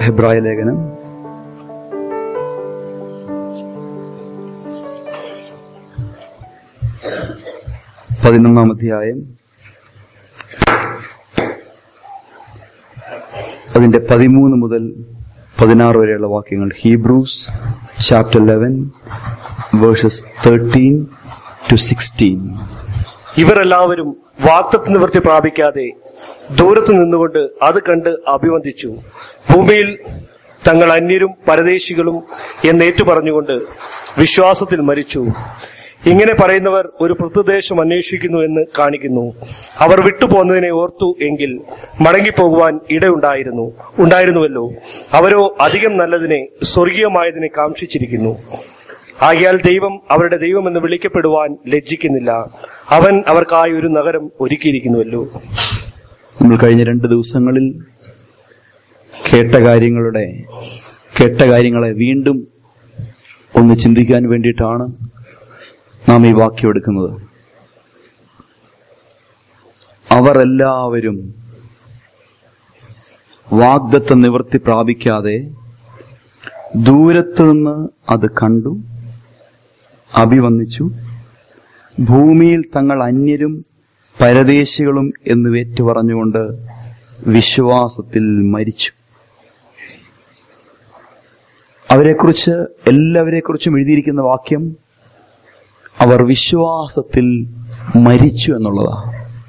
ഹെബ്രായ ലേഖനം പതിനൊന്നാം അധ്യായം അതിന്റെ പതിമൂന്ന് മുതൽ പതിനാറ് വരെയുള്ള വാക്യങ്ങൾ Hebrews chapter eleven verses thirteen to sixteen ഇവർ എല്ലാവരും വാക്തത്വ നിവൃത്തി പ്രാപിക്കാതെ ദൂരത്ത് നിന്നുകൊണ്ട് അത് കണ്ട് അഭിവന്ദിച്ചു ഭൂമിയിൽ തങ്ങൾ അന്യരും പരദേശികളും എന്നേറ്റു പറഞ്ഞുകൊണ്ട് വിശ്വാസത്തിൽ മരിച്ചു ഇങ്ങനെ പറയുന്നവർ ഒരു പ്രത്യദേശം അന്വേഷിക്കുന്നു എന്ന് കാണിക്കുന്നു അവർ വിട്ടുപോന്നതിനെ ഓർത്തു എങ്കിൽ മടങ്ങിപ്പോകുവാൻ ഇടയുണ്ടായിരുന്നു ഉണ്ടായിരുന്നുവല്ലോ അവരോ അധികം നല്ലതിനെ സ്വർഗീയമായതിനെ കാക്ഷിച്ചിരിക്കുന്നു ആകയാൽ ദൈവം അവരുടെ ദൈവമെന്ന് വിളിക്കപ്പെടുവാൻ ലജ്ജിക്കുന്നില്ല അവൻ അവർക്കായി ഒരു നഗരം ഒരുക്കിയിരിക്കുന്നുവല്ലോ നമ്മൾ കഴിഞ്ഞ രണ്ട് ദിവസങ്ങളിൽ കേട്ട കാര്യങ്ങളുടെ കേട്ട കാര്യങ്ങളെ വീണ്ടും ഒന്ന് ചിന്തിക്കാൻ വേണ്ടിയിട്ടാണ് നാം ഈ വാക്യം എടുക്കുന്നത് അവർ എല്ലാവരും വാഗ്ദത്ത നിവൃത്തി പ്രാപിക്കാതെ ദൂരത്ത് നിന്ന് അത് കണ്ടു അഭിവന്ദിച്ചു ഭൂമിയിൽ തങ്ങൾ അന്യരും പരദേശികളും എന്ന് ഏറ്റുപറഞ്ഞുകൊണ്ട് വിശ്വാസത്തിൽ മരിച്ചു അവരെക്കുറിച്ച് എല്ലാവരെക്കുറിച്ചും എഴുതിയിരിക്കുന്ന വാക്യം അവർ വിശ്വാസത്തിൽ മരിച്ചു എന്നുള്ളതാണ്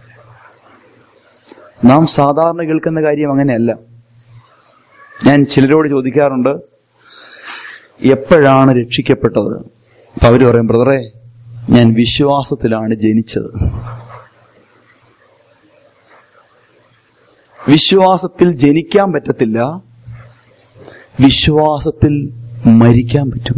നാം സാധാരണ കേൾക്കുന്ന കാര്യം അങ്ങനെയല്ല ഞാൻ ചിലരോട് ചോദിക്കാറുണ്ട് എപ്പോഴാണ് രക്ഷിക്കപ്പെട്ടത് അപ്പൊ അവര് പറയും ബ്രദറെ ഞാൻ വിശ്വാസത്തിലാണ് ജനിച്ചത് വിശ്വാസത്തിൽ ജനിക്കാൻ പറ്റത്തില്ല വിശ്വാസത്തിൽ മരിക്കാൻ പറ്റും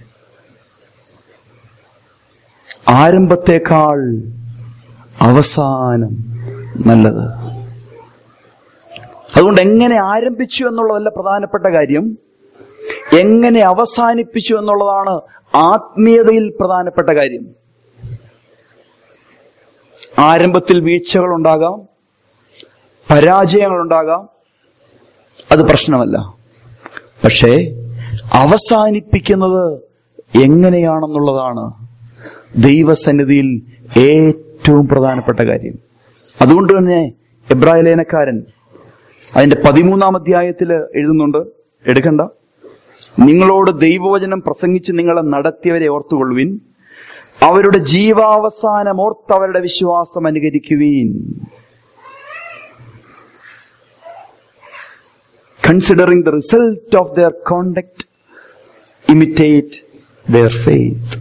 ആരംഭത്തെക്കാൾ അവസാനം നല്ലത് അതുകൊണ്ട് എങ്ങനെ ആരംഭിച്ചു എന്നുള്ളതല്ല പ്രധാനപ്പെട്ട കാര്യം എങ്ങനെ അവസാനിപ്പിച്ചു എന്നുള്ളതാണ് ആത്മീയതയിൽ പ്രധാനപ്പെട്ട കാര്യം ആരംഭത്തിൽ വീഴ്ചകൾ ഉണ്ടാകാം പരാജയങ്ങൾ ഉണ്ടാകാം അത് പ്രശ്നമല്ല പക്ഷേ അവസാനിപ്പിക്കുന്നത് എങ്ങനെയാണെന്നുള്ളതാണ് ദൈവസന്നിധിയിൽ ഏറ്റവും പ്രധാനപ്പെട്ട കാര്യം അതുകൊണ്ട് തന്നെ എബ്രായ ലേനക്കാരൻ അതിന്റെ പതിമൂന്നാം അധ്യായത്തിൽ എഴുതുന്നുണ്ട് എടുക്കണ്ട നിങ്ങളോട് ദൈവവചനം പ്രസംഗിച്ച് നിങ്ങളെ നടത്തിയവരെ ഓർത്തുകൊള്ളുവിൻ അവരുടെ ജീവാവസാനം ഓർത്ത് അവരുടെ വിശ്വാസം അനുകരിക്കുവീൻ considering the result of their conduct imitate their faith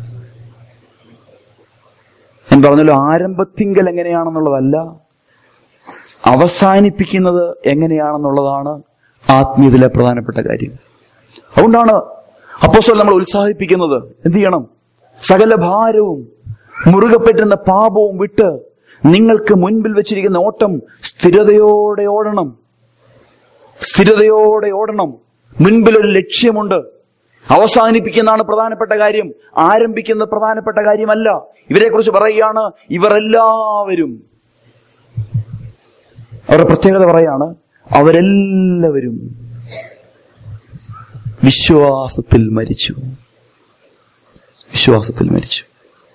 ഞാൻ പറഞ്ഞല്ലോ ആരംഭത്തിങ്കൽ എങ്ങനെയാണെന്നുള്ളതല്ല അവസാനിപ്പിക്കുന്നത് എങ്ങനെയാണെന്നുള്ളതാണ് ആത്മീയത്തിലെ പ്രധാനപ്പെട്ട കാര്യം അതുകൊണ്ടാണ് അപ്പോസ്തലൻ നമ്മൾ ഉത്സാഹിപ്പിക്കുന്നത് എന്ത് ചെയ്യണം സകല ഭാരവും മുറുകെ പറ്റുന്ന പാപവും വിട്ട് നിങ്ങൾക്ക് മുൻപിൽ വെച്ചിരിക്കുന്ന ഓട്ടം സ്ഥിരതയോടെ ഓടണം സ്ഥിരതയോടെ ഓടണം മുൻപിൽ ഒരു ലക്ഷ്യമുണ്ട് അവസാനിപ്പിക്കുന്നതാണ് പ്രധാനപ്പെട്ട കാര്യം ആരംഭിക്കുന്ന പ്രധാനപ്പെട്ട കാര്യമല്ല ഇവരെ കുറിച്ച് പറയുകയാണ് ഇവർ എല്ലാവരും അവരുടെ പ്രത്യേകത പറയാണ് അവരെല്ലാവരും വിശ്വാസത്തിൽ മരിച്ചു വിശ്വാസത്തിൽ മരിച്ചു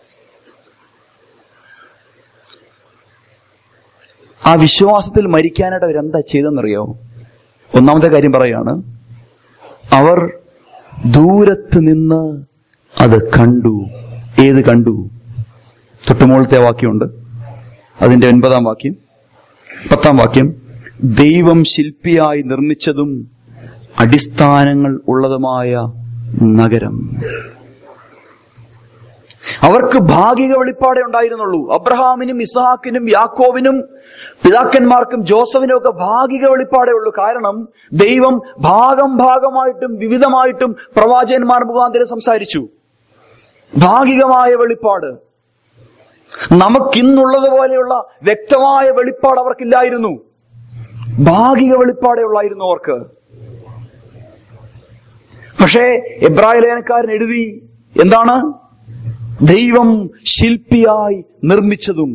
ആ വിശ്വാസത്തിൽ മരിക്കാനായിട്ട് അവരെന്താ ചെയ്തെന്നറിയോ ഒന്നാമത്തെ കാര്യം പറയാണ് അവർ ദൂരത്ത് നിന്ന് അത് കണ്ടു ഏത് കണ്ടു തൊട്ടുമുകളത്തെ വാക്യമുണ്ട് അതിന്റെ ഒൻപതാം വാക്യം പത്താം വാക്യം ദൈവം ശില്പിയായി നിർമ്മിച്ചതും അടിസ്ഥാനങ്ങൾ ഉള്ളതുമായ നഗരം അവർക്ക് ഭാഗിക വെളിപ്പാടേ ഉണ്ടായിരുന്നുള്ളൂ അബ്രഹാമിനും ഇസഹാക്കിനും യാക്കോവിനും പിതാക്കന്മാർക്കും ജോസഫിനും ഒക്കെ ഭാഗിക വെളിപ്പാടേ ഉള്ളൂ കാരണം ദൈവം ഭാഗം ഭാഗമായിട്ടും വിവിധമായിട്ടും പ്രവാചകന്മാർ മുഖാന്തരം സംസാരിച്ചു ഭാഗികമായ വെളിപ്പാട് നമുക്കിന്നുള്ളത് പോലെയുള്ള വ്യക്തമായ വെളിപ്പാട് അവർക്കില്ലായിരുന്നു ഭാഗിക വെളിപ്പാടേ ഉള്ളായിരുന്നു അവർക്ക് പക്ഷേ എബ്രായ ലേഖനക്കാരൻ എഴുതി എന്താണ് ദൈവം ശില്പിയായി നിർമ്മിച്ചതും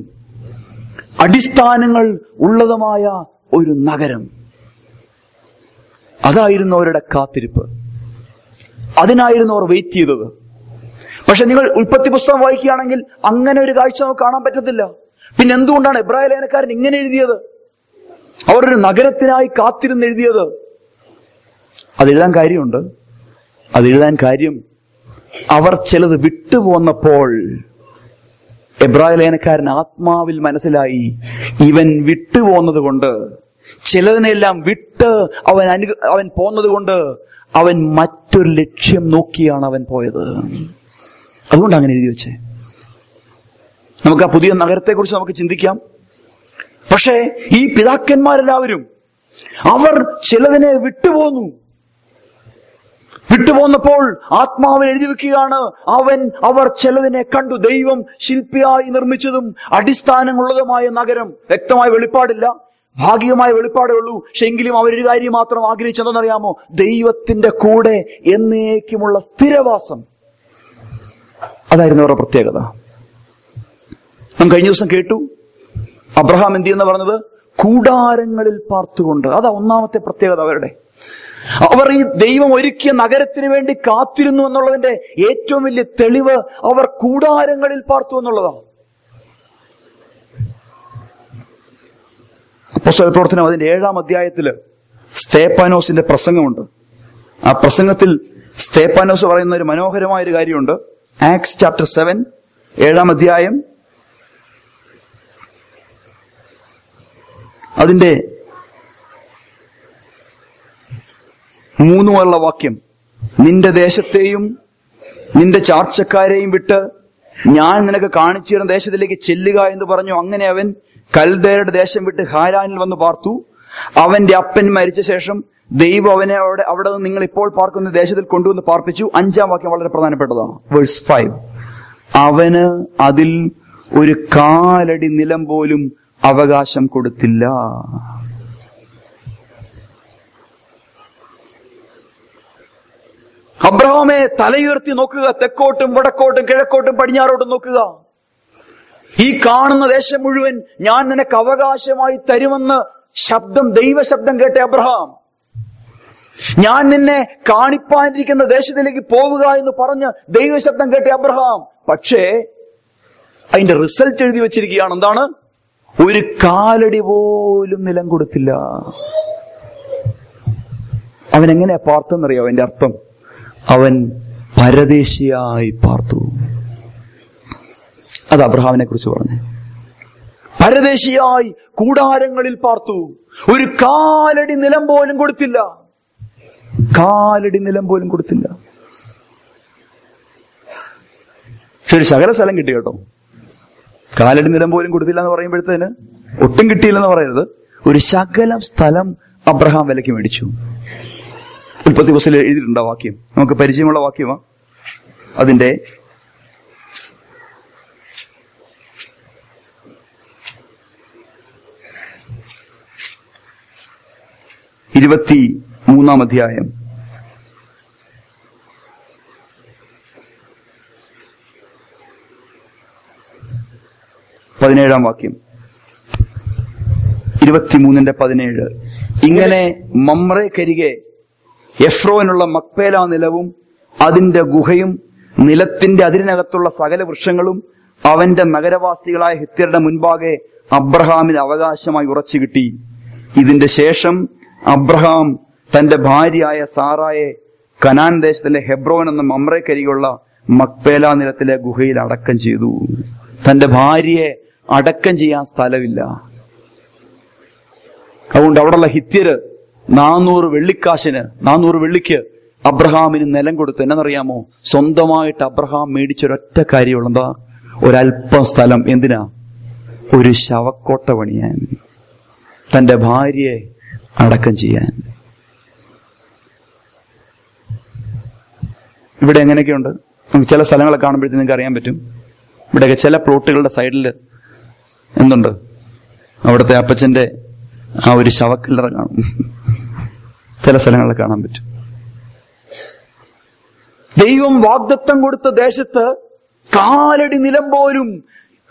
അടിസ്ഥാനങ്ങൾ ഉള്ളതുമായ ഒരു നഗരം അതായിരുന്നു അവരുടെ കാത്തിരിപ്പ് അതിനായിരുന്നു അവർ വെയിറ്റ് ചെയ്തത് പക്ഷെ നിങ്ങൾ ഉൽപ്പത്തി പുസ്തകം വായിക്കുകയാണെങ്കിൽ അങ്ങനെ ഒരു കാഴ്ച നമുക്ക് കാണാൻ പറ്റത്തില്ല പിന്നെ എന്തുകൊണ്ടാണ് എബ്രായ ലേഖനക്കാരൻ ഇങ്ങനെ എഴുതിയത് അവർ ഒരു നഗരത്തിനായി കാത്തിരുന്ന് എഴുതിയത് അത് എഴുതാൻ കാര്യമുണ്ട് അത് എഴുതാൻ കാര്യം അവർ ചിലത് വിട്ടുപോന്നപ്പോൾ എബ്രായ ലേഖനക്കാരൻ ആത്മാവിൽ മനസ്സിലായി ഇവൻ വിട്ടുപോന്നത് കൊണ്ട് ചിലതിനെല്ലാം വിട്ട് അവൻ അനു അവൻ പോന്നത് കൊണ്ട് അവൻ മറ്റൊരു ലക്ഷ്യം നോക്കിയാണ് അവൻ പോയത് അതുകൊണ്ട് അങ്ങനെ എഴുതി വെച്ചേ നമുക്ക് ആ പുതിയ നഗരത്തെക്കുറിച്ച് നമുക്ക് ചിന്തിക്കാം പക്ഷേ ഈ പിതാക്കന്മാരെല്ലാവരും അവർ ചിലതിനെ വിട്ടുപോന്നു വിട്ടുപോന്നപ്പോൾ ആത്മാവിൽ എഴുതി വെക്കുകയാണ് അവൻ അവർ ചിലതിനെ കണ്ടു ദൈവം ശില്പിയായി നിർമ്മിച്ചതും അടിസ്ഥാനമുള്ളതുമായ നഗരം വ്യക്തമായ വെളിപ്പാടില്ല ഭാഗികമായ വെളിപ്പാടേ ഉള്ളൂ പക്ഷെ എങ്കിലും അവരൊരു കാര്യം മാത്രം ആഗ്രഹിച്ചെന്തെന്നറിയാമോ ദൈവത്തിന്റെ കൂടെ എന്നേക്കുമുള്ള സ്ഥിരവാസം അതായിരുന്നു അവരുടെ പ്രത്യേകത നാം കഴിഞ്ഞ ദിവസം കേട്ടു അബ്രഹാം എന്തി എന്ന് പറഞ്ഞത് കൂടാരങ്ങളിൽ പാർത്തുകൊണ്ട് അതാ ഒന്നാമത്തെ പ്രത്യേകത അവരുടെ അവർ ഈ ദൈവം ഒരുക്കിയ നഗരത്തിന് വേണ്ടി കാത്തിരുന്നു എന്നുള്ളതിന്റെ ഏറ്റവും വലിയ തെളിവ് അവർ കൂടാരങ്ങളിൽ പാർത്തു എന്നുള്ളതാണ് അപ്പോസ്തല പ്രവർത്തനം അതിന്റെ ഏഴാം അധ്യായത്തില് സ്തേപ്പാനോസിന്റെ പ്രസംഗമുണ്ട് ആ പ്രസംഗത്തിൽ സ്തേപ്പാനോസ് പറയുന്ന ഒരു മനോഹരമായ ഒരു കാര്യമുണ്ട് ആക്സ് ചാപ്റ്റർ സെവൻ ഏഴാം അധ്യായം അതിന്റെ മൂന്നുമുള്ള വാക്യം നിന്റെ ദേശത്തെയും നിന്റെ ചാർച്ചക്കാരെയും വിട്ട് ഞാൻ നിനക്ക് കാണിച്ചു തരുന്ന ദേശത്തിലേക്ക് ചെല്ലുക എന്ന് പറഞ്ഞു അങ്ങനെ അവൻ കൽദേരുടെ ദേശം വിട്ട് ഹാരാനിൽ വന്ന് പാർത്തു അവന്റെ അപ്പൻ മരിച്ച ശേഷം ദൈവം അവനെ അവിടെ അവിടെ നിന്ന് നിങ്ങൾ ഇപ്പോൾ പാർക്കുന്ന ദേശത്തിൽ കൊണ്ടുവന്ന് പാർപ്പിച്ചു അഞ്ചാം വാക്യം വളരെ പ്രധാനപ്പെട്ടതാണ് വേഴ്സ് ഫൈവ് അവന് അതിൽ ഒരു കാലടി നിലം പോലും അവകാശം കൊടുത്തില്ല അബ്രഹാമെ തലയുയർത്തി നോക്കുക തെക്കോട്ടും വടക്കോട്ടും കിഴക്കോട്ടും പടിഞ്ഞാറോട്ടും നോക്കുക ഈ കാണുന്ന ദേശം മുഴുവൻ ഞാൻ നിനക്ക് അവകാശമായി തരുമെന്ന് ശബ്ദം ദൈവശബ്ദം കേട്ട അബ്രഹാം ഞാൻ നിന്നെ കാണിപ്പാനിരിക്കുന്ന ദേശത്തിലേക്ക് പോവുക എന്ന് പറഞ്ഞ് ദൈവശബ്ദം കേട്ട അബ്രഹാം പക്ഷേ അതിന്റെ റിസൾട്ട് എഴുതി വെച്ചിരിക്കുകയാണ് എന്താണ് ഒരു കാലടി പോലും നിലം കൊടുത്തില്ല അവൻ എങ്ങനെയാ പാർത്തെന്നറിയോ അവന്റെ അർത്ഥം അവൻ പരദേശിയായി പാർത്തു അത് അബ്രഹാമിനെ കുറിച്ച് പറഞ്ഞു പരദേശിയായി കൂടാരങ്ങളിൽ പാർത്തു ഒരു കാലടി നിലം പോലും കൊടുത്തില്ല കാലടി നിലം പോലും കൊടുത്തില്ല പക്ഷെ ഒരു ശകല സ്ഥലം കിട്ടി കേട്ടോ കാലടി നിലം പോലും കൊടുത്തില്ല എന്ന് പറയുമ്പോഴത്തേന് ഒട്ടും കിട്ടിയില്ലെന്ന് പറയരുത് ഒരു ശകലം സ്ഥലം അബ്രഹാം വിലക്ക് മേടിച്ചു ഉൽപ്പത്തി ബസ്സിൽ എഴുതിയിട്ടുണ്ട് ആ വാക്യം നമുക്ക് പരിചയമുള്ള വാക്യമാ അതിന്റെ ഇരുപത്തി മൂന്നാം അധ്യായം പതിനേഴാം വാക്യം ഇരുപത്തിമൂന്നിന്റെ പതിനേഴ് ഇങ്ങനെ മമ്രെ കരികെ എഫ്രോനുള്ള മക്പേല നിലവും അതിന്റെ ഗുഹയും നിലത്തിന്റെ അതിരിനകത്തുള്ള സകല വൃക്ഷങ്ങളും അവന്റെ നഗരവാസികളായ ഹിത്യരുടെ മുൻപാകെ അബ്രഹാമിന് അവകാശമായി ഉറച്ചു കിട്ടി ഇതിന്റെ ശേഷം അബ്രഹാം തന്റെ ഭാര്യയായ സാറായെ കനാൻ ദേശത്തിലെ ഹെബ്രോൻ എന്ന മമ്രക്കരികുള്ള മക്പേല നിലത്തിലെ ഗുഹയിൽ അടക്കം ചെയ്തു തന്റെ ഭാര്യയെ അടക്കം ചെയ്യാൻ സ്ഥലമില്ല അതുകൊണ്ട് അവിടെയുള്ള ഹിത്യര് നാനൂറ് വെള്ളിക്കാശിന് നാനൂറ് വെള്ളിക്ക് അബ്രഹാമിന് നിലം കൊടുത്തു എന്നറിയാമോ സ്വന്തമായിട്ട് അബ്രഹാം മേടിച്ചൊരൊറ്റ കാര്യമുള്ള എന്താ ഒരല്പം സ്ഥലം എന്തിനാ ഒരു ശവക്കോട്ട പണിയാൻ തന്റെ ഭാര്യയെ അടക്കം ചെയ്യാൻ ഇവിടെ എങ്ങനെയൊക്കെയുണ്ട് നമുക്ക് ചില സ്ഥലങ്ങളെ കാണുമ്പോഴത്തേക്ക് നിങ്ങൾക്ക് അറിയാൻ പറ്റും ഇവിടെയൊക്കെ ചില പ്ലോട്ടുകളുടെ സൈഡിൽ എന്തുണ്ട് അവിടുത്തെ അപ്പച്ചന്റെ ആ ഒരു ശവക്കല്ലറ കാണും ചില സ്ഥലങ്ങളിൽ കാണാൻ പറ്റും ദൈവം വാഗ്ദത്തം കൊടുത്ത ദേശത്ത് കാലടി നിലം പോലും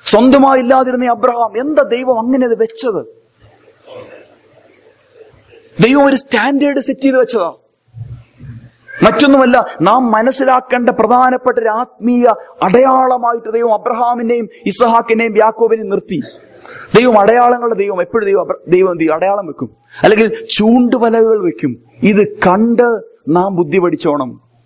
സ്വന്തമായി ഇല്ലാതിരുന്ന ഈ അബ്രഹാം എന്താ ദൈവം അങ്ങനെ അത് വെച്ചത് ദൈവം ഒരു സ്റ്റാൻഡേർഡ് സെറ്റ് ചെയ്ത് വെച്ചതാ മറ്റൊന്നുമല്ല നാം മനസ്സിലാക്കേണ്ട പ്രധാനപ്പെട്ട ഒരു ആത്മീയ അടയാളമായിട്ട് ദൈവം അബ്രഹാമിന്റെയും ഇസഹാക്കിന്റെയും യാക്കോബിനെയും നിർത്തി ദൈവം അടയാളങ്ങളുടെ ദൈവം എപ്പോഴും ദൈവം അബ്ര- ദൈവം എന്ത് ചെയ്യും അടയാളം വെക്കും അല്ലെങ്കിൽ ചൂണ്ടുവലകൾ വെക്കും ഇത് കണ്ട് നാം ബുദ്ധി പഠിച്ചോണം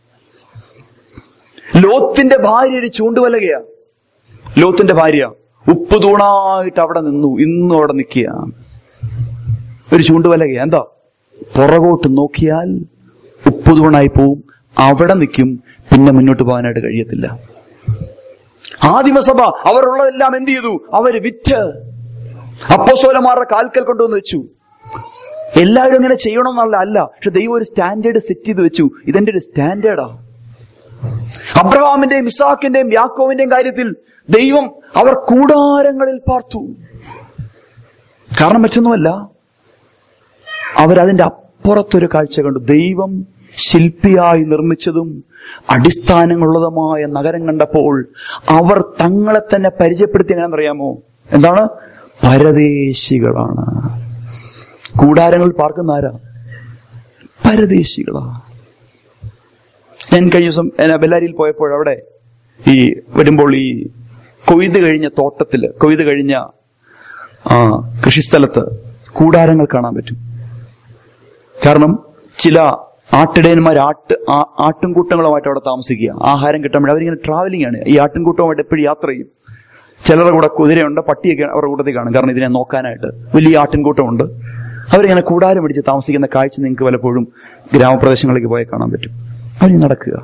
ലോത്തിന്റെ ഭാര്യ ഒരു ചൂണ്ടുവലകയാ ലോത്തിന്റെ ഭാര്യ ഉപ്പ് തൂണായിട്ട് അവിടെ നിന്നു ഇന്നും അവിടെ നിൽക്കുക ഒരു ചൂണ്ടുവലകയാ എന്താ പുറകോട്ട് നോക്കിയാൽ ഉപ്പ് തൂണായി പോവും അവിടെ നിൽക്കും പിന്നെ മുന്നോട്ട് പോകാനായിട്ട് കഴിയത്തില്ല ആദിമസഭ അവരുള്ളതെല്ലാം എന്ത് ചെയ്തു അവര് വിറ്റ് അപ്പോസ്തോലന്മാരുടെ കാൽക്കൽ കൊണ്ടുവന്ന് വെച്ചു എല്ലാവരും ഇങ്ങനെ ചെയ്യണമെന്നല്ല അല്ല പക്ഷെ ദൈവം ഒരു സ്റ്റാൻഡേർഡ് സെറ്റ് ചെയ്ത് വെച്ചു ഇതെന്റെ ഒരു സ്റ്റാൻഡേർഡാ അബ്രഹാമിന്റെയും ഇസാക്കിന്റെയും യാക്കോവിന്റെയും കാര്യത്തിൽ ദൈവം അവർ കൂടാരങ്ങളിൽ പാർത്തു കാരണം മറ്റൊന്നുമല്ല അവരതിന്റെ അപ്പുറത്തൊരു കാഴ്ച കണ്ടു ദൈവം ശില്പിയായി നിർമ്മിച്ചതും അടിസ്ഥാനങ്ങളുള്ളതുമായ നഗരം കണ്ടപ്പോൾ അവർ തങ്ങളെ തന്നെ പരിചയപ്പെടുത്തി എങ്ങനെയാണെന്നറിയാമോ എന്താണ് പരദേശികളാണ് കൂടാരങ്ങളിൽ പാർക്കുന്ന ആരാ പരദേശികളാ ഞാൻ കഴിഞ്ഞ ദിവസം ഞാൻ ബെല്ലാരിയിൽ പോയപ്പോൾ അവിടെ ഈ വരുമ്പോൾ ഈ കൊയ്ത് കഴിഞ്ഞ തോട്ടത്തില് കൊയ്ത് കഴിഞ്ഞ ആ കൃഷിസ്ഥലത്ത് കൂടാരങ്ങൾ കാണാൻ പറ്റും കാരണം ചില ആട്ടിടയന്മാർ ആട്ട് ആ- ആട്ടിൻകൂട്ടങ്ങളുമായിട്ട് അവിടെ താമസിക്കുക ആഹാരം കിട്ടാൻ വേണ്ടി അവരിങ്ങനെ ട്രാവലിംഗ് ആണ് ഈ ആട്ടിൻകൂട്ടവുമായിട്ട് എപ്പോഴും യാത്ര ചെയ്യും ചിലരുടെ കൂടെ കുതിരയുണ്ട് പട്ടിയൊക്കെ അവരുടെ കൂട്ടത്തിൽ കാണും കാരണം ഇതിനെ നോക്കാനായിട്ട് വലിയ ആട്ടിൻകൂട്ടമുണ്ട് അവരിങ്ങനെ കൂടാരം പിടിച്ച് താമസിക്കുന്ന കാഴ്ച നിങ്ങൾക്ക് പലപ്പോഴും ഗ്രാമപ്രദേശങ്ങളിലേക്ക് പോയി കാണാൻ പറ്റും അവരിങ്ങനെ നടക്കുക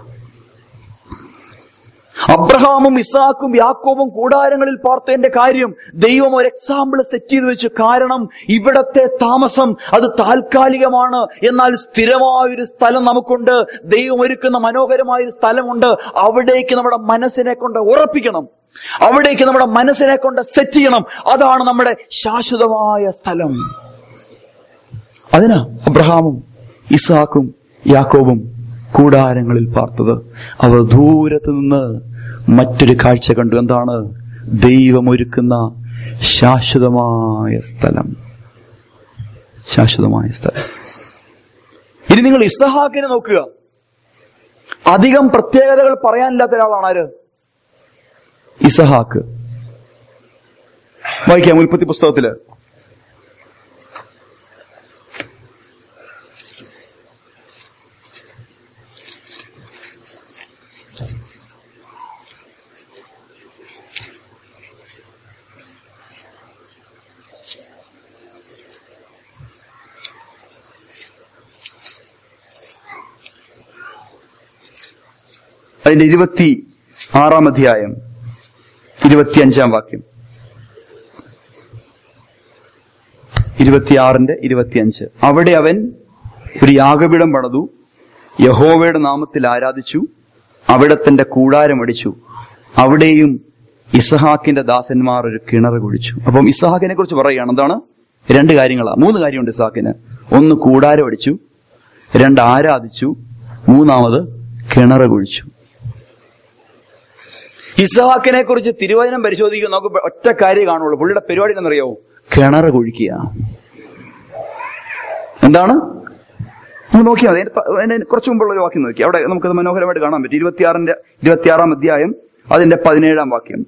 അബ്രഹാമും ഇസാക്കും യാക്കോബും കൂടാരങ്ങളിൽ പാർത്തതിന്റെ കാര്യം ദൈവം ഒരു എക്സാമ്പിൾ സെറ്റ് ചെയ്തു വെച്ചു കാരണം ഇവിടത്തെ താമസം അത് താൽക്കാലികമാണ് എന്നാൽ സ്ഥിരമായൊരു സ്ഥലം നമുക്കുണ്ട് ദൈവം ഒരുക്കുന്ന മനോഹരമായൊരു സ്ഥലമുണ്ട് അവിടേക്ക് നമ്മുടെ മനസ്സിനെ കൊണ്ട് ഉറപ്പിക്കണം അവിടേക്ക് നമ്മുടെ മനസ്സിനെ കൊണ്ട് സെറ്റ് ചെയ്യണം അതാണ് നമ്മുടെ ശാശ്വതമായ സ്ഥലം അതിനാ അബ്രഹാമും ഇസാക്കും യാക്കോബും കൂടാരങ്ങളിൽ പാർത്തത് അവർ ദൂരത്ത് നിന്ന് മറ്റൊരു കാഴ്ച കണ്ടു എന്താണ് ദൈവം ഒരുക്കുന്ന ശാശ്വതമായ സ്ഥലം ശാശ്വതമായ സ്ഥലം ഇനി നിങ്ങൾ ഇസഹാക്കിനെ നോക്കുക അധികം പ്രത്യേകതകൾ പറയാനില്ലാത്ത ഒരാളാണ് ആര് ഇസഹാക്ക് വായിക്കാം ഉൽപ്പത്തി പുസ്തകത്തില് അതിന്റെ ഇരുപത്തി ആറാം അധ്യായം ഇരുപത്തിയഞ്ചാം വാക്യം ഇരുപത്തിയാറിന്റെ ഇരുപത്തിയഞ്ച് അവിടെ അവൻ ഒരു യാഗപീഠം പണിതു യഹോവയുടെ നാമത്തിൽ ആരാധിച്ചു അവിടെ തന്റെ കൂടാരം അടിച്ചു അവിടെയും ഇസഹാക്കിന്റെ ദാസന്മാർ ഒരു കിണർ കുഴിച്ചു അപ്പം ഇസഹാക്കിനെ കുറിച്ച് പറയുകയാണ് എന്താണ് രണ്ട് കാര്യങ്ങളാ മൂന്ന് കാര്യമുണ്ട് ഇസഹാക്കിന് ഒന്ന് കൂടാരം അടിച്ചു രണ്ട് ആരാധിച്ചു മൂന്നാമത് കിണർ കുഴിച്ചു ഇസഹാക്കിനെ കുറിച്ച് തിരുവചനം പരിശോധിക്കുക നമുക്ക് ഒറ്റ കാര്യം കാണുള്ളൂ പുള്ളിയുടെ പരിപാടി എന്നറിയാവോ കിണർ കുഴിക്കുക എന്താണ് നമ്മൾ നോക്കിയാൽ മതി അതിന്റെ ത- അതിന്റെ കുറച്ച് മുമ്പുള്ള ഒരു വാക്യം നോക്കി അവിടെ നമുക്കത് മനോഹരമായിട്ട് കാണാൻ പറ്റും ഇരുപത്തിയാറിന്റെ ഇരുപത്തിയാറാം അധ്യായം അതിന്റെ പതിനേഴാം വാക്യം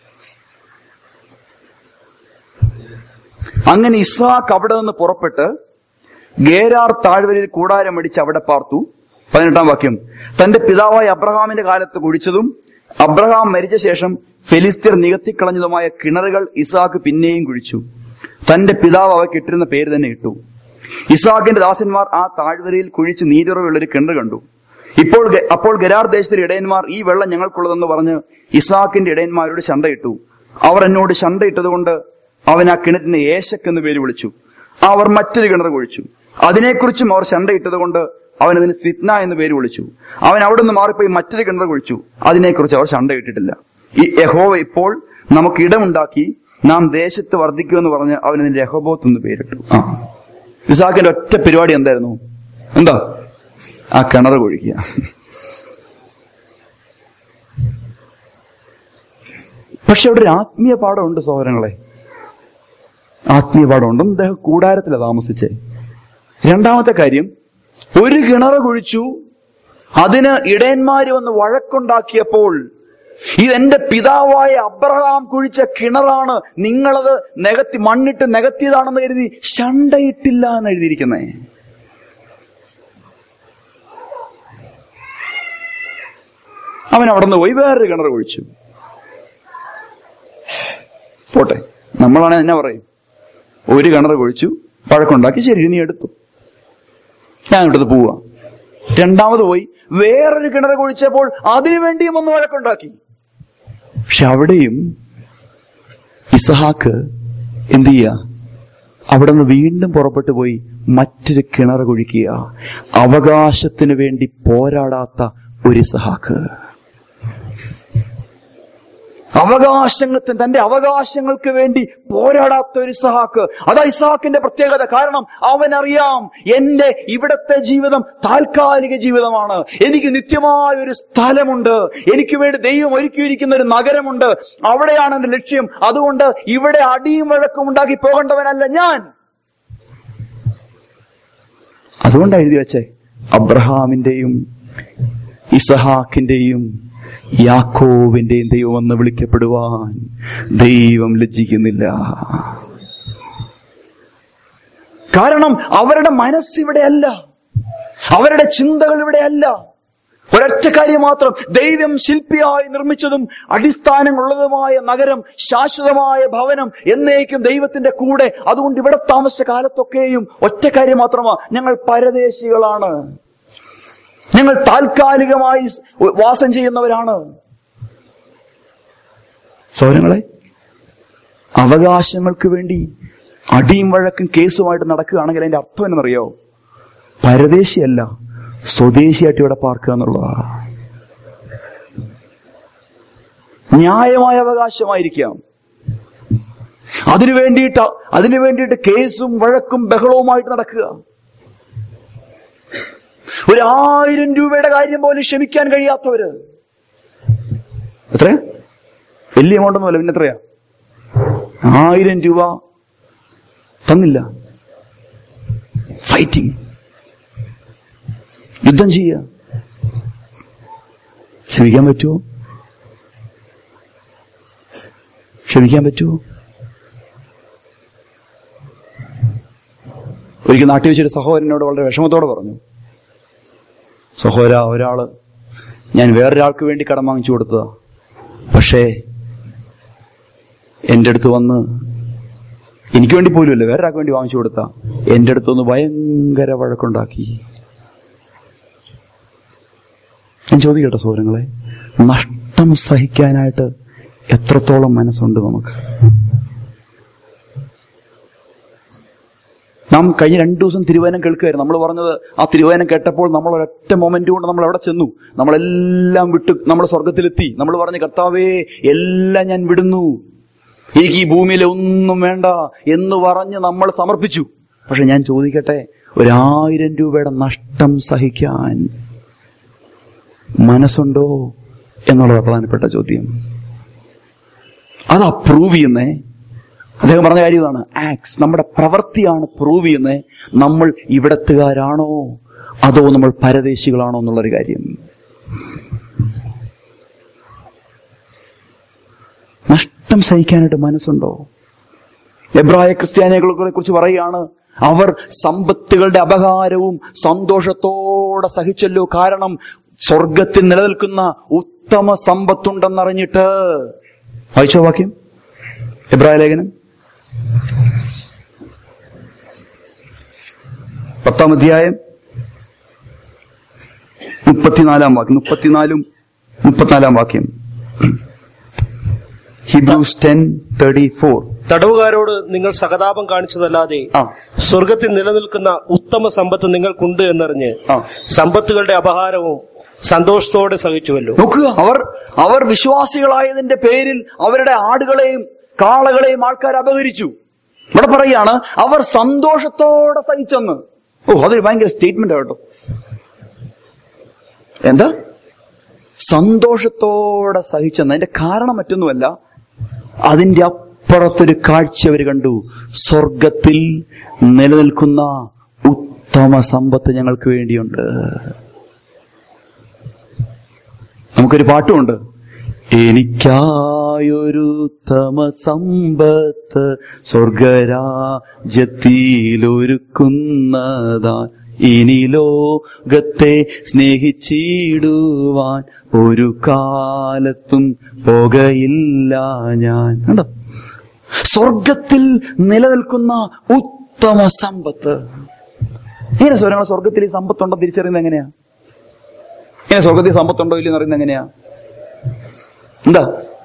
അങ്ങനെ ഇസാഖ് അവിടെ നിന്ന് പുറപ്പെട്ട് ഗേരാർ താഴ്വരയിൽ കൂടാരമടിച്ച് അവിടെ പാർത്തു പതിനെട്ടാം വാക്യം തന്റെ പിതാവായ അബ്രഹാമിന്റെ കാലത്ത് കുഴിച്ചതും അബ്രഹാം മരിച്ച ശേഷം ഫെലിസ്തീർ നികത്തിക്കളഞ്ഞതുമായ കിണറുകൾ ഇസാഖ് പിന്നെയും കുഴിച്ചു തന്റെ പിതാവ് അവയ്ക്ക് ഇട്ടിരുന്ന പേര് തന്നെ ഇട്ടു ഇസാഖിന്റെ ദാസന്മാർ ആ താഴ്വരയിൽ കുഴിച്ച് നീരുറവുള്ള ഒരു കിണർ കണ്ടു ഇപ്പോൾ ഗ- അപ്പോൾ ഗരാർ ദേശത്തിലെ ഇടയന്മാർ ഈ വെള്ളം ഞങ്ങൾക്കുള്ളതെന്ന് പറഞ്ഞ് ഇസാഖിന്റെ ഇടയന്മാരോട് ശണ്ടയിട്ടു അവർ എന്നോട് ശണ്ടയിട്ടതുകൊണ്ട് അവൻ ആ കിണറ്റിന് ഏശക്ക് എന്ന് പേര് വിളിച്ചു അവർ മറ്റൊരു കിണർ കുഴിച്ചു അതിനെക്കുറിച്ചും അവർ ശണ്ടയിട്ടത് കൊണ്ട് അവൻ അതിന് സിത്ന എന്ന് പേര് വിളിച്ചു അവൻ അവിടെ നിന്ന് മാറിപ്പോയി മറ്റൊരു കിണർ കുഴിച്ചു അതിനെക്കുറിച്ച് അവർ ശണ്ടയിട്ടിട്ടില്ല ഈ യഹോവ ഇപ്പോൾ നമുക്ക് ഇടമുണ്ടാക്കി നാം ദേശത്ത് വർദ്ധിക്കുമെന്ന് പറഞ്ഞ് അവൻ അതിന് രഹബോത്ത് എന്ന് പേരിട്ടു ആ ഇസാഖിന്റെ ഒറ്റ പരിപാടി എന്തായിരുന്നു എന്താ ആ കിണർ കുഴിക്കുക പക്ഷെ അവിടെ ഒരു ആത്മീയ പാഠമുണ്ട് സഹോദരങ്ങളെ ആത്മീയ പാഠമുണ്ട് അദ്ദേഹം കൂടാരത്തിലാണ് താമസിച്ചേ രണ്ടാമത്തെ കാര്യം ഒരു കിണർ കുഴിച്ചു അതിന് ഇടയന്മാര് വന്ന് വഴക്കുണ്ടാക്കിയപ്പോൾ ഇതെന്റെ പിതാവായ അബ്രഹാം കുഴിച്ച കിണറാണ് നിങ്ങളത് നികത്തി മണ്ണിട്ട് നികത്തിയതാണെന്ന് കരുതി ശണ്ടയിട്ടില്ല എന്ന് എഴുതിയിരിക്കുന്നേ അവൻ അവിടെ നിന്ന് പോയി വേറൊരു കിണർ കുഴിച്ചു പോട്ടെ നമ്മളാണെങ്കിൽ എന്നാ പറയും ഒരു കിണർ കുഴിച്ചു പഴക്കുണ്ടാക്കി ശരി നീ എടുത്തു ഞാൻ ഇവിടുത്തെ പോവാ രണ്ടാമത് പോയി വേറൊരു കിണർ കുഴിച്ചപ്പോൾ അതിനു വേണ്ടിയും ഒന്ന് വഴക്കുണ്ടാക്കി പക്ഷെ അവിടെയും ഇസഹാക്ക് എന്ത് ചെയ്യാ അവിടെ നിന്ന് വീണ്ടും പുറപ്പെട്ടു പോയി മറ്റൊരു കിണർ കുഴിക്കുക അവകാശത്തിന് വേണ്ടി പോരാടാത്ത ഒരു ഇസഹാക്ക് അവകാശങ്ങൾക്ക് തന്റെ അവകാശങ്ങൾക്ക് വേണ്ടി പോരാടാത്ത ഒരു ഇസഹാക്ക് അതാ ഇസഹാക്കിന്റെ പ്രത്യേകത കാരണം അവനറിയാം എന്റെ ഇവിടത്തെ ജീവിതം താൽക്കാലിക ജീവിതമാണ് എനിക്ക് നിത്യമായ ഒരു സ്ഥലമുണ്ട് എനിക്ക് വേണ്ടി ദൈവം ഒരുക്കിയിരിക്കുന്ന ഒരു നഗരമുണ്ട് അവിടെയാണ് എന്റെ ലക്ഷ്യം അതുകൊണ്ട് ഇവിടെ അടിയും വഴക്കും ഉണ്ടാക്കി പോകേണ്ടവനല്ല ഞാൻ അതുകൊണ്ടാണ് എഴുതി വെച്ചേ അബ്രഹാമിന്റെയും ഇസഹാക്കിന്റെയും യാക്കോവിന്റെയും ദൈവം എന്ന് വിളിക്കപ്പെടുവാൻ ദൈവം ലജ്ജിക്കുന്നില്ല കാരണം അവരുടെ മനസ്സിവിടെയല്ല അവരുടെ ചിന്തകൾ ഇവിടെയല്ല ഒരൊറ്റ കാര്യം മാത്രം ദൈവം ശില്പിയായി നിർമ്മിച്ചതും അടിസ്ഥാനങ്ങളുള്ളതുമായ നഗരം ശാശ്വതമായ ഭവനം എന്നേക്കും ദൈവത്തിന്റെ കൂടെ അതുകൊണ്ട് ഇവിടെ താമസിച്ച കാലത്തൊക്കെയും ഒറ്റ കാര്യം മാത്രമാ ഞങ്ങൾ പരദേശികളാണ് ഞങ്ങൾ താൽക്കാലികമായി വാസം ചെയ്യുന്നവരാണ് സൗരങ്ങളെ അവകാശങ്ങൾക്ക് വേണ്ടി അടിയും വഴക്കും കേസുമായിട്ട് നടക്കുകയാണെങ്കിൽ അതിന്റെ അർത്ഥം എന്നറിയോ പരദേശിയല്ല സ്വദേശിയായിട്ട് ഇവിടെ പാർക്കുക എന്നുള്ളതാ ന്യായമായ അവകാശമായിരിക്കാം അതിനു വേണ്ടിയിട്ട് അതിനു വേണ്ടിയിട്ട് കേസും വഴക്കും ബഹളവുമായിട്ട് നടക്കുക ഒരു ആയിരം രൂപയുടെ കാര്യം പോലും ക്ഷമിക്കാൻ കഴിയാത്തവര് എത്ര വലിയ എമൗണ്ട് ഒന്നുമല്ല പിന്നെ എത്രയാ ആയിരം രൂപ തന്നില്ല ഫൈറ്റിംഗ് യുദ്ധം ചെയ്യുക ക്ഷമിക്കാൻ പറ്റുമോ ക്ഷമിക്കാൻ പറ്റുമോ ഒരിക്കൽ നാട്ടിൽ വെച്ചൊരു സഹോദരനോട് വളരെ വിഷമത്തോടെ പറഞ്ഞു സഹോദര ഒരാള് ഞാൻ വേറൊരാൾക്ക് വേണ്ടി കടം വാങ്ങിച്ചു കൊടുത്തതാ പക്ഷേ എന്റെ അടുത്ത് വന്ന് എനിക്ക് വേണ്ടി പോലുമല്ല വേറൊരാൾക്ക് വേണ്ടി വാങ്ങിച്ചു കൊടുത്ത എന്റെ അടുത്ത് വന്ന് ഭയങ്കര വഴക്കുണ്ടാക്കി ഞാൻ ചോദിക്കട്ടെ സൗരങ്ങളെ നഷ്ടം സഹിക്കാനായിട്ട് എത്രത്തോളം മനസ്സുണ്ട് നമുക്ക് നാം കഴിഞ്ഞ രണ്ടു ദിവസം തിരുവചനം കേൾക്കുകയായിരുന്നു നമ്മൾ പറഞ്ഞത് ആ തിരുവചനം കേട്ടപ്പോൾ നമ്മൾ ഒരൊറ്റ മൊമെന്റ് കൊണ്ട് നമ്മൾ എവിടെ ചെന്നു നമ്മളെല്ലാം വിട്ട് നമ്മൾ സ്വർഗത്തിലെത്തി നമ്മൾ പറഞ്ഞ കർത്താവേ എല്ലാം ഞാൻ വിടുന്നു എനിക്ക് ഈ ഭൂമിയിലെ ഒന്നും വേണ്ട എന്ന് പറഞ്ഞ് നമ്മൾ സമർപ്പിച്ചു പക്ഷെ ഞാൻ ചോദിക്കട്ടെ ഒരായിരം രൂപയുടെ നഷ്ടം സഹിക്കാൻ മനസ്സുണ്ടോ എന്നുള്ളത് പ്രധാനപ്പെട്ട ചോദ്യം അത് അപ്രൂവ് ചെയ്യുന്നേ അദ്ദേഹം പറഞ്ഞ കാര്യം ഇതാണ് ആക്സ് നമ്മുടെ പ്രവൃത്തിയാണ് പ്രൂവ് ചെയ്യുന്നത് നമ്മൾ ഇവിടത്തുകാരാണോ അതോ നമ്മൾ പരദേശികളാണോ എന്നുള്ളൊരു കാര്യം നഷ്ടം സഹിക്കാനായിട്ട് മനസ്സുണ്ടോ എബ്രായ ക്രിസ്ത്യാനികളെ കുറിച്ച് പറയുകയാണ് അവർ സമ്പത്തുകളുടെ അപകാരവും സന്തോഷത്തോടെ സഹിച്ചല്ലോ കാരണം സ്വർഗത്തിൽ നിലനിൽക്കുന്ന ഉത്തമ സമ്പത്തുണ്ടെന്നറിഞ്ഞിട്ട് വായിച്ചോ വാക്യം എബ്രായ ലേഖനം പത്താം അധ്യായം മുപ്പത്തിനാലാം വാക്യം മുപ്പത്തിനാലും മുപ്പത്തിനാലാം വാക്യം ഹിബ്രൂസ് ടെൻ തേർട്ടി ഫോർ തടവുകാരോട് നിങ്ങൾ സഹതാപം കാണിച്ചതല്ലാതെ ആ സ്വർഗത്തിൽ നിലനിൽക്കുന്ന ഉത്തമ സമ്പത്ത് നിങ്ങൾക്കുണ്ട് എന്നറിഞ്ഞ് ആ സമ്പത്തുകളുടെ അപഹാരവും സന്തോഷത്തോടെ സഹിച്ചുവല്ലോ നോക്കുക അവർ അവർ വിശ്വാസികളായതിന്റെ പേരിൽ അവരുടെ ആടുകളെയും കാളകളെയും ആൾക്കാർ അപഹരിച്ചു ഇവിടെ പറയാണ് അവർ സന്തോഷത്തോടെ സഹിച്ചെന്ന് ഓ അതൊരു ഭയങ്കര സ്റ്റേറ്റ്മെന്റ് കേട്ടോ എന്താ സന്തോഷത്തോടെ സഹിച്ചെന്ന് അതിന്റെ കാരണം മറ്റൊന്നുമല്ല അതിന്റെ അപ്പുറത്തൊരു കാഴ്ച അവർ കണ്ടു സ്വർഗത്തിൽ നിലനിൽക്കുന്ന ഉത്തമ സമ്പത്ത് ഞങ്ങൾക്ക് വേണ്ടിയുണ്ട് നമുക്കൊരു പാട്ടുമുണ്ട് എനിക്കായൊരു ഉത്തമ സമ്പത്ത് സ്വർഗരാജ്യത്തിലൊരുക്കുന്നതാ ഇനി ലോകത്തെ സ്നേഹിച്ചിടുവാൻ ഒരു കാലത്തും പോകയില്ല ഞാൻ കണ്ടോ സ്വർഗത്തിൽ നിലനിൽക്കുന്ന ഉത്തമ സമ്പത്ത് എങ്ങനെ സ്വരങ്ങൾ സ്വർഗത്തിൽ ഈ സമ്പത്തുണ്ടോ തിരിച്ചറിയുന്നത് എങ്ങനെയാ എങ്ങനെ സ്വർഗത്തിൽ സമ്പത്തുണ്ടോ ഇല്ലെന്ന് അറിയുന്നത് എങ്ങനെയാ എന്താ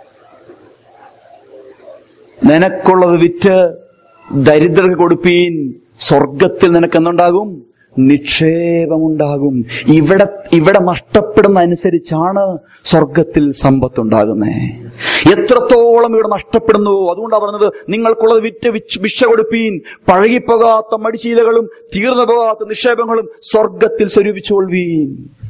നിനക്കുള്ളത് വിറ്റ് ദരിദ്രർക്ക് കൊടുപ്പീൻ സ്വർഗത്തിൽ നിനക്ക് എന്തുണ്ടാകും നിക്ഷേപമുണ്ടാകും ഇവിടെ ഇവിടെ നഷ്ടപ്പെടുന്ന അനുസരിച്ചാണ് സ്വർഗത്തിൽ സമ്പത്തുണ്ടാകുന്നത് എത്രത്തോളം ഇവിടെ നഷ്ടപ്പെടുന്നുവോ അതുകൊണ്ടാണ് പറഞ്ഞത് നിങ്ങൾക്കുള്ളത് വിറ്റ് വിച്ച് ഭിക്ഷ കൊടുപ്പീൻ പഴകിപ്പോകാത്ത മടിശീലകളും തീർന്നു പോകാത്ത നിക്ഷേപങ്ങളും സ്വർഗത്തിൽ സ്വരൂപിച്ചുകൊള്ളുവീൻ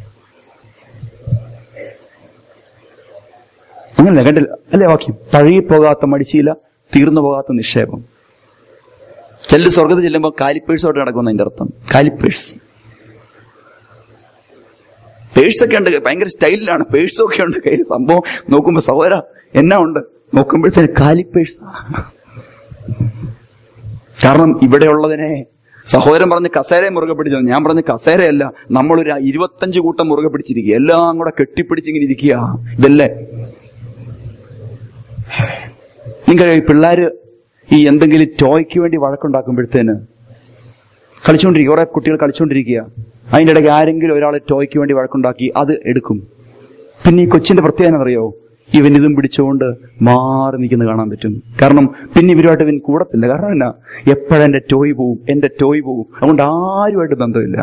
അങ്ങനല്ല കണ്ടില്ല അല്ലേ വാക്യം പഴകിപ്പോകാത്ത മടിശീല തീർന്നു പോകാത്ത നിക്ഷേപം ചില സ്വർഗത്തിൽ ചെല്ലുമ്പോൾ കാലിപ്പേഴ്സോട്ട് നടക്കുന്ന അതിന്റെ അർത്ഥം കാലിപ്പേഴ്സ് പേഴ്സൊക്കെ ഉണ്ട് ഭയങ്കര സ്റ്റൈലിലാണ് പേഴ്സൊക്കെ ഉണ്ട് കയ്യിൽ സംഭവം നോക്കുമ്പോ സഹോദര എന്നാ ഉണ്ട് നോക്കുമ്പോഴത്തേന് കാലിപ്പേഴ്സ് കാരണം ഇവിടെയുള്ളതിനെ സഹോദരൻ പറഞ്ഞ് കസേര മുറുകെ പിടിച്ചത് ഞാൻ പറഞ്ഞ കസേരയല്ല നമ്മളൊരു ഇരുപത്തഞ്ച് കൂട്ടം മുറുകെ പിടിച്ചിരിക്കുക എല്ലാം കൂടെ കെട്ടിപ്പിടിച്ചിങ്ങനെ ഇരിക്കുക ഇതല്ലേ നിങ്ങൾ ഈ പിള്ളേര് ഈ എന്തെങ്കിലും ടോയ്ക്ക് വേണ്ടി വഴക്കുണ്ടാക്കുമ്പോഴത്തേന് കളിച്ചുകൊണ്ടിരിക്കുക കുറെ കുട്ടികൾ കളിച്ചുകൊണ്ടിരിക്കുക അതിന്റെ ഇടയ്ക്ക് ആരെങ്കിലും ഒരാൾ ടോയ്ക്ക് വേണ്ടി വഴക്കുണ്ടാക്കി അത് എടുക്കും പിന്നെ ഈ കൊച്ചിന്റെ പ്രത്യേകത അറിയോ ഇവൻ ഇതും പിടിച്ചുകൊണ്ട് മാറി നിൽക്കുന്നത് കാണാൻ പറ്റും കാരണം പിന്നെ ഇവരുമായിട്ട് ഇവൻ കൂടത്തില്ല കാരണം എന്നാ എപ്പോഴെന്റെ ടോയ് പോവും എന്റെ ടോയ് പോവും അതുകൊണ്ട് ആരുമായിട്ട് ബന്ധമില്ല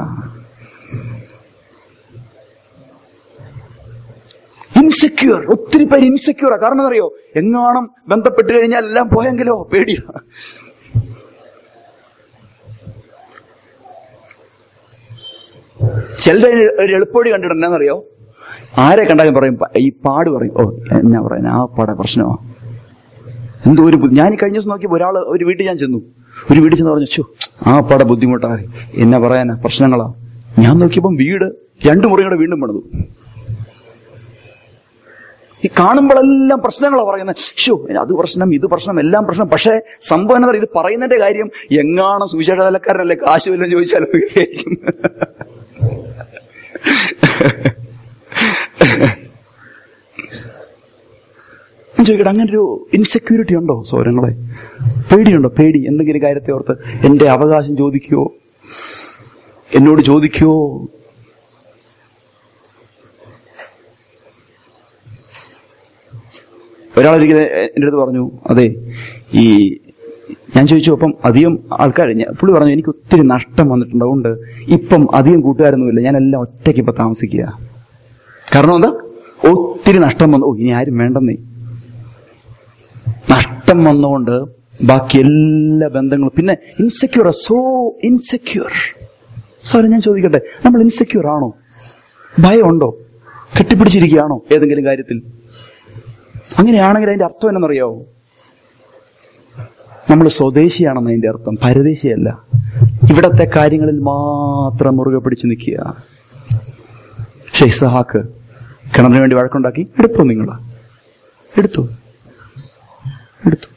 ഇൻസെക്യൂർ ഒത്തിരി പേര് ഇൻസെക്യൂറാ കാരണം അറിയോ എങ്ങാണം ബന്ധപ്പെട്ട് കഴിഞ്ഞാൽ എല്ലാം പോയെങ്കിലോ പേടിയാ ചിലരുടെ ഒരു എളുപ്പവഴി കണ്ടിട്ട് എന്നാന്നറിയോ ആരെ കണ്ടാലും പറയും പ- ഈ പാട് പറയും ഓ എന്നാ പറയാൻ ആ പാടെ പ്രശ്നമാ എന്തോ ഒരു ബു- ഞാൻ ഈ കഴിഞ്ഞ ദിവസം നോക്കിയപ്പോ ഒരാള് ഒരു വീട്ടിൽ ഞാൻ ചെന്നു ഒരു വീട്ടിൽ ചെന്ന് പറഞ്ഞു ചോ ആ പാടെ ബുദ്ധിമുട്ടാ എന്നാ പറയാനാ പ്രശ്നങ്ങളാ ഞാൻ നോക്കിയപ്പം വീട് രണ്ടു മുറിയുടെ വീണ്ടും പണിതു ഈ കാണുമ്പോഴെല്ലാം പ്രശ്നങ്ങളാ പറയുന്നത് ഷോ അത് പ്രശ്നം ഇത് പ്രശ്നം എല്ലാം പ്രശ്നം പക്ഷേ സംഭവം എന്താ പറയുക, ഇത് പറയുന്നതിന്റെ കാര്യം എങ്ങാണ് സുവിശേഷ തലക്കാരനല്ലേ കാശ് വല്ലതും ചോദിച്ചാലോ ഇതായിരിക്കും ഞാൻ ചോദിക്കട്ടെ അങ്ങനെ ഒരു ഇൻസെക്യൂരിറ്റി ഉണ്ടോ സൗരങ്ങളെ പേടിയുണ്ടോ പേടി എന്തെങ്കിലും കാര്യത്തെ ഓർത്ത് എന്റെ അവകാശം ചോദിക്കുവോ എന്നോട് ചോദിക്കുവോ ഒരാളൊരിക്കലും എൻ്റെ അടുത്ത് പറഞ്ഞു അതെ ഈ ഞാൻ ചോദിച്ചു അപ്പം അധികം ആൾക്കാർ പുള്ളി പറഞ്ഞു എനിക്ക് ഒത്തിരി നഷ്ടം വന്നിട്ടുണ്ട് അതുകൊണ്ട് ഇപ്പം അധികം കൂട്ടുകാരൊന്നുമില്ല ഞാൻ എല്ലാം ഒറ്റയ്ക്ക് ഇപ്പൊ താമസിക്കുക കാരണം എന്താ ഒത്തിരി നഷ്ടം വന്നു ഓ ഇനി ആരും വേണ്ടെന്നേ നഷ്ടം വന്നുകൊണ്ട് ബാക്കി എല്ലാ ബന്ധങ്ങളും പിന്നെ ഇൻസെക്യൂർ സോ ഇൻസെക്യൂർ സോറി ഞാൻ ചോദിക്കട്ടെ നമ്മൾ ഇൻസെക്യൂർ ആണോ ഭയമുണ്ടോ കെട്ടിപ്പിടിച്ചിരിക്കുകയാണോ ഏതെങ്കിലും കാര്യത്തിൽ അങ്ങനെയാണെങ്കിൽ അതിന്റെ അർത്ഥം എന്നറിയാവോ നമ്മൾ സ്വദേശിയാണെന്ന് അതിന്റെ അർത്ഥം പരദേശിയല്ല ഇവിടത്തെ കാര്യങ്ങളിൽ മാത്രം മുറുകെ പിടിച്ച് നിൽക്കുക പക്ഷെ ഇസഹാക്ക് കിണറിന് വേണ്ടി വഴക്കുണ്ടാക്കി എടുത്തു നിങ്ങൾ എടുത്തു എടുത്തു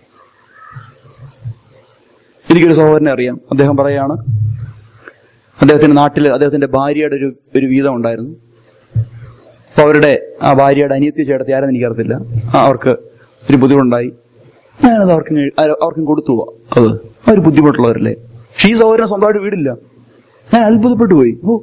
എനിക്കൊരു സഹോദരനെ അറിയാം അദ്ദേഹം പറയാണ് അദ്ദേഹത്തിന്റെ നാട്ടിൽ അദ്ദേഹത്തിന്റെ ഭാര്യയുടെ ഒരു ഒരു വീതം ഉണ്ടായിരുന്നു അപ്പൊ അവരുടെ ആ ഭാര്യയുടെ അനിയത്തി ചേട്ടത്തി ആരെന്ന് എനിക്കറിയത്തില്ല ആ, അവർക്ക് ഒരു ബുദ്ധിമുട്ടുണ്ടായി ഞാനത് അവർക്ക് ഇങ്ങ് ആ- അവർക്കും കൊടുത്തു അത് അവർ ബുദ്ധിമുട്ടുള്ളവരല്ലേ പക്ഷേ ഈ സഹോദരന് സ്വന്തമായിട്ട് വീടില്ല ഞാൻ അത്ഭുതപ്പെട്ടു പോയി ഓ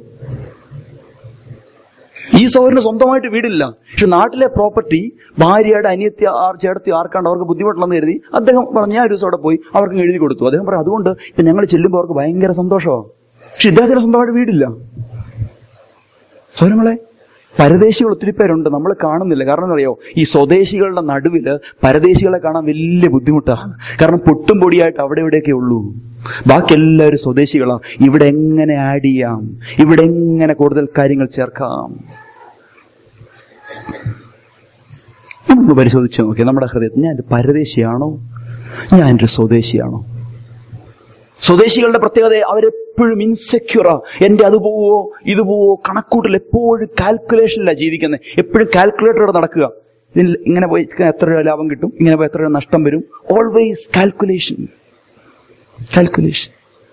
ഈ സഹോദരന് സ്വന്തമായിട്ട് വീടില്ല പക്ഷെ നാട്ടിലെ പ്രോപ്പർട്ടി ഭാര്യയുടെ അനിയത്തി ആർ ചേട്ടത്തി ആർക്കാണ്ട് അവർക്ക് ബുദ്ധിമുട്ടുള്ളെന്ന് കരുതി അദ്ദേഹം പറഞ്ഞു ഞാൻ ഒരു ദിവസം അവിടെ പോയി അവർക്ക് എഴുതി കൊടുത്തു അദ്ദേഹം പറഞ്ഞു അതുകൊണ്ട് ഇപ്പൊ ഞങ്ങൾ ചെല്ലുമ്പോൾ അവർക്ക് ഭയങ്കര സന്തോഷമാണ് പക്ഷെ ഇദ്ദേഹത്തിന് സ്വന്തമായിട്ട് വീടില്ല സോരങ്ങളെ പരദേശികൾ ഒത്തിരി പേരുണ്ട് നമ്മൾ കാണുന്നില്ല കാരണം എന്നറിയോ ഈ സ്വദേശികളുടെ നടുവില് പരദേശികളെ കാണാൻ വലിയ ബുദ്ധിമുട്ടാണ് കാരണം പൊട്ടും പൊടിയായിട്ട് അവിടെ ഇവിടെയൊക്കെ ഉള്ളൂ ബാക്കി എല്ലാവരും സ്വദേശികളാ ഇവിടെ എങ്ങനെ ആഡ് ചെയ്യാം ഇവിടെ എങ്ങനെ കൂടുതൽ കാര്യങ്ങൾ ചേർക്കാം നമ്മളൊന്ന് പരിശോധിച്ച് നോക്കി നമ്മുടെ ഹൃദയത്തിൽ ഞാൻ ഒരു പരദേശിയാണോ ഞാൻ ഒരു സ്വദേശിയാണോ സ്വദേശികളുടെ പ്രത്യേകത അവര് എപ്പോഴും ഇൻസെക്യൂറാ എന്റെ അത് പോവോ ഇത് പോവോ കണക്കൂട്ടൽ എപ്പോഴും കാൽക്കുലേഷനിലാ ജീവിക്കുന്നത് എപ്പോഴും കാൽക്കുലേറ്ററോടെ നടക്കുക ഇതിൽ ഇങ്ങനെ പോയി എത്ര രൂപ ലാഭം കിട്ടും ഇങ്ങനെ പോയി എത്ര രൂപ നഷ്ടം വരും ഓൾവേസ് കാൽക്കുലേഷൻ കാൽക്കുലേഷൻ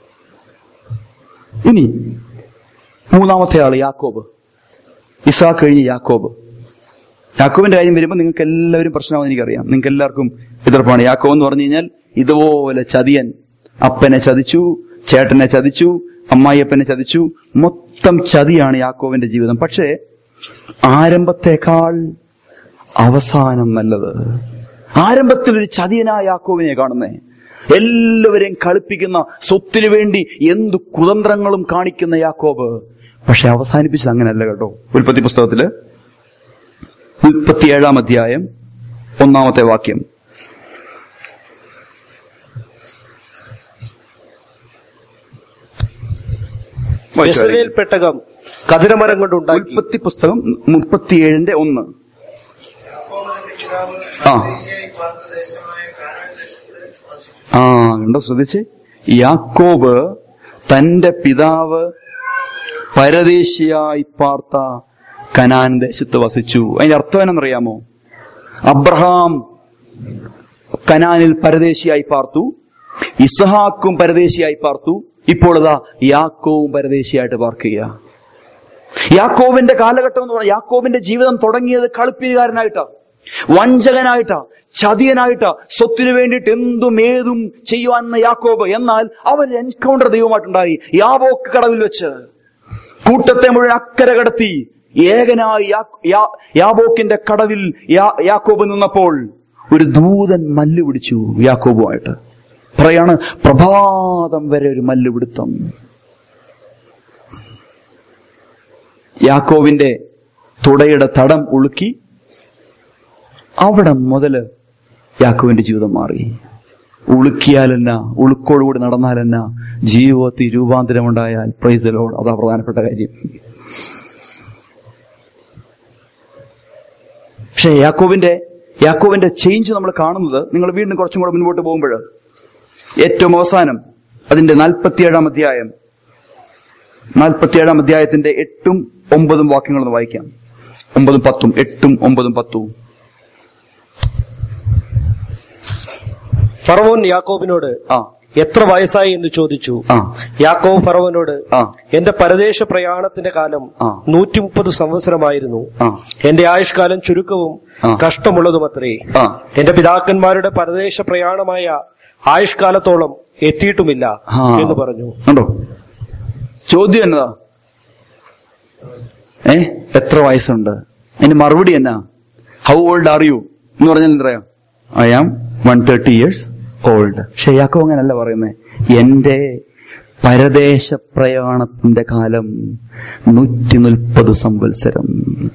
ഇനി മൂന്നാമത്തെ ആള് യാക്കോബ് ഇസാഖ് കഴിഞ്ഞ് യാക്കോബ് യാക്കോബിന്റെ കാര്യം വരുമ്പോൾ നിങ്ങൾക്ക് എല്ലാവരും പ്രശ്നമാണെന്ന് എനിക്കറിയാം നിങ്ങൾക്ക് എല്ലാവർക്കും എതിർപ്പാണ് യാക്കോബ് എന്ന് പറഞ്ഞു കഴിഞ്ഞാൽ ഇതുപോലെ ചതിയൻ അപ്പനെ ചതിച്ചു ചേട്ടനെ ചതിച്ചു അമ്മായിയപ്പനെ ചതിച്ചു മൊത്തം ചതിയാണ് യാക്കോവിന്റെ ജീവിതം പക്ഷേ ആരംഭത്തെക്കാൾ അവസാനം നല്ലത് ആരംഭത്തിൽ ഒരു ചതിയനായ യാക്കോവിനെ കാണുന്നേ എല്ലാവരെയും കളിപ്പിക്കുന്ന സ്വത്തിനു വേണ്ടി എന്ത് കുതന്ത്രങ്ങളും കാണിക്കുന്ന യാക്കോബ് പക്ഷെ അവസാനിപ്പിച്ചത് അങ്ങനെയല്ല കേട്ടോ ഉൽപ്പത്തി പുസ്തകത്തില് മുപ്പത്തിയേഴാം അധ്യായം ഒന്നാമത്തെ വാക്യം ബെസലേൽ പെട്ടകം കതിരമരം കൊണ്ടുണ്ടാക്കി ഉൽപ്പത്തി പുസ്തകം മുപ്പത്തിയേഴിന്റെ ഒന്ന് ആ. ആ കണ്ടോ ശ്രദ്ധിച്ച് യാക്കോബ് തന്റെ പിതാവ് പരദേശിയായി പാർത്ത കനാൻ ദേശത്ത് വസിച്ചു അതിന്റെ അർത്ഥം എന്നറിയാമോ അബ്രഹാം കനാനിൽ പരദേശിയായി പാർത്തു ഇസഹാക്കും പരദേശിയായി പാർത്തു ഇപ്പോൾ അതാ യാക്കോവും പരദേശിയായിട്ട് പാർക്കുക യാക്കോവിന്റെ കാലഘട്ടം എന്ന് പറഞ്ഞാൽ യാക്കോവിന്റെ ജീവിതം തുടങ്ങിയത് കളിപ്പീരുകാരനായിട്ടാ വഞ്ചകനായിട്ടാ ചതിയനായിട്ടാ സ്വത്തിനു വേണ്ടിയിട്ട് എന്തും ഏതും ചെയ്യുവാന്ന യാക്കോബ് എന്നാൽ അവൻ എൻകൗണ്ടർ ദൈവമായിട്ടുണ്ടായി യാബോക്ക് കടവിൽ വെച്ച് കൂട്ടത്തെ മുഴുവൻ അക്കരെ കടത്തി ഏകനായി യാ- യാ- യാബോക്കിന്റെ കടവിൽ യാ- യാക്കോബ് നിന്നപ്പോൾ ഒരു ദൂതൻ മല്ല് പിടിച്ചു യാക്കോബുമായിട്ട് പറയാണ് പ്രഭാതം വരെ ഒരു മല്ല് പിടുത്തം യാക്കോവിന്റെ തുടയുടെ തടം ഉളുക്കി അവിടെ മുതല് യാക്കോവിന്റെ ജീവിതം മാറി ഉളുക്കിയാലെന്ന ഉളുക്കോടുകൂടി നടന്നാലെന്ന ജീവിതത്തിൽ രൂപാന്തരമുണ്ടായാൽ പ്രൈസലോട് അതാ പ്രധാനപ്പെട്ട കാര്യം പക്ഷേ യാക്കോവിന്റെ യാക്കോവിന്റെ ചേഞ്ച് നമ്മൾ കാണുന്നത് നിങ്ങൾ വീണ്ടും കുറച്ചും കൂടെ മുൻപോട്ട് പോകുമ്പോൾ ഏറ്റവും അവസാനം അതിന്റെ നാൽപ്പത്തിയേഴാം അധ്യായം നാൽപ്പത്തിയേഴാം അധ്യായത്തിന്റെ എട്ടും ഒമ്പതും വാക്യങ്ങളൊന്ന് വായിക്കാം ഒമ്പതും പത്തും എട്ടും ഒമ്പതും പത്തും ഫറവോൻ യാക്കോബിനോട് ആ എത്ര വയസ്സായി എന്ന് ചോദിച്ചു ആ യാക്കോബ് ഫറവോനോട് ആ എന്റെ പരദേശ പ്രയാണത്തിന്റെ കാലം ആ. നൂറ്റി മുപ്പത് സംവത്സരമായിരുന്നു ആ എന്റെ ആയുഷ്കാലം ചുരുക്കവും ആ. കഷ്ടമുള്ളതുമത്രേ ആ എന്റെ പിതാക്കന്മാരുടെ പരദേശ പ്രയാണമായ ആയുഷ്കാലത്തോളം എത്തിയിട്ടുമില്ല ആ. എന്ന് പറഞ്ഞു കണ്ടോ ചോദ്യം എന്നതാ ഏ എത്ര വയസ്സുണ്ട് അതിന് മറുപടി എന്നാ ഹൗ ഓൾഡ് ആർ യു എന്ന് പറഞ്ഞാൽ എന്തറിയാം I am one thirty years old പക്ഷെ യാക്കോ അങ്ങനല്ല പറയുന്നത് എന്റെ പരദേശ പ്രയാണത്തിന്റെ കാലം നൂറ്റി മുപ്പത് സംവത്സരം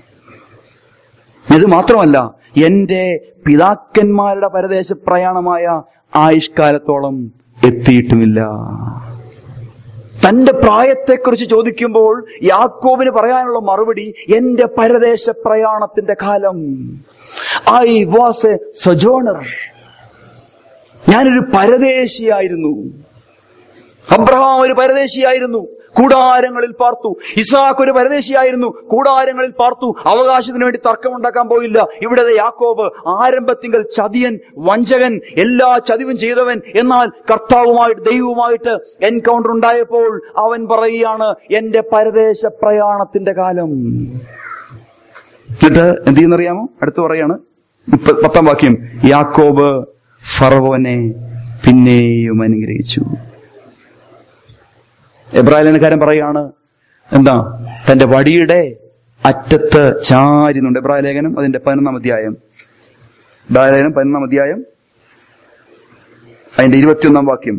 ഇത് മാത്രമല്ല എന്റെ പിതാക്കന്മാരുടെ പരദേശ പ്രയാണമായ ആയുഷ്കാലത്തോളം എത്തിയിട്ടുമില്ല തന്റെ പ്രായത്തെക്കുറിച്ച് ചോദിക്കുമ്പോൾ യാക്കോബിന് പറയാനുള്ള മറുപടി എന്റെ പരദേശ പ്രയാണത്തിന്റെ കാലം ഐ വാസ് എ സജോണർ ഞാനൊരു പരദേശിയായിരുന്നു അബ്രഹാം ഒരു പരദേശിയായിരുന്നു കൂടാരങ്ങളിൽ പാർത്തു ഇസാഖ് ഒരു പരദേശിയായിരുന്നു കൂടാരങ്ങളിൽ പാർത്തു അവകാശത്തിന് വേണ്ടി തർക്കമുണ്ടാക്കാൻ പോയില്ല ഇവിടെ ദേ യാക്കോബ് ആരംഭത്തിങ്കൽ ചതിയൻ വഞ്ചകൻ എല്ലാ ചതിവും ചെയ്തവൻ എന്നാൽ കർത്താവുമായിട്ട് ദൈവവുമായിട്ട് എൻകൗണ്ടർ ഉണ്ടായപ്പോൾ അവൻ പറയുകയാണ് എന്റെ പരദേശ പ്രയാണത്തിന്റെ കാലം എന്നിട്ട് എന്ത് ചെയ്യുന്നറിയാമോ അടുത്ത് പറയാണ് മുപ്പ- പത്താം വാക്യം യാക്കോബ് ഫറവോനെ പിന്നെയും അനുഗ്രഹിച്ചു എബ്രാഹിലേനക്കാരൻ പറയാണ് എന്താ തന്റെ വടിയുടെ അറ്റത്ത് ചാരിന്നുണ്ട് എബ്രാഹിം ലേഖനം അതിന്റെ പതിനൊന്നാം അധ്യായം എബ്രാഹിം ലേഖനം പതിനൊന്നാം അധ്യായം അതിന്റെ ഇരുപത്തിയൊന്നാം വാക്യം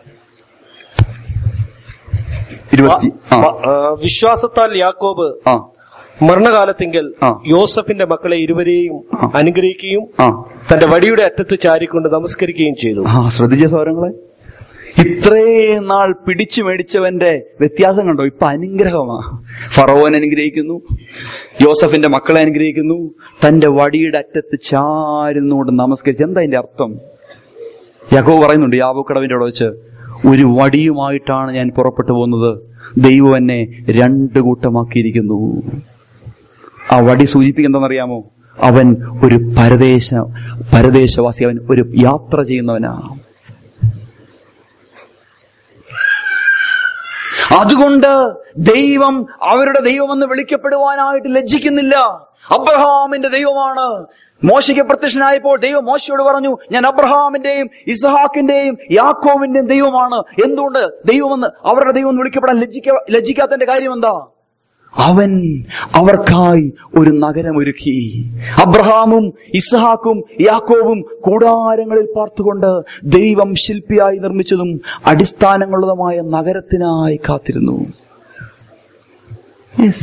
ഇരുപത്തി ആ വ- ആ, വിശ്വാസത്താൽ യാക്കോബ് ആ മരണകാലത്തിങ്കൽ ആ. യോസഫിന്റെ മക്കളെ ഇരുവരെയും ആ. അനുഗ്രഹിക്കുകയും ആ തന്റെ വടിയുടെ അറ്റത്ത് ചാരിക്കൊണ്ട് നമസ്കരിക്കുകയും ചെയ്തു ആ ശ്രദ്ധിച്ച സൗരങ്ങളെ ഇത്രയും നാൾ പിടിച്ചു മേടിച്ചവന്റെ വ്യത്യാസം കണ്ടോ ഇപ്പൊ അനുഗ്രഹമാ ഫറവോൻ അനുഗ്രഹിക്കുന്നു യോസഫിന്റെ മക്കളെ അനുഗ്രഹിക്കുന്നു തന്റെ വടിയുടെ അറ്റത്ത് ചാരുന്നുകൊണ്ട് നമസ്കരിച്ച് എന്താ അതിന്റെ അർത്ഥം യഹോ പറയുന്നുണ്ട് യാബോക്കടവിന്റെ അവിടെ വെച്ച് ഒരു വടിയുമായിട്ടാണ് ഞാൻ പുറപ്പെട്ടു പോകുന്നത് ദൈവം എന്നെ രണ്ട് കൂട്ടമാക്കിയിരിക്കുന്നു ആ വടി സൂചിപ്പിക്കുന്നതെന്നറിയാമോ അവൻ ഒരു പരദേശ പരദേശവാസി അവൻ ഒരു യാത്ര ചെയ്യുന്നവനാ അതുകൊണ്ട് ദൈവം അവരുടെ ദൈവമെന്ന് വിളിക്കപ്പെടുവാനായിട്ട് ലജ്ജിക്കുന്നില്ല അബ്രഹാമിന്റെ ദൈവമാണ് മോശയ്ക്ക് പ്രത്യക്ഷനായപ്പോൾ ദൈവം മോശയോട് പറഞ്ഞു ഞാൻ അബ്രഹാമിന്റെയും ഇസഹാക്കിന്റെയും യാക്കോവിന്റെയും ദൈവമാണ് എന്തുകൊണ്ട് ദൈവമെന്ന് അവരുടെ ദൈവം എന്ന് വിളിക്കപ്പെടാൻ ലജ്ജിക്ക ലജ്ജിക്കാത്തതിന്റെ കാര്യം എന്താ അവൻ അവർക്കായി ഒരു നഗരം ഒരുക്കി അബ്രഹാമും ഇസ്ഹാക്കും യാക്കോവും കൂടാരങ്ങളിൽ പാർത്തുകൊണ്ട് ദൈവം ശില്പിയായി നിർമ്മിച്ചതും അടിസ്ഥാനങ്ങളുള്ളതുമായ നഗരത്തിനായി കാത്തിരുന്നു യെസ്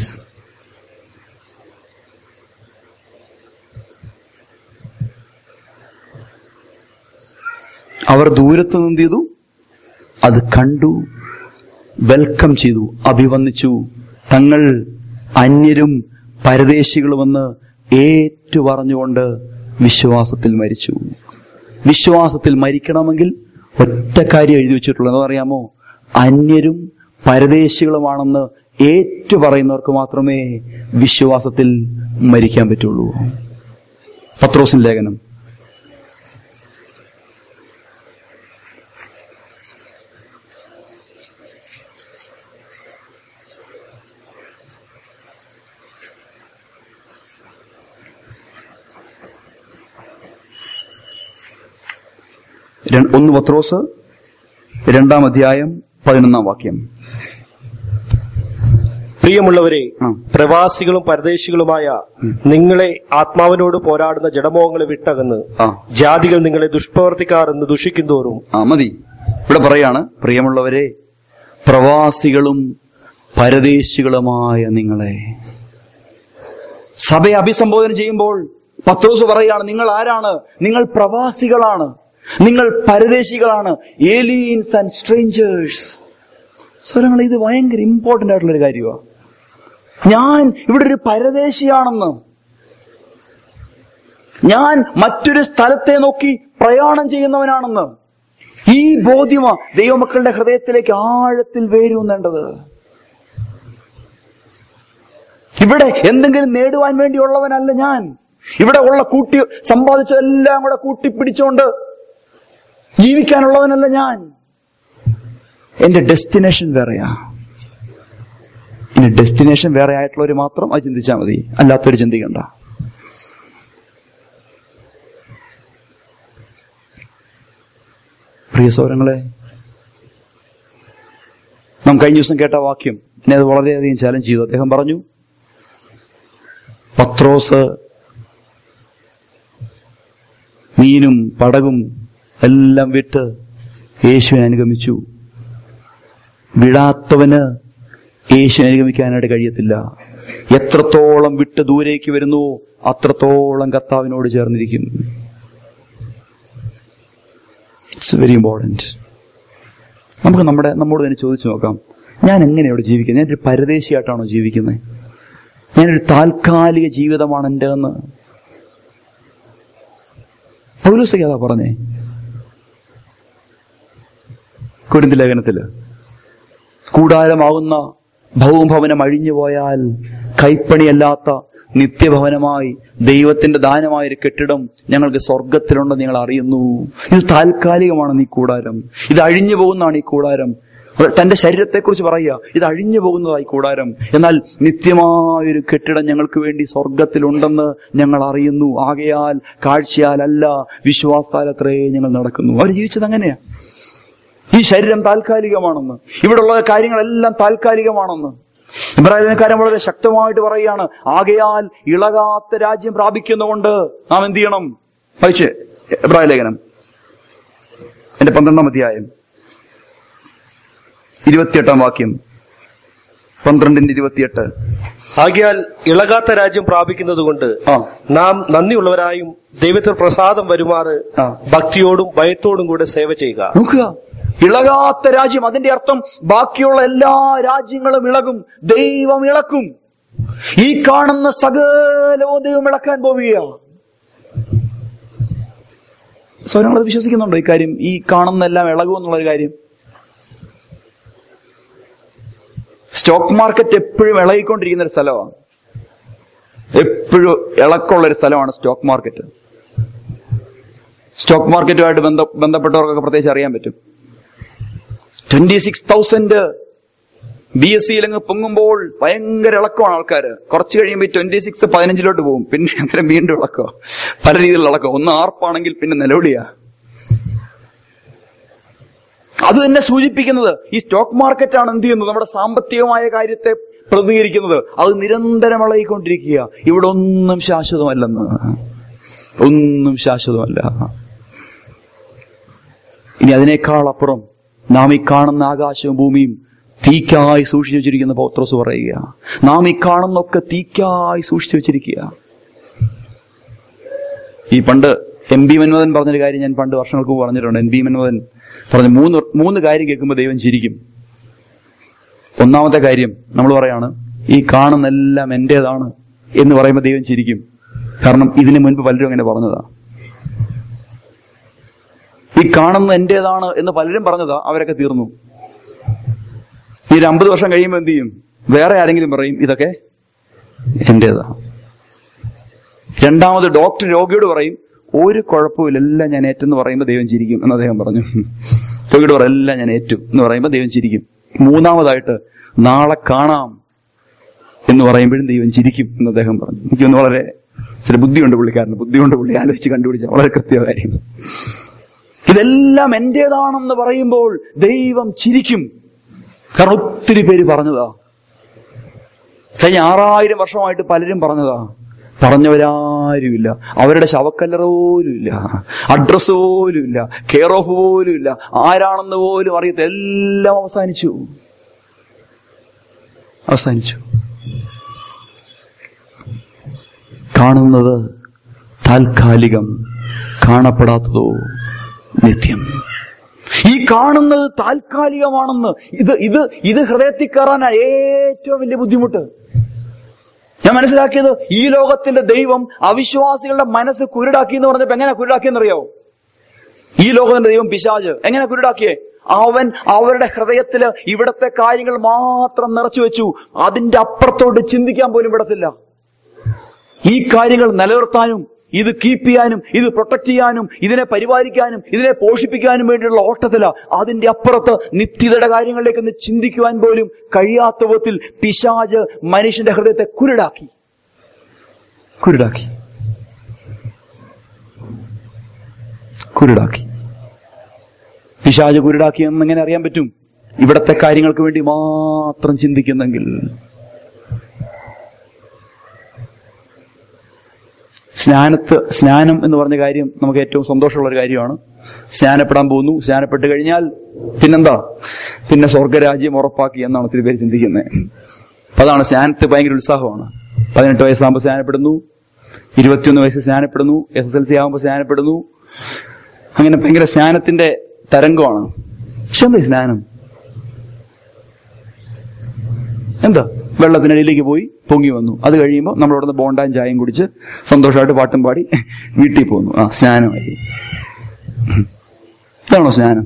അവർ ദൂരത്ത് നിന്ന് എന്ത് ചെയ്തു അത് കണ്ടു വെൽക്കം ചെയ്തു അഭിവന്ദിച്ചു തങ്ങൾ അന്യരും പരദേശികളുമെന്ന് ഏറ്റു പറഞ്ഞുകൊണ്ട് വിശ്വാസത്തിൽ മരിച്ചു വിശ്വാസത്തിൽ മരിക്കണമെങ്കിൽ ഒറ്റ കാര്യം എഴുതി വെച്ചിട്ടുള്ളത് എന്താണെന്നറിയാമോ അന്യരും പരദേശികളുമാണെന്ന് ഏറ്റു പറയുന്നവർക്ക് മാത്രമേ വിശ്വാസത്തിൽ മരിക്കാൻ പറ്റുള്ളൂ പത്രോസിൻ ലേഖനം ര- ഒന്ന് പത്രോസ് രണ്ടാം അധ്യായം പതിനൊന്നാം വാക്യം പ്രിയമുള്ളവരെ ആ. പ്രവാസികളും പരദേശികളുമായ നിങ്ങളെ ആത്മാവിനോട് പോരാടുന്ന ജഡമോഹങ്ങളെ വിട്ടകന്ന് ആ ജാതികൾ നിങ്ങളെ ദുഷ്പ്രവർത്തിക്കാർ എന്ന് ദുഷിക്കുന്തോറും ആ മതി ഇവിടെ പറയാണ് പ്രിയമുള്ളവരെ പ്രവാസികളും പരദേശികളുമായ നിങ്ങളെ സഭയെ അഭിസംബോധന ചെയ്യുമ്പോൾ പത്രോസ് പറയാണ് നിങ്ങൾ ആരാണ് നിങ്ങൾ പ്രവാസികളാണ് നിങ്ങൾ പരദേശികളാണ് ഏലിയൻസ് ആൻഡ് സ്ട്രേഞ്ചേഴ്സ് സ്വരങ്ങൾ ഇത് ഭയങ്കര ഇമ്പോർട്ടന്റ് ആയിട്ടുള്ള ഒരു കാര്യമാണ് ഞാൻ ഇവിടെ ഒരു പരദേശിയാണെന്ന് ഞാൻ മറ്റൊരു സ്ഥലത്തെ നോക്കി പ്രയാണം ചെയ്യുന്നവനാണെന്ന് ഈ ബോധ്യമാ ദൈവമക്കളുടെ ഹൃദയത്തിലേക്ക് ആഴത്തിൽ വേരൂന്നേണ്ടത് ഇവിടെ എന്തെങ്കിലും നേടുവാൻ വേണ്ടിയുള്ളവനല്ല ഞാൻ ഇവിടെ ഉള്ള കൂട്ടി സമ്പാദിച്ചതെല്ലാം കൂടെ കൂട്ടിപ്പിടിച്ചോണ്ട് ജീവിക്കാനുള്ളവനല്ല ഞാൻ എന്റെ ഡെസ്റ്റിനേഷൻ വേറെയാ ഇനി ഡെസ്റ്റിനേഷൻ വേറെ ആയിട്ടുള്ളവർ മാത്രം അത് ചിന്തിച്ചാൽ മതി അല്ലാത്തവർ ചിന്തിക്കണ്ട പ്രിയ സൗരങ്ങളെ നാം കഴിഞ്ഞ ദിവസം കേട്ട വാക്യം എന്നെ അത് വളരെയധികം ചാലഞ്ച് ചെയ്തു അദ്ദേഹം പറഞ്ഞു പത്രോസ് മീനും പടകും എല്ലാം വിട്ട് യേശുവിനെ അനുഗമിച്ചു വിടാത്തവന് യേശുവിനെ അനുഗമിക്കാനായിട്ട് കഴിയത്തില്ല എത്രത്തോളം വിട്ട് ദൂരേക്ക് വരുന്നുവോ അത്രത്തോളം കർത്താവിനോട് ചേർന്നിരിക്കും ഇറ്റ്സ് വെരി ഇമ്പോർട്ടന്റ് നമുക്ക് നമ്മുടെ നമ്മോട് തന്നെ ചോദിച്ചു നോക്കാം ഞാൻ എങ്ങനെയാണ് ജീവിക്കുന്നത് ഞാനൊരു പരദേശിയായിട്ടാണോ ജീവിക്കുന്നത് ഞാനൊരു താൽക്കാലിക ജീവിതമാണ് എൻ്റെ എന്ന് പൗലോസയ്ക്ക് അതാ പറഞ്ഞേ കുരുന്തി ലേഖനത്തില് കൂടാരമാകുന്ന ഭൗമഭവനം അഴിഞ്ഞു പോയാൽ കൈപ്പണിയല്ലാത്ത നിത്യഭവനമായി ദൈവത്തിന്റെ ദാനമായ ഒരു കെട്ടിടം ഞങ്ങൾക്ക് സ്വർഗത്തിലുണ്ടെന്ന് ഞങ്ങൾ അറിയുന്നു ഇത് താൽക്കാലികമാണ് ഈ കൂടാരം ഇത് അഴിഞ്ഞു പോകുന്നതാണ് ഈ കൂടാരം തന്റെ ശരീരത്തെക്കുറിച്ച് പറയുക ഇത് അഴിഞ്ഞു പോകുന്നതായി കൂടാരം എന്നാൽ നിത്യമായൊരു കെട്ടിടം ഞങ്ങൾക്ക് വേണ്ടി സ്വർഗത്തിലുണ്ടെന്ന് ഞങ്ങൾ അറിയുന്നു ആകയാൽ കാഴ്ചയാലല്ല വിശ്വാസത്താലത്രേ ഞങ്ങൾ നടക്കുന്നു അവർ ജീവിച്ചത് അങ്ങനെയാ ഈ ശരീരം താൽക്കാലികമാണെന്ന് ഇവിടെയുള്ള കാര്യങ്ങളെല്ലാം താൽക്കാലികമാണെന്ന് ഇബ്രാഹിംകാരൻ വളരെ ശക്തമായിട്ട് പറയുകയാണ് ആകയാൽ ഇളകാത്ത രാജ്യം പ്രാപിക്കുന്നതുകൊണ്ട് നാം എന്ത് ചെയ്യണം വായിച്ച് ഇബ്രാഹിം ലേഖനം എന്റെ പന്ത്രണ്ടാം അധ്യായം ഇരുപത്തിയെട്ടാം വാക്യം പന്ത്രണ്ടിന്റെ ഇരുപത്തിയെട്ട് ആകിയാൽ ഇളകാത്ത രാജ്യം പ്രാപിക്കുന്നതുകൊണ്ട് ആ നാം നന്ദിയുള്ളവരായും ദൈവത്തിൽ പ്രസാദം വരുമാറ് ആ. ഭക്തിയോടും ഭയത്തോടും കൂടെ സേവ ചെയ്യുക നോക്കുക ഇളകാത്ത രാജ്യം അതിന്റെ അർത്ഥം ബാക്കിയുള്ള എല്ലാ രാജ്യങ്ങളും ഇളകും ദൈവം ഇളക്കും ഈ കാണുന്ന സകലവും ദൈവം ഇളക്കാൻ പോവുകയാ സ്വരങ്ങൾ വിശ്വസിക്കുന്നുണ്ടോ ഈ കാര്യം ഈ കാണുന്ന എല്ലാം ഇളകും എന്നുള്ള ഒരു കാര്യം സ്റ്റോക്ക് മാർക്കറ്റ് എപ്പോഴും ഇളകിക്കൊണ്ടിരിക്കുന്ന ഒരു സ്ഥലമാണ് എപ്പോഴും ഇളക്കമുള്ള ഒരു സ്ഥലമാണ് സ്റ്റോക്ക് മാർക്കറ്റ് സ്റ്റോക്ക് മാർക്കറ്റുമായിട്ട് ബന്ധ ബന്ധപ്പെട്ടവർക്കൊക്കെ പ്രത്യേകിച്ച് അറിയാൻ പറ്റും twenty six thousand B S സിയിലങ്ങ് പൊങ്ങുമ്പോൾ ഭയങ്കര ഇളക്കമാണ് ആൾക്കാർ കുറച്ച് കഴിയുമ്പോൾ ട്വന്റി സിക്സ് പതിനഞ്ചിലോട്ട് പോകും പിന്നെ അങ്ങനെ വീണ്ടും ഇളക്കോ പല രീതിയിലുള്ള ഇളക്കം ഒന്ന് ആർപ്പാണെങ്കിൽ പിന്നെ നിലവിളിയാ അത് തന്നെ സൂചിപ്പിക്കുന്നത് ഈ സ്റ്റോക്ക് മാർക്കറ്റാണ് എന്ത് ചെയ്യുന്നത് നമ്മുടെ സാമ്പത്തികമായ കാര്യത്തെ പ്രതികരിക്കുന്നത് അത് നിരന്തരം ഇളകിക്കൊണ്ടിരിക്കുക ഇവിടെ ഒന്നും ശാശ്വതമല്ലെന്ന് ഒന്നും ശാശ്വതമല്ല ഇനി അതിനേക്കാൾ അപ്പുറം നാം ഈ കാണുന്ന ആകാശവും ഭൂമിയും തീക്കായി സൂക്ഷിച്ചു വെച്ചിരിക്കുന്ന പൗത്രോസ് പറയുക നാം ഈ കാണുന്നൊക്കെ തീക്കായി സൂക്ഷിച്ചു വെച്ചിരിക്കുക ഈ പണ്ട് എം ബി മൻമോഹൻ പറഞ്ഞൊരു കാര്യം ഞാൻ പണ്ട് വർഷങ്ങൾക്ക് മുമ്പ് പറഞ്ഞിട്ടുണ്ട് എം ബി മൻമോഹൻ പറഞ്ഞ മൂന്ന് മൂന്ന് കാര്യം കേൾക്കുമ്പോൾ ദൈവം ചിരിക്കും ഒന്നാമത്തെ കാര്യം നമ്മൾ പറയാണ് ഈ കാണുന്നെല്ലാം എന്റേതാണ് എന്ന് പറയുമ്പോൾ ദൈവം ചിരിക്കും കാരണം ഇതിനു മുൻപ് പലരും അങ്ങനെ പറഞ്ഞതാ ഈ കാണുന്ന എന്റേതാണ് എന്ന് പലരും പറഞ്ഞതാ അവരൊക്കെ തീർന്നു ഈ ഒരു അമ്പത് വർഷം കഴിയുമ്പോൾ എന്ത് ചെയ്യും വേറെ ആരെങ്കിലും പറയും ഇതൊക്കെ എന്റേതാ രണ്ടാമത് ഡോക്ടർ രോഗിയോട് പറയും ഒരു കുഴപ്പമില്ല എല്ലാം ഞാൻ ഏറ്റെന്ന് പറയുമ്പോൾ ദൈവം ചിരിക്കും എന്ന് അദ്ദേഹം പറഞ്ഞു രോഗിയോട് പറയും എല്ലാം ഞാൻ ഏറ്റു എന്ന് പറയുമ്പോൾ ദൈവം ചിരിക്കും മൂന്നാമതായിട്ട് നാളെ കാണാം എന്ന് പറയുമ്പോഴും ദൈവം ചിരിക്കും എന്ന് അദ്ദേഹം പറഞ്ഞു എനിക്കൊന്ന് വളരെ ചില ബുദ്ധിയുണ്ട് പുള്ളിക്കാരന് ബുദ്ധിയുണ്ട് പുള്ളി ആലോചിച്ച് കണ്ടുപിടിച്ച വളരെ കൃത്യ കാര്യം ഇതെല്ലാം എന്റേതാണെന്ന് പറയുമ്പോൾ ദൈവം ചിരിക്കും കാരണം ഒത്തിരി പേര് പറഞ്ഞതാ കഴിഞ്ഞ ആറായിരം വർഷമായിട്ട് പലരും പറഞ്ഞതാ പറഞ്ഞവരാരുമില്ല അവരുടെ ശവക്കല്ലറ പോലും ഇല്ല അഡ്രസ് പോലും ഇല്ല കെയർ ഓഫ് പോലും ഇല്ല ആരാണെന്ന് പോലും അറിയത്ത എല്ലാം അവസാനിച്ചു അവസാനിച്ചു കാണുന്നത് താൽക്കാലികം കാണപ്പെടാത്തതോ നിത്യം ഈ കാണുന്നത് താൽക്കാലികമാണെന്ന് ഇത് ഇത് ഇത് ഹൃദയത്തിൽ കയറാനാ ഏറ്റവും വലിയ ബുദ്ധിമുട്ട് ഞാൻ മനസ്സിലാക്കിയത് ഈ ലോകത്തിന്റെ ദൈവം അവിശ്വാസികളുടെ മനസ്സ് കുരുടാക്കി എന്ന് പറഞ്ഞപ്പോ എങ്ങനെ കുരുടാക്കിയെന്നറിയാവോ ഈ ലോകത്തിന്റെ ദൈവം പിശാജ് എങ്ങനെ കുരുടാക്കിയേ അവൻ അവരുടെ ഹൃദയത്തില് ഇവിടത്തെ കാര്യങ്ങൾ മാത്രം നിറച്ചു വെച്ചു അതിന്റെ അപ്പുറത്തോട്ട് ചിന്തിക്കാൻ പോലും വിടത്തില്ല ഈ കാര്യങ്ങൾ നിലനിർത്താനും ഇത് കീപ്പ് ചെയ്യാനും ഇത് പ്രൊട്ടക്ട് ചെയ്യാനും ഇതിനെ പരിപാലിക്കാനും ഇതിനെ പോഷിപ്പിക്കാനും വേണ്ടിയുള്ള ഓട്ടത്തില അതിന്റെ അപ്പുറത്ത് നിത്യതയുടെ കാര്യങ്ങളിലേക്ക് ഒന്ന് ചിന്തിക്കുവാൻ പോലും കഴിയാത്ത വിധത്തിൽ പിശാജ് മനുഷ്യന്റെ ഹൃദയത്തെ കുരുടാക്കി കുരുടാക്കി കുരുടാക്കി പിശാജ് കുരുടാക്കി എന്ന് എങ്ങനെ അറിയാൻ പറ്റും ഇവിടത്തെ കാര്യങ്ങൾക്ക് വേണ്ടി മാത്രം ചിന്തിക്കുന്നെങ്കിൽ സ്നാനത്ത് സ്നാനം എന്ന് പറഞ്ഞ കാര്യം നമുക്ക് ഏറ്റവും സന്തോഷമുള്ള ഒരു കാര്യമാണ് സ്നാനപ്പെടാൻ പോകുന്നു സ്നാനപ്പെട്ട് കഴിഞ്ഞാൽ പിന്നെന്താ പിന്നെ സ്വർഗരാജ്യം ഉറപ്പാക്കി എന്നാണ് ഒത്തിരി പേര് ചിന്തിക്കുന്നത് അപ്പൊ അതാണ് സ്നാനത്ത് ഭയങ്കര ഉത്സാഹമാണ് പതിനെട്ട് വയസ്സാകുമ്പോൾ സ്നാനപ്പെടുന്നു ഇരുപത്തിയൊന്ന് വയസ്സ് സ്നാനപ്പെടുന്നു എസ് എസ് എൽ സി ആകുമ്പോൾ സ്നാനപ്പെടുന്നു അങ്ങനെ ഭയങ്കര സ്നാനത്തിന്റെ തരംഗമാണ് പക്ഷെ എന്താ ഈ സ്നാനം എന്താ വെള്ളത്തിനടിയിലേക്ക് പോയി പൊങ്ങി വന്നു അത് കഴിയുമ്പോൾ നമ്മൾ അവിടെ നിന്ന് ബോണ്ടാൻ ചായയും കുടിച്ച് സന്തോഷമായിട്ട് പാട്ടും പാടി വീട്ടിൽ പോന്നു ആ സ്നാനമായി ഇതാണോ സ്നാനം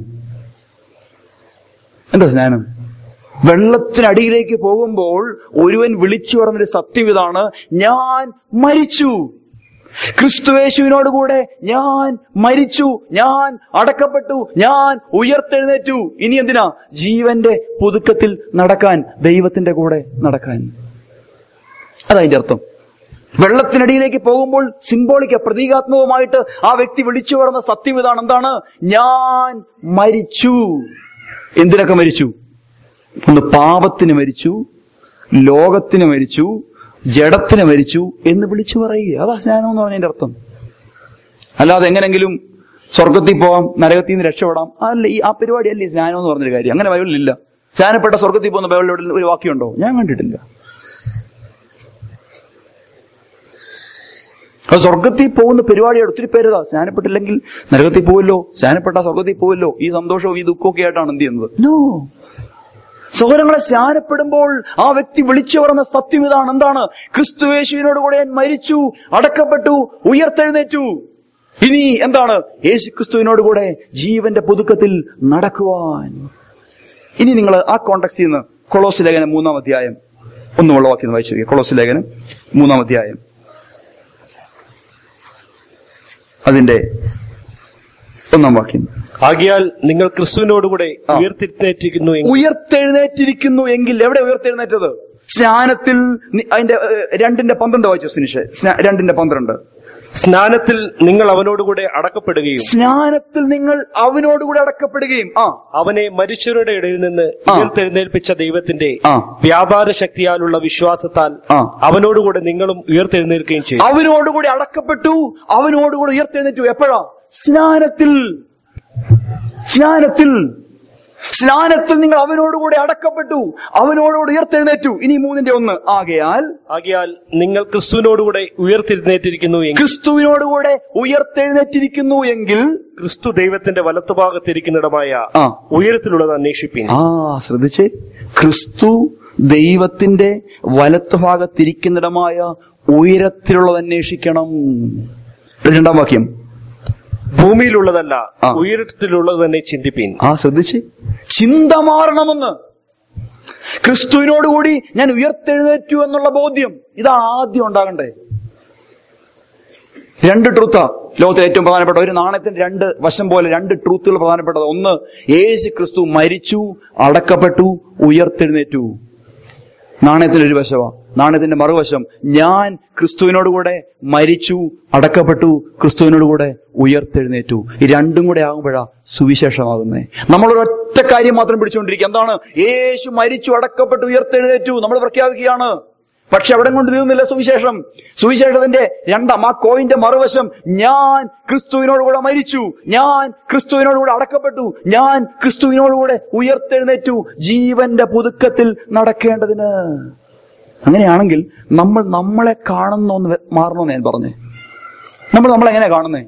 എന്താ സ്നാനം വെള്ളത്തിനടിയിലേക്ക് പോകുമ്പോൾ ഒരുവൻ വിളിച്ചു പറഞ്ഞൊരു സത്യം ഇതാണ് ഞാൻ മരിച്ചു ക്രിസ്തുവേശുവിനോട് കൂടെ ഞാൻ മരിച്ചു ഞാൻ അടക്കപ്പെട്ടു ഞാൻ ഉയർത്തെഴുന്നേറ്റു ഇനി എന്തിനാ ജീവന്റെ പുതുക്കത്തിൽ നടക്കാൻ ദൈവത്തിന്റെ കൂടെ നടക്കാൻ അതതിന്റെ അർത്ഥം വെള്ളത്തിനടിയിലേക്ക് പോകുമ്പോൾ സിംബോളിക്ക പ്രതീകാത്മകമായിട്ട് ആ വ്യക്തി വിളിച്ചു പറഞ്ഞ സത്യം ഇതാണ് എന്താണ് ഞാൻ മരിച്ചു എന്തിനൊക്കെ മരിച്ചു ഒന്ന് പാപത്തിന് മരിച്ചു ലോകത്തിന് മരിച്ചു ജഡത്തിന് മരിച്ചു എന്ന് വിളിച്ചു പറയുക അതാ സ്നാനം എന്ന് പറഞ്ഞതിന്റെ അർത്ഥം അല്ലാതെ എങ്ങനെങ്കിലും സ്വർഗത്തിൽ പോവാം നരകത്തിൽ നിന്ന് രക്ഷപ്പെടാം അല്ല ഈ ആ പരിപാടി അല്ലേ സ്നാനം എന്ന് പറഞ്ഞൊരു കാര്യം അങ്ങനെ ബൈബിളിലില്ല സ്നാനപ്പെട്ട സ്വർഗത്തിൽ പോകുന്ന ബൈബിളിൽ ഒരു വാക്യമുണ്ടോ ഞാൻ കണ്ടിട്ടില്ല അത് സ്വർഗത്തിൽ പോകുന്ന പരിപാടിയാണ് ഒത്തിരി പേരതാ സ്നാനപ്പെട്ടില്ലെങ്കിൽ നരകത്തിൽ പോവല്ലോ സ്നാനപ്പെട്ട സ്വർഗത്തിൽ പോവല്ലോ ഈ സന്തോഷവും ഈ ദുഃഖവും ഒക്കെ ആയിട്ടാണ് എന്ത് ചെയ്യുന്നത് നോ സഹോദരങ്ങളെ സ്നാനപ്പെടുമ്പോൾ ആ വ്യക്തി വിളിച്ചു പറഞ്ഞ സത്യം ഇതാണ് എന്താണ് ക്രിസ്തുവേശുവിനോട് കൂടെ ഞാൻ മരിച്ചു അടക്കപ്പെട്ടു ഉയർത്തെഴുന്നേറ്റു ഇനി എന്താണ് യേശു ക്രിസ്തുവിനോട് കൂടെ ജീവന്റെ പുതുക്കത്തിൽ നടക്കുവാൻ ഇനി നിങ്ങൾ ആ കോണ്ടക്സിൽ നിന്ന് കൊളോസ് ലേഖനം മൂന്നാം അധ്യായം ഒന്നുമുള്ള വാക്യം വായിച്ചു നോക്കിയേ. കൊളോസ് ലേഖനം മൂന്നാം അധ്യായം അതിന്റെ ഒന്നാം വാക്യം ആകിയാൽ നിങ്ങൾ ക്രിസ്തുവിനോടുകൂടെ ആ. ഉയർത്തിരുന്നേറ്റിരിക്കുന്നു എങ്കിൽ ഉയർത്തെഴുന്നേറ്റിരിക്കുന്നു എങ്കിൽ എവിടെ ഉയർത്തെഴുന്നേറ്റത് സ്നാനത്തിൽ നി- അതിന്റെ ഏഹ്, രണ്ടിന്റെ പന്ത്രണ്ട് വായിച്ചു സുനിഷ് സ്നാ- രണ്ടിന്റെ പന്ത്രണ്ട് സ്നാനത്തിൽ നിങ്ങൾ അവനോടുകൂടെ അടക്കപ്പെടുകയും സ്നാനത്തിൽ നിങ്ങൾ അവനോടുകൂടെ അടക്കപ്പെടുകയും ആ അവനെ മരിച്ചവരുടെ ഇടയിൽ നിന്ന് ആ. ഉയർത്തെഴുന്നേൽപ്പിച്ച ദൈവത്തിന്റെ ആ വ്യാപാര ശക്തിയാലുള്ള വിശ്വാസത്താൽ ആ. അവനോടുകൂടെ നിങ്ങളും ഉയർത്തെഴുന്നേൽക്കുകയും ചെയ്യും അവനോടുകൂടി അടക്കപ്പെട്ടു അവനോടുകൂടി ഉയർത്തെഴുന്നേറ്റു എപ്പോഴാ സ്നാനത്തിൽ സ്നാനത്തിൽ സ്നാനത്തിൽ നിങ്ങൾ അവനോടുകൂടി അടക്കപ്പെട്ടു അവനോടുകൂടി ഉയർത്തെഴുന്നേറ്റു ഇനി മൂന്നിന്റെ ഒന്ന് ആകയാൽ ആകിയാൽ നിങ്ങൾ ക്രിസ്തുവിനോടുകൂടെ ഉയർത്തിരുന്നേറ്റിരിക്കുന്നു എങ്കിൽ ക്രിസ്തുവിനോടുകൂടെ ഉയർത്തെഴുന്നേറ്റിരിക്കുന്നു എങ്കിൽ ക്രിസ്തു ദൈവത്തിന്റെ വലത്തുഭാഗത്തിരിക്കുന്നിടമായ ആ ഉയരത്തിലുള്ളത് അന്വേഷിപ്പിൻ ആ ശ്രദ്ധിച്ചേ ക്രിസ്തു ദൈവത്തിന്റെ വലത്തുഭാഗത്തിരിക്കുന്നിടമായ ഉയരത്തിലുള്ളത് അന്വേഷിക്കണം രണ്ടാം വാക്യം ഭൂമിയിലുള്ളതല്ല ആ. ഉയരത്തിലുള്ളത് തന്നെ ചിന്തിപ്പിൻ ആ ശ്രദ്ധിച്ച് ചിന്ത മാറണമെന്ന് ക്രിസ്തുവിനോടുകൂടി ഞാൻ ഉയർത്തെഴുന്നേറ്റു എന്നുള്ള ബോധ്യം ഇതാണ് ആദ്യം ഉണ്ടാകണ്ടേ രണ്ട് ട്രൂത്താ ലോകത്തിലെ ഏറ്റവും പ്രധാനപ്പെട്ട ഒരു നാണയത്തിന്റെ രണ്ട് വശം പോലെ രണ്ട് ട്രൂത്തുകൾ പ്രധാനപ്പെട്ടത് ഒന്ന് യേശു ക്രിസ്തു മരിച്ചു അടക്കപ്പെട്ടു ഉയർത്തെഴുന്നേറ്റു നാണയത്തിന്റെ ഒരു വശമാ നാണയത്തിന്റെ മറുവശം ഞാൻ ക്രിസ്തുവിനോടുകൂടെ മരിച്ചു അടക്കപ്പെട്ടു ക്രിസ്തുവിനോടുകൂടെ ഉയർത്തെഴുന്നേറ്റു ഈ രണ്ടും കൂടെ ആകുമ്പോഴാ സുവിശേഷമാകുന്നേ നമ്മൾ ഒരൊറ്റ കാര്യം മാത്രം പിടിച്ചുകൊണ്ടിരിക്കുക എന്താണ് യേശു മരിച്ചു അടക്കപ്പെട്ടു ഉയർത്തെഴുന്നേറ്റു നമ്മൾ പ്രഖ്യാപിക്കുകയാണ് പക്ഷെ അവിടെ കൊണ്ട് തീർന്നില്ല സുവിശേഷം സുവിശേഷത്തിന്റെ രണ്ടാം ആ കോയിന്റെ മറുവശം ഞാൻ ക്രിസ്തുവിനോടുകൂടെ മരിച്ചു ഞാൻ ക്രിസ്തുവിനോടുകൂടെ അടക്കപ്പെട്ടു ഞാൻ ക്രിസ്തുവിനോടുകൂടെ ഉയർത്തെഴുന്നേറ്റു ജീവന്റെ പുതുക്കത്തിൽ നടക്കേണ്ടതിന് അങ്ങനെയാണെങ്കിൽ നമ്മൾ നമ്മളെ കാണുന്നോന്ന് മാറണമെന്ന് ഞാൻ പറഞ്ഞേ നമ്മൾ നമ്മളെങ്ങനെ കാണുന്നേ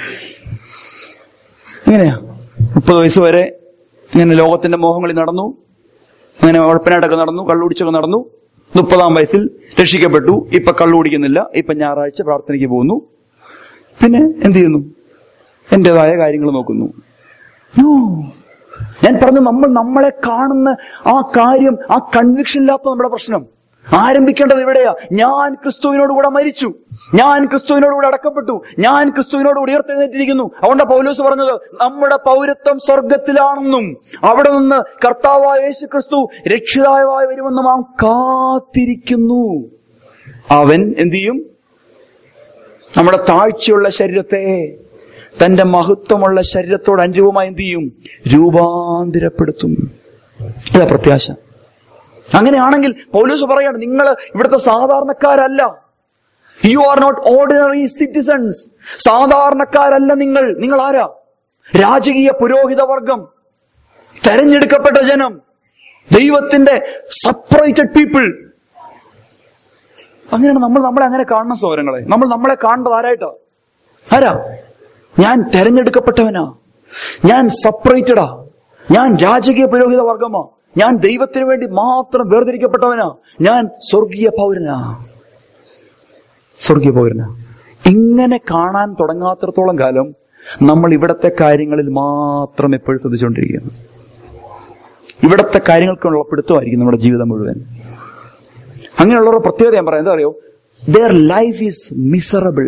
എങ്ങനെയാ മുപ്പത് വയസ്സ് വരെ ഇങ്ങനെ ലോകത്തിന്റെ മോഹങ്ങളിൽ നടന്നു അങ്ങനെ ഉഴപ്പനായിട്ടൊക്കെ നടന്നു കള്ളുടിച്ചൊക്കെ നടന്നു മുപ്പതാം വയസ്സിൽ രക്ഷിക്കപ്പെട്ടു ഇപ്പൊ കള്ളു കുടിക്കുന്നില്ല ഇപ്പൊ ഞായറാഴ്ച പ്രാർത്ഥനയ്ക്ക് പോകുന്നു പിന്നെ എന്ത് ചെയ്യുന്നു എന്റേതായ കാര്യങ്ങൾ നോക്കുന്നു No. ഞാൻ പറഞ്ഞു നമ്മൾ നമ്മളെ കാണുന്ന ആ കാര്യം ആ കൺവിക്ഷൻ ഇല്ലാത്ത നമ്മുടെ പ്രശ്നം ആരംഭിക്കേണ്ടത് ഇവിടെയാ ഞാൻ ക്രിസ്തുവിനോട് കൂടെ മരിച്ചു ഞാൻ ക്രിസ്തുവിനോട് കൂടെ അടക്കപ്പെട്ടു ഞാൻ ക്രിസ്തുവിനോട് കൂടി ഉയർത്തെഴുന്നേറ്റിരിക്കുന്നു അതുകൊണ്ട് പൗലോസ് പറഞ്ഞത് നമ്മുടെ പൗരത്വം സ്വർഗത്തിലാണെന്നും അവിടെ നിന്ന് കർത്താവായ യേശു ക്രിസ്തു രക്ഷിതാവായി വരുമെന്നും നാം കാത്തിരിക്കുന്നു അവൻ എന്ത് ചെയ്യും നമ്മുടെ താഴ്ചയുള്ള ശരീരത്തെ തന്റെ മഹത്വമുള്ള ശരീരത്തോട് അനുരൂപമായി എന്ത് ചെയ്യും രൂപാന്തരപ്പെടുത്തും ഇതാ പ്രത്യാശ അങ്ങനെയാണെങ്കിൽ പൗലൂസ് പറയാണ് നിങ്ങൾ ഇവിടുത്തെ സാധാരണക്കാരല്ല you are not ordinary citizens സാധാരണക്കാരല്ല നിങ്ങൾ നിങ്ങൾ ആരാ രാജകീയ പുരോഹിത വർഗം തെരഞ്ഞെടുക്കപ്പെട്ട ജനം ദൈവത്തിന്റെ സെപ്പറേറ്റഡ് പീപ്പിൾ അങ്ങനെയാണ് നമ്മൾ നമ്മളെ അങ്ങനെ കാണണം സൗരങ്ങളെ നമ്മൾ നമ്മളെ കാണേണ്ടത് ആരായിട്ടാ ആരാ ഞാൻ തെരഞ്ഞെടുക്കപ്പെട്ടവനാ ഞാൻ സെപ്പറേറ്റഡാ ഞാൻ രാജകീയ പുരോഹിത വർഗമാ ഞാൻ ദൈവത്തിന് വേണ്ടി മാത്രം വേർതിരിക്കപ്പെട്ടവനാ ഞാൻ സ്വർഗീയ പൗരനാ സ്വർഗീയ പൗരനാ ഇങ്ങനെ കാണാൻ തുടങ്ങാത്തിടത്തോളം കാലം നമ്മൾ ഇവിടത്തെ കാര്യങ്ങളിൽ മാത്രം എപ്പോഴും ശ്രദ്ധിച്ചുകൊണ്ടിരിക്കുകയാണ് ഇവിടത്തെ കാര്യങ്ങൾക്കുള്ള പിടുത്തമായിരിക്കും നമ്മുടെ ജീവിതം മുഴുവൻ അങ്ങനെയുള്ളവരുടെ പ്രത്യേകത ഞാൻ പറയാം എന്താ അറിയോ ദർ ലൈഫ് ഈസ് മിസറബിൾ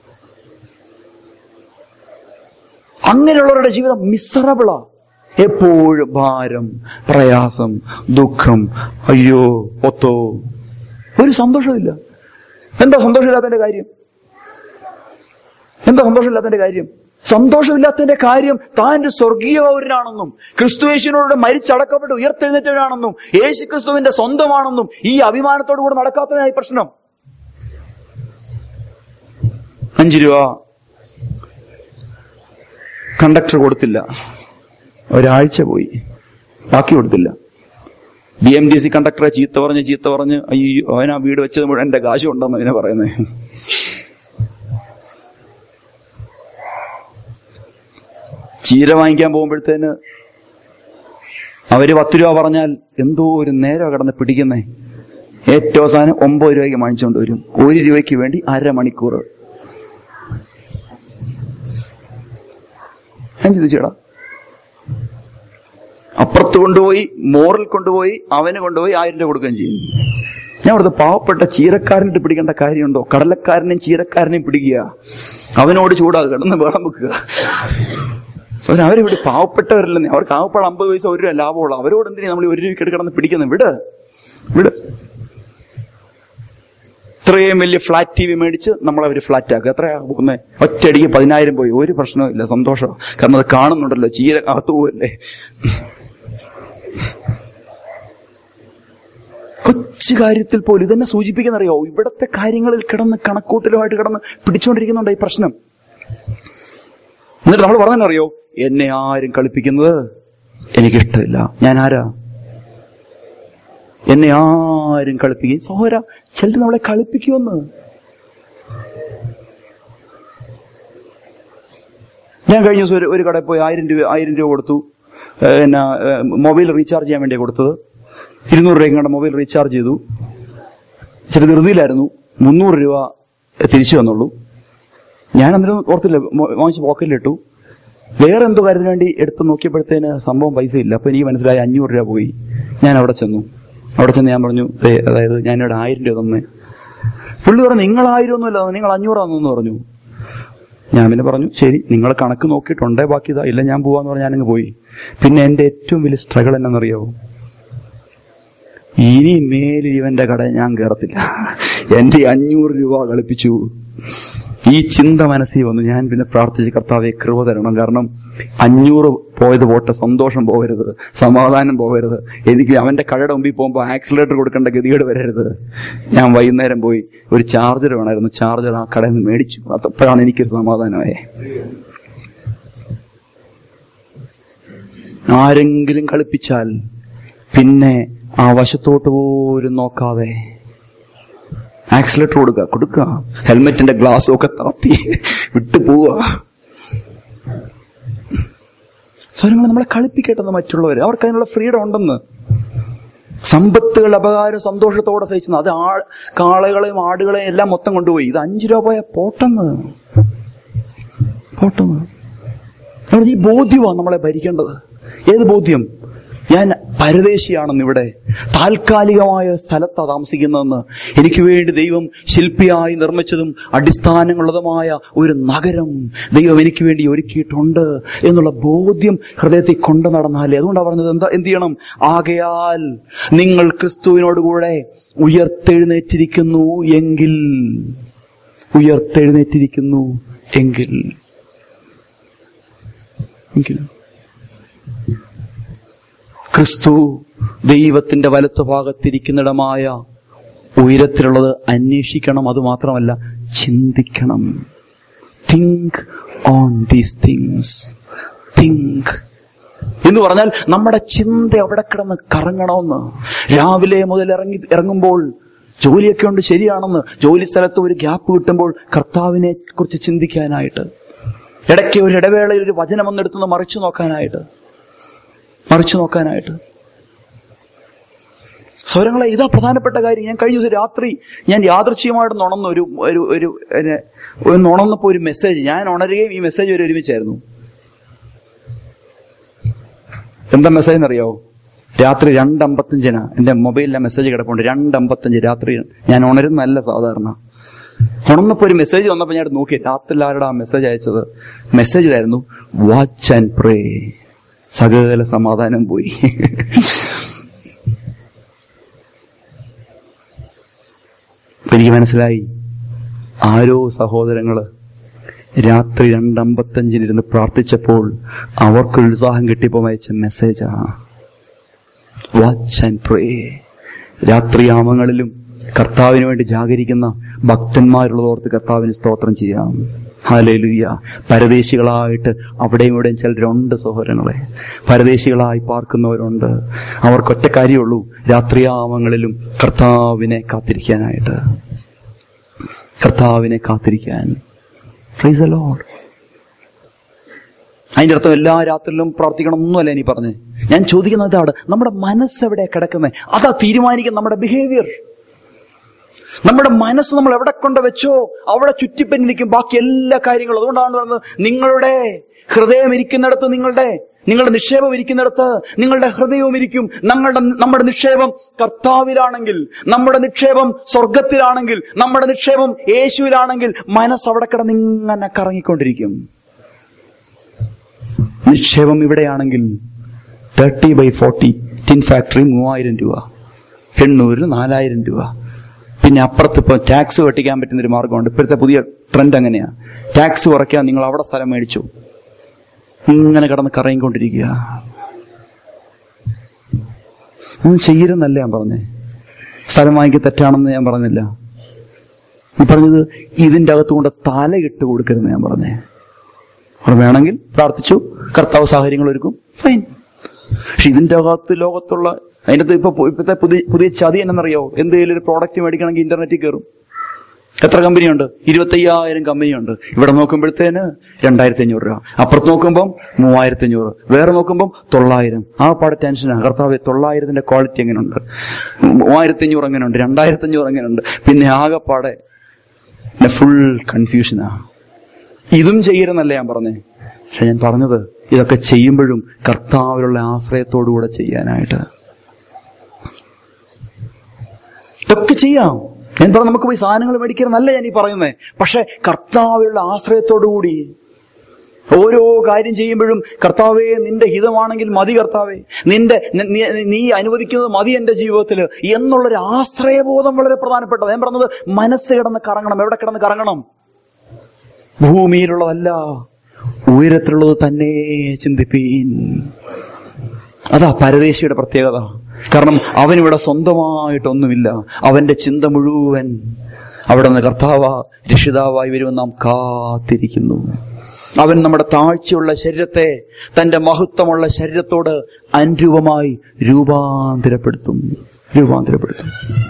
അങ്ങനെയുള്ളവരുടെ ജീവിതം മിസറബിളാ എപ്പോഴും ഭാരം പ്രയാസം ദുഃഖം അയ്യോ ഒത്തോ ഒരു സന്തോഷമില്ല എന്താ സന്തോഷമില്ലാത്തതിന്റെ കാര്യം എന്താ സന്തോഷമില്ലാത്തതിന്റെ കാര്യം സന്തോഷമില്ലാത്തതിന്റെ കാര്യം താൻ ഒരു സ്വർഗീയ പൗരനാണെന്നും ക്രിസ്തുയേശുവിനോട് മരിച്ചടക്കപ്പെട്ട് ഉയർത്തെഴുന്നേറ്റവനാണെന്നും യേശു ക്രിസ്തുവിന്റെ സ്വന്തമാണെന്നും ഈ അഭിമാനത്തോടു കൂടെ നടക്കാത്തതിനായി പ്രശ്നം അഞ്ചു രൂപ കണ്ടക്ടർ കൊടുത്തില്ല ഒരാഴ്ച പോയി ബാക്കി കൊടുത്തില്ല ബി എം ടി സി കണ്ടക്ടറെ ചീത്ത പറഞ്ഞ് ചീത്ത പറഞ്ഞ് അയ്യോ അവൻ ആ വീട് വെച്ചത് മുഴുവൻ എന്റെ കാശ് ഉണ്ടെന്ന് അതിനെ പറയുന്നത് ചീര വാങ്ങിക്കാൻ പോകുമ്പോഴത്തേന് അവര് പത്ത് രൂപ പറഞ്ഞാൽ എന്തോ ഒരു നേരം കിടന്ന് പിടിക്കുന്നേ ഏറ്റവും അവസാനം ഒമ്പത് രൂപയ്ക്ക് വാങ്ങിച്ചുകൊണ്ട് വരും ഒരു രൂപയ്ക്ക് വേണ്ടി അരമണിക്കൂർ ഞാൻ ചിന്തിച്ചേടാ അപ്പുറത്ത് കൊണ്ടുപോയി മോറിൽ കൊണ്ടുപോയി അവന് കൊണ്ടുപോയി ആയിരം രൂപ കൊടുക്കുകയും ചെയ്യും ഞാൻ അവിടുത്തെ പാവപ്പെട്ട ചീരക്കാരനിട്ട് പിടിക്കേണ്ട കാര്യമുണ്ടോ കടലക്കാരനെയും ചീരക്കാരനെയും പിടിക്കുക അവനോട് ചൂടാകുക കിടന്ന് വെള്ളം വെക്കുക സോ അവരിവിടെ പാവപ്പെട്ടവരല്ലെന്നേ അവർക്ക് ആവപ്പാട് അമ്പത് പൈസ ഒരു രൂപ ലാഭമുള്ളൂ അവരോട് എന്തിനാ നമ്മൾ ഒരു രൂപയ്ക്ക് കിടന്ന് പിടിക്കുന്നത് വിട് വിട് ഇത്രയും വലിയ ഫ്ലാറ്റ് ടി വി മേടിച്ച് നമ്മളെ അവർ ഫ്ലാറ്റ് ആക്കുക എത്രയാ പോകുന്നത് ഒറ്റയടിക്ക് പതിനായിരം പോയി ഒരു പ്രശ്നവും ഇല്ല സന്തോഷം കാരണം അത് കാണുന്നുണ്ടല്ലോ ചീര അകത്തു പോവല്ലേ കൊച്ചു കാര്യത്തിൽ പോലും ഇതെന്നെ സൂചിപ്പിക്കുന്നറിയോ ഇവിടത്തെ കാര്യങ്ങളിൽ കിടന്ന് കണക്കൂട്ടലുമായിട്ട് കിടന്ന് പിടിച്ചുകൊണ്ടിരിക്കുന്നുണ്ട് ഈ പ്രശ്നം എന്നിട്ട് നമ്മൾ പറഞ്ഞറിയോ എന്നെ ആരും കളിപ്പിക്കുന്നത് എനിക്കിഷ്ടമില്ല ഞാൻ ആരാ എന്നെ ആരും കളിപ്പിക്കുകയും സഹോര ചിലർ നമ്മളെ കളിപ്പിക്കുമെന്ന് ഞാൻ കഴിഞ്ഞ ദിവസം ഒരു ഒരു കടയിൽ പോയി ആയിരം രൂപ ആയിരം രൂപ കൊടുത്തു ഏഹ് പിന്നെ ഏഹ് മൊബൈൽ റീചാർജ് ചെയ്യാൻ വേണ്ടി കൊടുത്തത് ഇരുന്നൂറ് രൂപ കണ്ട മൊബൈൽ റീചാർജ് ചെയ്തു ഇച്ചിരി ധൃതിയിലായിരുന്നു മുന്നൂറ് രൂപ തിരിച്ചു വന്നുള്ളൂ ഞാൻ അന്നേരം ഓർത്തില്ല മോ- വാങ്ങിച്ച് പോക്കറ്റിലിട്ടു വേറെ എന്തോ കാര്യത്തിന് വേണ്ടി എടുത്ത് നോക്കിയപ്പോഴത്തേന് സംഭവം പൈസ ഇല്ല അപ്പൊ എനിക്ക് മനസ്സിലായി അഞ്ഞൂറ് രൂപ പോയി ഞാൻ അവിടെ ചെന്നു അവിടെ ചെന്ന് ഞാൻ പറഞ്ഞു "ദേ, അതായത് ഞാനിവിടെ ആയിരം രൂപ തന്നെ പുള്ളി പറഞ്ഞു നിങ്ങൾ ആയിരം ഒന്നുമില്ല നിങ്ങൾ അഞ്ഞൂറാണെന്ന് പറഞ്ഞു ഞാൻ പിന്നെ പറഞ്ഞു ശരി നിങ്ങൾ കണക്ക് നോക്കിയിട്ടുണ്ടേ ബാക്കി ഇതാ ഇല്ല ഞാൻ പോവാന്ന് പറഞ്ഞ് ഞാനങ്ങ് പോയി പിന്നെ എന്റെ ഏറ്റവും വലിയ സ്ട്രഗിൾ എന്നറിയാവോ ഇനി മേലിൽ ഇവന്റെ കട ഞാൻ കയറത്തില്ല എന്റെ അഞ്ഞൂറ് രൂപ കളിപ്പിച്ചു ഈ ചിന്ത മനസ്സിൽ വന്നു ഞാൻ പിന്നെ പ്രാർത്ഥിച്ച് കർത്താവെ കൃപ തരണം കാരണം അഞ്ഞൂറ് പോയത് പോട്ടെ സന്തോഷം പോകരുത് സമാധാനം പോകരുത് എനിക്ക് അവന്റെ കടയുടെ മുമ്പിൽ പോകുമ്പോൾ ആക്സിലേറ്റർ കൊടുക്കേണ്ട ഗതികേട് വരരുത് ഞാൻ വൈകുന്നേരം പോയി ഒരു ചാർജർ വേണമായിരുന്നു ചാർജർ ആ കടയിൽ നിന്ന് മേടിച്ചു അതപ്പോഴാണ് എനിക്കൊരു സമാധാനമായേ ആരെങ്കിലും കളിപ്പിച്ചാൽ പിന്നെ ആ വശത്തോട്ട് പോലും നോക്കാതെ ആക്സിലേറ്റർ കൊടുക്കുക കൊടുക്കുക ഹെൽമെറ്റിന്റെ ഗ്ലാസ്സും ഒക്കെ താത്തി വിട്ടു പോവുക സ്വരങ്ങൾ നമ്മളെ കളിപ്പിക്കട്ടെന്ന് മറ്റുള്ളവർ അവർക്ക് അതിനുള്ള ഫ്രീഡം ഉണ്ടെന്ന് സമ്പത്തുകൾ അപകാരം സന്തോഷത്തോടെ സഹിച്ചെന്ന് അത് ആ കാളകളെയും ആടുകളെയും എല്ലാം മൊത്തം കൊണ്ടുപോയി ഇത് അഞ്ചു രൂപ പോയ പോട്ടെന്ന് പോട്ടെന്ന് അവിടെ ഈ ബോധ്യമാണ് നമ്മളെ ഭരിക്കേണ്ടത് ഏത് ബോധ്യം ഞാൻ പരദേശിയാണെന്ന് ഇവിടെ താൽക്കാലികമായ സ്ഥലത്താണ് താമസിക്കുന്നതെന്ന് എനിക്ക് വേണ്ടി ദൈവം ശില്പിയായി നിർമ്മിച്ചതും അടിസ്ഥാനങ്ങളുള്ളതുമായ ഒരു നഗരം ദൈവം എനിക്ക് വേണ്ടി ഒരുക്കിയിട്ടുണ്ട് എന്നുള്ള ബോധ്യം ഹൃദയത്തിൽ കൊണ്ടു നടന്നാലേ അതുകൊണ്ടാണ് പറഞ്ഞത് എന്താ എന്ത് ചെയ്യണം ആകയാൽ നിങ്ങൾ ക്രിസ്തുവിനോടുകൂടെ ഉയർത്തെഴുന്നേറ്റിരിക്കുന്നു എങ്കിൽ ഉയർത്തെഴുന്നേറ്റിരിക്കുന്നു എങ്കിൽ എങ്കിലും ക്രിസ്തു ദൈവത്തിന്റെ വലത്തുഭാഗത്തിരിക്കുന്നിടമായ ഉയരത്തിലുള്ളത് അന്വേഷിക്കണം അത് മാത്രമല്ല ചിന്തിക്കണം think on these things think എന്ന് പറഞ്ഞാൽ നമ്മുടെ ചിന്ത അവിടെ കിടന്ന് കറങ്ങണമെന്ന് രാവിലെ മുതൽ ഇറങ്ങി ഇറങ്ങുമ്പോൾ ജോലിയൊക്കെ ഉണ്ട് ശരിയാണെന്ന് ജോലി സ്ഥലത്ത് ഒരു ഗ്യാപ്പ് കിട്ടുമ്പോൾ കർത്താവിനെ കുറിച്ച് ചിന്തിക്കാനായിട്ട് ഇടയ്ക്ക് ഒരു ഇടവേളയിൽ ഒരു വചനം ഒന്നെടുത്തുനിന്ന് മറിച്ചു നോക്കാനായിട്ട് മറിച്ചു നോക്കാനായിട്ട് സ്വരങ്ങളെ ഇതാ പ്രധാനപ്പെട്ട കാര്യം ഞാൻ കഴിഞ്ഞ ദിവസം രാത്രി ഞാൻ യാദൃച്ഛികമായിട്ട് നുണന്ന ഒരു ഒരു ഒരു എന്നെ- ഒരു നുണന്നപ്പോ ഒരു മെസ്സേജ് ഞാൻ ഉണരുകയും ഈ മെസ്സേജ് വരെ ഒരുമിച്ചായിരുന്നു എന്താ മെസ്സേജ് എന്നറിയാവോ രാത്രി രണ്ടമ്പത്തഞ്ചിനാ എന്റെ മൊബൈലിലെ മെസ്സേജ് കിടപ്പുണ്ട് രണ്ടമ്പത്തഞ്ച് രാത്രി ഞാൻ ഉണരുന്നല്ല സാധാരണ ഉണർന്നപ്പോ ഒരു മെസ്സേജ് വന്നപ്പോ ഞാൻ നോക്കി രാത്രി ആരുടെ ആ മെസ്സേജ് അയച്ചത് മെസ്സേജ് ആയിരുന്നു വാച്ച് ആൻഡ് പ്രേ സകല സമാധാനം പോയി അപ്പൊ എനിക്ക് മനസ്സിലായി ആരോ സഹോദരങ്ങള് രാത്രി രണ്ടമ്പത്തഞ്ചിനിരുന്ന് പ്രാർത്ഥിച്ചപ്പോൾ അവർക്കൊരു ഉത്സാഹം കിട്ടിയപ്പോ അയച്ച മെസ്സേജാ വാച്ച് ആൻഡ് പ്രേ രാത്രിയാമങ്ങളിലും കർത്താവിന് വേണ്ടി ജാഗരിക്കുന്ന ഭക്തന്മാരുള്ളതോർത്ത് കർത്താവിന് സ്തോത്രം ചെയ്യാം ഹാലേലുയ്യ പരദേശികളായിട്ട് അവിടെയും ഇവിടെയും ചിലരുണ്ട് സഹോദരങ്ങളെ പരദേശികളായി പാർക്കുന്നവരുണ്ട് അവർക്കൊറ്റ കാര്യമുള്ളൂ രാത്രിയാമങ്ങളിലും കർത്താവിനെ കാത്തിരിക്കാനായിട്ട് കർത്താവിനെ കാത്തിരിക്കാൻ Praise the Lord. അതിന്റെ അർത്ഥം എല്ലാ രാത്രിയിലും പ്രാർത്ഥിക്കണം ഒന്നുമല്ല ഇനി പറഞ്ഞ് ഞാൻ ചോദിക്കുന്നത് ഇതാണ് നമ്മുടെ മനസ്സ് എവിടെ കിടക്കുന്നത് അതാ തീരുമാനിക്കും നമ്മുടെ ബിഹേവിയർ നമ്മുടെ മനസ്സ് നമ്മൾ എവിടെ കൊണ്ട് വെച്ചോ അവിടെ ചുറ്റിപ്പറ്റി നിൽക്കും ബാക്കി എല്ലാ കാര്യങ്ങളും അതുകൊണ്ടാണ് പറഞ്ഞത് നിങ്ങളുടെ ഹൃദയം ഇരിക്കുന്നിടത്ത് നിങ്ങളുടെ നിങ്ങളുടെ നിക്ഷേപം ഇരിക്കുന്നിടത്ത് നിങ്ങളുടെ ഹൃദയവും ഇരിക്കും ഞങ്ങളുടെ നമ്മുടെ നിക്ഷേപം കർത്താവിലാണെങ്കിൽ നമ്മുടെ നിക്ഷേപം സ്വർഗത്തിലാണെങ്കിൽ നമ്മുടെ നിക്ഷേപം യേശുവിലാണെങ്കിൽ മനസ്സ് അവിടെ കിടന്ന് ഇങ്ങനെ കറങ്ങിക്കൊണ്ടിരിക്കും നിക്ഷേപം ഇവിടെയാണെങ്കിൽ thirty by forty tin factory മൂവായിരം രൂപ എണ്ണൂരിൽ നാലായിരം രൂപ പിന്നെ അപ്പുറത്ത് ഇപ്പോൾ ടാക്സ് വെട്ടിക്കാൻ പറ്റുന്ന ഒരു മാർഗമുണ്ട് ഇപ്പോഴത്തെ പുതിയ ട്രെൻഡ് അങ്ങനെയാ ടാക്സ് കുറയ്ക്കാൻ നിങ്ങൾ അവിടെ സ്ഥലം മേടിച്ചു ഇങ്ങനെ കിടന്ന് കറങ്ങിക്കൊണ്ടിരിക്കുക ഒന്നും ചെയ്യരുന്നല്ല ഞാൻ പറഞ്ഞേ സ്ഥലം വാങ്ങിക്ക് തെറ്റാണെന്ന് ഞാൻ പറഞ്ഞില്ല ഈ പറഞ്ഞത് ഇതിന്റെ അകത്തുകൊണ്ട് തലയിട്ട് കൊടുക്കരുന്ന് ഞാൻ പറഞ്ഞേ അവിടെ വേണമെങ്കിൽ പ്രാർത്ഥിച്ചു കർത്താവ് സാഹചര്യങ്ങൾ ഒരുക്കും ഫൈൻ പക്ഷെ ഇതിന്റെ അകത്ത് ലോകത്തുള്ള അതിനകത്ത് ഇപ്പൊ പു- ഇപ്പോഴത്തെ പുതിയ പുതിയ ചതി എന്നറിയോ എന്തെങ്കിലും ഒരു പ്രോഡക്റ്റ് മേടിക്കണമെങ്കിൽ ഇന്റർനെറ്റിൽ കയറും എത്ര കമ്പനിയുണ്ട് ഇരുപത്തയ്യായിരം കമ്പനിയുണ്ട് ഇവിടെ നോക്കുമ്പോഴത്തേന് രണ്ടായിരത്തി അഞ്ഞൂറ് രൂപ അപ്പുറത്ത് നോക്കുമ്പം മൂവായിരത്തി അഞ്ഞൂറ് വേറെ നോക്കുമ്പം തൊള്ളായിരം ആ പാടെ ടെൻഷനാണ് കർത്താവ് തൊള്ളായിരത്തിന്റെ ക്വാളിറ്റി എങ്ങനെയുണ്ട് മൂവായിരത്തി അഞ്ഞൂറ് എങ്ങനെയുണ്ട് രണ്ടായിരത്തി അഞ്ഞൂറ് എങ്ങനെയുണ്ട് പിന്നെ ആകെപ്പാടെ ഫുൾ കൺഫ്യൂഷനാ ഇതും ചെയ്യരുന്നല്ല ഞാൻ പറഞ്ഞേ പക്ഷെ ഞാൻ പറഞ്ഞത് ഇതൊക്കെ ചെയ്യുമ്പോഴും കർത്താവിലുള്ള ആശ്രയത്തോടുകൂടെ ചെയ്യാനായിട്ട് ഇതൊക്കെ ചെയ്യാം ഞാൻ പറഞ്ഞു നമുക്ക് പോയി സാധനങ്ങൾ മേടിക്കണമെന്നല്ല ഞാൻ ഈ പറയുന്നേ പക്ഷെ കർത്താവിലുള്ള ആശ്രയത്തോടുകൂടി ഓരോ കാര്യം ചെയ്യുമ്പോഴും കർത്താവേ നിന്റെ ഹിതമാണെങ്കിൽ മതി കർത്താവേ നിന്റെ നി- നീ- നീ അനുവദിക്കുന്നത് മതി എന്റെ ജീവിതത്തില് എന്നുള്ളൊരു ആശ്രയബോധം വളരെ പ്രധാനപ്പെട്ടത് ഞാൻ പറഞ്ഞത് മനസ്സ് കിടന്ന് കറങ്ങണം എവിടെ കിടന്ന് കറങ്ങണം ഭൂമിയിലുള്ളതല്ല ഉയരത്തിലുള്ളത് തന്നെ ചിന്തിപ്പീൻ അതാ പരദേശിയുടെ പ്രത്യേകത കാരണം അവനിവിടെ സ്വന്തമായിട്ടൊന്നുമില്ല അവന്റെ ചിന്ത മുഴുവൻ അവിടെ നിന്ന് കർത്താവ രക്ഷിതാവായി വരുമെന്ന് നാം കാത്തിരിക്കുന്നു അവൻ നമ്മുടെ താഴ്ചയുള്ള ശരീരത്തെ തന്റെ മഹത്വമുള്ള ശരീരത്തോട് അനുരൂപമായി രൂപാന്തരപ്പെടുത്തും രൂപാന്തരപ്പെടുത്തും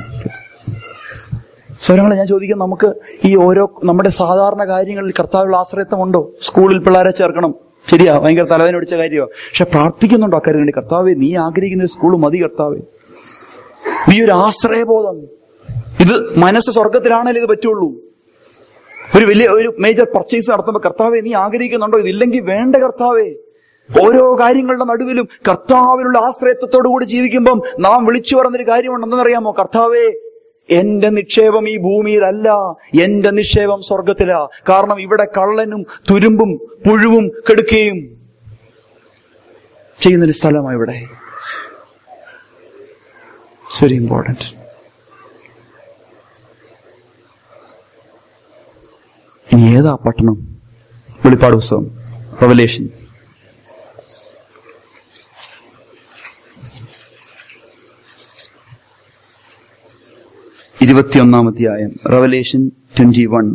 സ്വരങ്ങളെ ഞാൻ ചോദിക്കാം നമുക്ക് ഈ ഓരോ നമ്മുടെ സാധാരണ കാര്യങ്ങളിൽ കർത്താവിലുള്ള ആശ്രയത്വമുണ്ടോ സ്കൂളിൽ പിള്ളേരെ ചേർക്കണം ശരിയാ ഭയങ്കര തലവേദന പിടിച്ച കാര്യമോ പക്ഷെ പ്രാർത്ഥിക്കുന്നുണ്ടോ അക്കാര്യം വേണ്ടി കർത്താവെ നീ ആഗ്രഹിക്കുന്ന ഒരു സ്കൂൾ മതി കർത്താവെ ഈ ഒരു ആശ്രയബോധം ഇത് മനസ്സ് സ്വർഗത്തിലാണല്ലോ ഇത് പറ്റുള്ളൂ ഒരു വലിയ ഒരു മേജർ പർച്ചേസ് നടത്തുമ്പോൾ കർത്താവെ നീ ആഗ്രഹിക്കുന്നുണ്ടോ ഇതില്ലെങ്കിൽ വേണ്ട കർത്താവേ ഓരോ കാര്യങ്ങളുടെ നടുവിലും കർത്താവിലുള്ള ആശ്രയത്വത്തോടു കൂടി ജീവിക്കുമ്പം നാം വിളിച്ചു പറഞ്ഞൊരു കാര്യമുണ്ടെന്നറിയാമോ കർത്താവേ എന്റെ നിക്ഷേപം ഈ ഭൂമിയിലല്ല എന്റെ നിക്ഷേപം സ്വർഗത്തിലാ കാരണം ഇവിടെ കള്ളനും തുരുമ്പും പുഴുവും കെടുക്കുകയും ചെയ്യുന്നൊരു സ്ഥലമാണ് ഇവിടെ വെരി ഇമ്പോർട്ടൻറ്റ് ഇനി ഏതാ പട്ടണം വെളിപ്പാട് പുസ്തകം റവലേഷൻ ഇരുപത്തിയൊന്നാം അധ്യായം റവലേഷൻ ട്വന്റി വൺ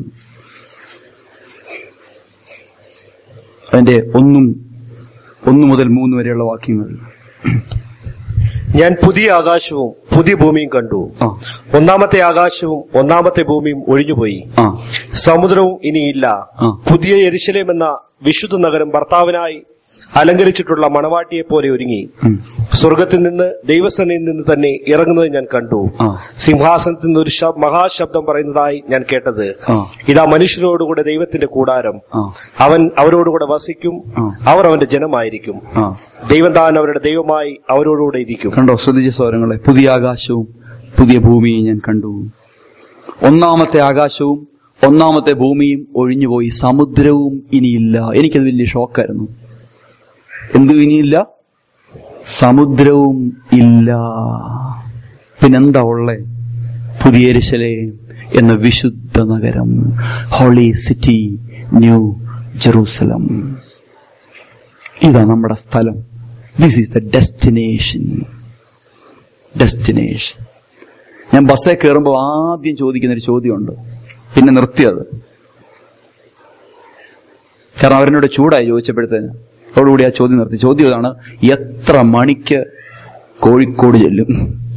അതിന്റെ ഒന്നും ഒന്നു മുതൽ മൂന്ന് വരെയുള്ള വാക്യങ്ങൾ ഞാൻ പുതിയ ആകാശവും പുതിയ ഭൂമിയും കണ്ടു ആ ഒന്നാമത്തെ ആകാശവും ഒന്നാമത്തെ ഭൂമിയും ഒഴിഞ്ഞുപോയി ആ സമുദ്രവും ഇനിയില്ല ആ. പുതിയ യെരുശലേം എന്ന വിശുദ്ധ നഗരം ഭർത്താവിനായി അലങ്കരിച്ചിട്ടുള്ള മണവാട്ടിയെ പോലെ ഒരുങ്ങി ഉം. സ്വർഗത്തിൽ നിന്ന് ദൈവസേനയിൽ നിന്ന് തന്നെ ഇറങ്ങുന്നത് ഞാൻ കണ്ടു ആ സിംഹാസനത്തിൽ നിന്ന് ഒരു ശബ്- മഹാശബ്ദം പറയുന്നതായി ഞാൻ കേട്ടത് ആ ഇതാ മനുഷ്യരോടുകൂടെ ദൈവത്തിന്റെ കൂടാരം ആ അവൻ അവരോടുകൂടെ വസിക്കും ആ. അവർ അവന്റെ ജനമായിരിക്കും ആ ദൈവം താൻ അവരുടെ ദൈവമായി അവരോടുകൂടെ ഇരിക്കും കണ്ടോ ശ്രദ്ധിച്ച സ്വരങ്ങളെ പുതിയ ആകാശവും പുതിയ ഭൂമിയും ഞാൻ കണ്ടു ഒന്നാമത്തെ ആകാശവും ഒന്നാമത്തെ ഭൂമിയും ഒഴിഞ്ഞുപോയി സമുദ്രവും ഇനിയില്ല എനിക്കത് വലിയ ഷോക്കായിരുന്നു എന്തു ഇനിയില്ല സമുദ്രവും ഇല്ല പിന്നെന്താ ഉള്ളേ പുതിയ എരിശലേ എന്ന വിശുദ്ധ നഗരം ഹോളി സിറ്റി ന്യൂ ജെറൂസലം ഇതാ നമ്മുടെ സ്ഥലം this is the destination destination ഞാൻ ബസ്സിൽ കയറുമ്പോൾ ആദ്യം ചോദിക്കുന്ന ഒരു ചോദ്യമുണ്ട് പിന്നെ നിർത്തിയത് കാരണം അവരെന്നോട് ചൂടായി ചോദിച്ചപ്പോഴത്തേന് അതോടുകൂടി ആ ചോദ്യം നിർത്തി ചോദ്യം ഇതാണ് എത്ര മണിക്ക് കോഴിക്കോട് ചെല്ലും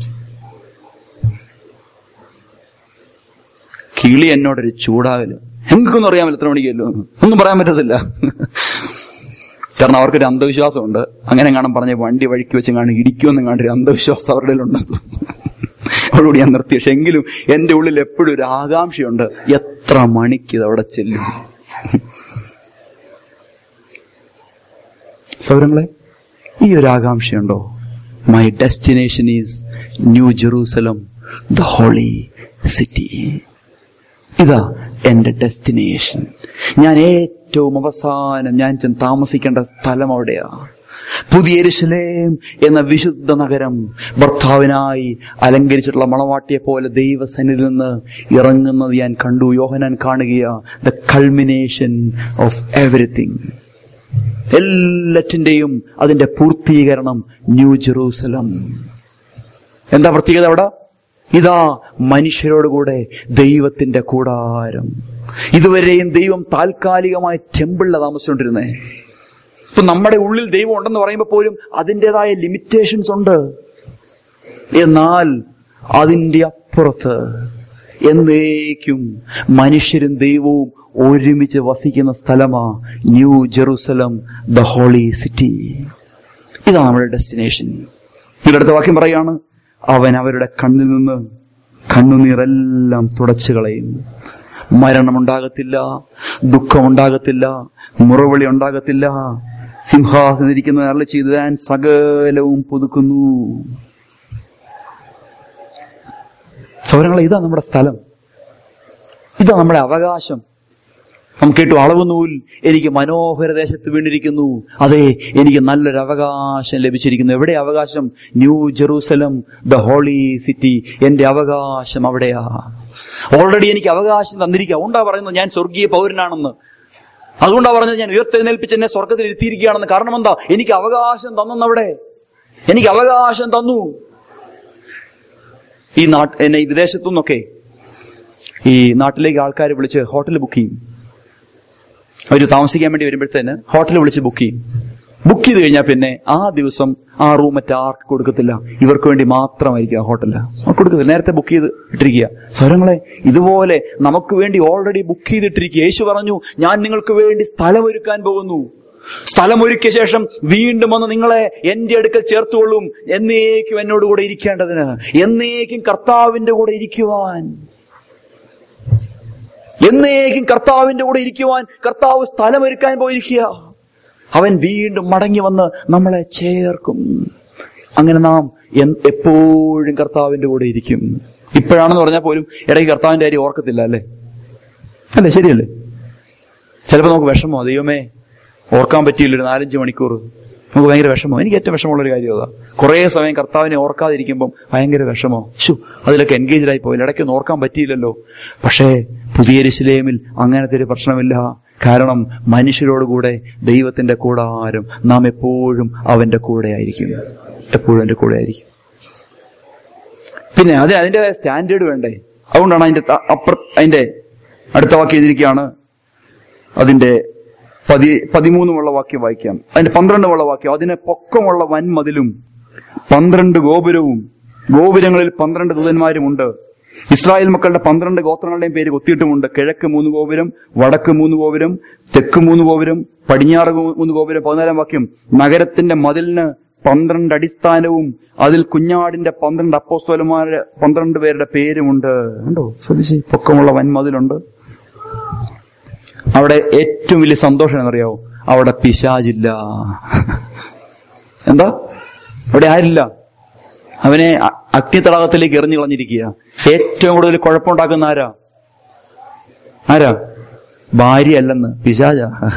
കിളി എന്നോടൊരു ചൂടാകല് ഞങ്ങൾക്കൊന്നും അറിയാമല്ലോ എത്ര മണിക്ക് ചെല്ലും എന്ന്. ഒന്നും പറയാൻ പറ്റത്തില്ല കാരണം അവർക്കൊരു അന്ധവിശ്വാസമുണ്ട് അങ്ങനെ കാണാൻ പറഞ്ഞ വണ്ടി വഴിക്ക് വെച്ച് കാണും ഇടിക്കുമെന്ന് കാണുന്ന ഒരു അന്ധവിശ്വാസം അവരുടെ ഉണ്ടെന്ന് അവരോട് ഞാൻ നിർത്തി പക്ഷെ എങ്കിലും എന്റെ ഉള്ളിൽ എപ്പോഴും ഒരു ആകാംക്ഷയുണ്ട് എത്ര മണിക്ക് ഇത് അവിടെ ചെല്ലും സൗരങ്ങളെ ഈ ഒരു ആകാംക്ഷയുണ്ടോ my destination is New Jerusalem the holy city ഇതാ എന്റെ ഡെസ്റ്റിനേഷൻ ഞാൻ ഏറ്റവും അവസാനം ഞാൻ ചെന്ന് താമസിക്കേണ്ട സ്ഥലം അവിടെയാ പുതിയ എരുശലേം എന്ന വിശുദ്ധ നഗരം ഭർത്താവിനായി അലങ്കരിച്ചിട്ടുള്ള മണവാട്ടിയെ പോലെ ദൈവസന്നിധിയിൽ നിന്ന് ഇറങ്ങുന്നത് ഞാൻ കണ്ടു യോഹനാൻ കാണുകയാ ദ കൾമിനേഷൻ ഓഫ് എവറിത്തിങ് എല്ലാറ്റിന്റെയും അതിന്റെ പൂർത്തീകരണം ന്യൂ ജെറൂസലം എന്താ പ്രത്യേകത അവിടെ ഇതാ മനുഷ്യരോടുകൂടെ ദൈവത്തിന്റെ കൂടാരം ഇതുവരെയും ദൈവം താൽക്കാലികമായ ടെമ്പിളില താമസിച്ചുകൊണ്ടിരുന്നേ ഇപ്പൊ നമ്മുടെ ഉള്ളിൽ ദൈവം ഉണ്ടെന്ന് പറയുമ്പോൾ പോലും അതിൻ്റെതായ ലിമിറ്റേഷൻസ് ഉണ്ട് എന്നാൽ അതിന്റെ അപ്പുറത്ത് എന്നേക്കും മനുഷ്യരും ദൈവവും ഒരുമിച്ച് വസിക്കുന്ന സ്ഥലമാ New Jerusalem the holy city ഇതാണ് നമ്മുടെ ഡെസ്റ്റിനേഷൻ ഇവിടെ അടുത്ത വാക്യം പറയാണ് അവൻ അവരുടെ കണ്ണിൽ നിന്ന് കണ്ണുനീരെല്ലാം തുടച്ചു കളയും മരണമുണ്ടാകത്തില്ല ദുഃഖമുണ്ടാകത്തില്ല മുറവിളി ഉണ്ടാകത്തില്ല സിംഹാസനിരിക്കുന്ന അരളി ചെയ്ത് ഞാൻ സകലവും പുതുക്കുന്നു സൗരങ്ങളെ ഇതാ നമ്മുടെ സ്ഥലം ഇതാ നമ്മുടെ അവകാശം നാം കേട്ടു അളവ് നൂൽ എനിക്ക് മനോഹര ദേശത്ത് വീണിരിക്കുന്നു അതെ എനിക്ക് നല്ലൊരു അവകാശം ലഭിച്ചിരിക്കുന്നു എവിടെ അവകാശം New Jerusalem the holy city എന്റെ അവകാശം അവിടെയാ ഓൾറെഡി എനിക്ക് അവകാശം തന്നിരിക്കുക അതുകൊണ്ടാ പറയുന്നത് ഞാൻ സ്വർഗീയ പൗരനാണെന്ന് അതുകൊണ്ടാ പറഞ്ഞത് ഞാൻ ഉയർത്തെഴുന്നേൽപ്പിച്ച് എന്നെ സ്വർഗത്തിൽ ഇരുത്തിയിരിക്കുകയാണെന്ന് കാരണം എന്താ എനിക്ക് അവകാശം തന്നവിടെ എനിക്ക് അവകാശം തന്നു ഈ നാട്ട് എന്നെ ഈ വിദേശത്തു നിന്നൊക്കെ ഈ നാട്ടിലേക്ക് ആൾക്കാർ വിളിച്ച് ഹോട്ടൽ ബുക്ക് ചെയ്യും അവർ താമസിക്കാൻ വേണ്ടി വരുമ്പോഴത്തേന് ഹോട്ടൽ വിളിച്ച് ബുക്ക് ചെയ്യും ബുക്ക് ചെയ്ത് കഴിഞ്ഞാൽ പിന്നെ ആ ദിവസം ആ റൂം മറ്റാർക്ക് കൊടുക്കത്തില്ല ഇവർക്ക് വേണ്ടി മാത്രമായിരിക്കും ആ ഹോട്ടല് കൊടുക്കത്തില്ല നേരത്തെ ബുക്ക് ചെയ്ത് ഇട്ടിരിക്കുക സ്വരങ്ങളെ ഇതുപോലെ നമുക്ക് വേണ്ടി ഓൾറെഡി ബുക്ക് ചെയ്തിട്ടിരിക്കുക യേശു പറഞ്ഞു ഞാൻ നിങ്ങൾക്ക് വേണ്ടി സ്ഥലം ഒരുക്കാൻ പോകുന്നു സ്ഥലം ഒരുക്കിയ ശേഷം വീണ്ടും വന്ന് നിങ്ങളെ എന്റെ അടുക്കൽ ചേർത്തുകൊള്ളും എന്നേക്കും എന്നോട് കൂടെ ഇരിക്കേണ്ടതിന് എന്നേക്കും കർത്താവിന്റെ കൂടെ ഇരിക്കുവാൻ എന്നേക്കും കർത്താവിന്റെ കൂടെ ഇരിക്കുവാൻ കർത്താവ് സ്ഥലമൊരുക്കാൻ പോയിരിക്കുക അവൻ വീണ്ടും മടങ്ങി വന്ന് നമ്മളെ ചേർക്കും അങ്ങനെ നാം എൻ- എപ്പോഴും കർത്താവിന്റെ കൂടെ ഇരിക്കും ഇപ്പോഴാണെന്ന് പറഞ്ഞാൽ പോലും ഇടയ്ക്ക് കർത്താവിന്റെ കാര്യം ഓർക്കത്തില്ല അല്ലേ അല്ലേ ശരിയല്ലേ ചിലപ്പോൾ നമുക്ക് വിഷമോ ദൈവമേ ഓർക്കാൻ പറ്റിയില്ല ഒരു നാലഞ്ച് മണിക്കൂർ നമുക്ക് ഭയങ്കര വിഷമോ എനിക്ക് ഏറ്റവും വിഷമമുള്ള ഒരു കാര്യം അതാ കുറേ സമയം കർത്താവിനെ ഓർക്കാതിരിക്കുമ്പം ഭയങ്കര വിഷമോ ശു അതിലൊക്കെ എൻഗേജ്ഡ് ആയി പോയില്ല ഇടയ്ക്കൊന്നും ഓർക്കാൻ പറ്റിയില്ലല്ലോ പക്ഷേ പുതിയ രിശിലേമിൽ അങ്ങനത്തെ ഒരു പ്രശ്നമില്ല കാരണം മനുഷ്യരോടുകൂടെ ദൈവത്തിന്റെ കൂടാരം നാം എപ്പോഴും അവന്റെ കൂടെ ആയിരിക്കും എപ്പോഴും എന്റെ കൂടെ ആയിരിക്കും പിന്നെ അതിന് അതിൻ്റെതായ സ്റ്റാൻഡേർഡ് വേണ്ടേ അതുകൊണ്ടാണ് അതിന്റെ ത- അപ്പുറ അതിന്റെ അടുത്ത വാക്യം എഴുതിയിരിക്കുകയാണ് അതിന്റെ പതി പതിമൂന്നുമുള്ള വാക്യം വായിക്കാം അതിന്റെ പന്ത്രണ്ടുമുള്ള വാക്യം അതിന് പൊക്കമുള്ള വൻമതിലും പന്ത്രണ്ട് ഗോപുരവും ഗോപുരങ്ങളിൽ പന്ത്രണ്ട് ദൂതന്മാരുമുണ്ട് ഇസ്രായേൽ മക്കളുടെ പന്ത്രണ്ട് ഗോത്രങ്ങളുടെയും പേര് കൊത്തിയിട്ടുമുണ്ട് കിഴക്ക് മൂന്ന് ഗോപുരം വടക്ക് മൂന്ന് ഗോപുരം തെക്ക് മൂന്ന് ഗോപുരം പടിഞ്ഞാറ് ഗോ- മൂന്ന് ഗോപുരം പതിനാലാം വാക്യം നഗരത്തിന്റെ മതിലിന് പന്ത്രണ്ട് അടിസ്ഥാനവും അതിൽ കുഞ്ഞാടിന്റെ പന്ത്രണ്ട് അപ്പോസ്തോലന്മാരുടെ പന്ത്രണ്ട് പേരുടെ പേരുമുണ്ട് കണ്ടോ ശ്രദ്ധിച്ച് പൊക്കമുള്ള വൻമതിലുണ്ട് അവിടെ ഏറ്റവും വലിയ സന്തോഷം എന്നറിയാവോ അവിടെ പിശാചില്ല എന്താ അവിടെ ആരില്ല അവനെ അ- അഗ്നിത്തടാകത്തിലേക്ക് എറിഞ്ഞു കളഞ്ഞിരിക്കുക ഏറ്റവും കൂടുതൽ കുഴപ്പമുണ്ടാക്കുന്ന ആരാ ആരാ ഭാര്യയല്ലെന്ന് പിശാച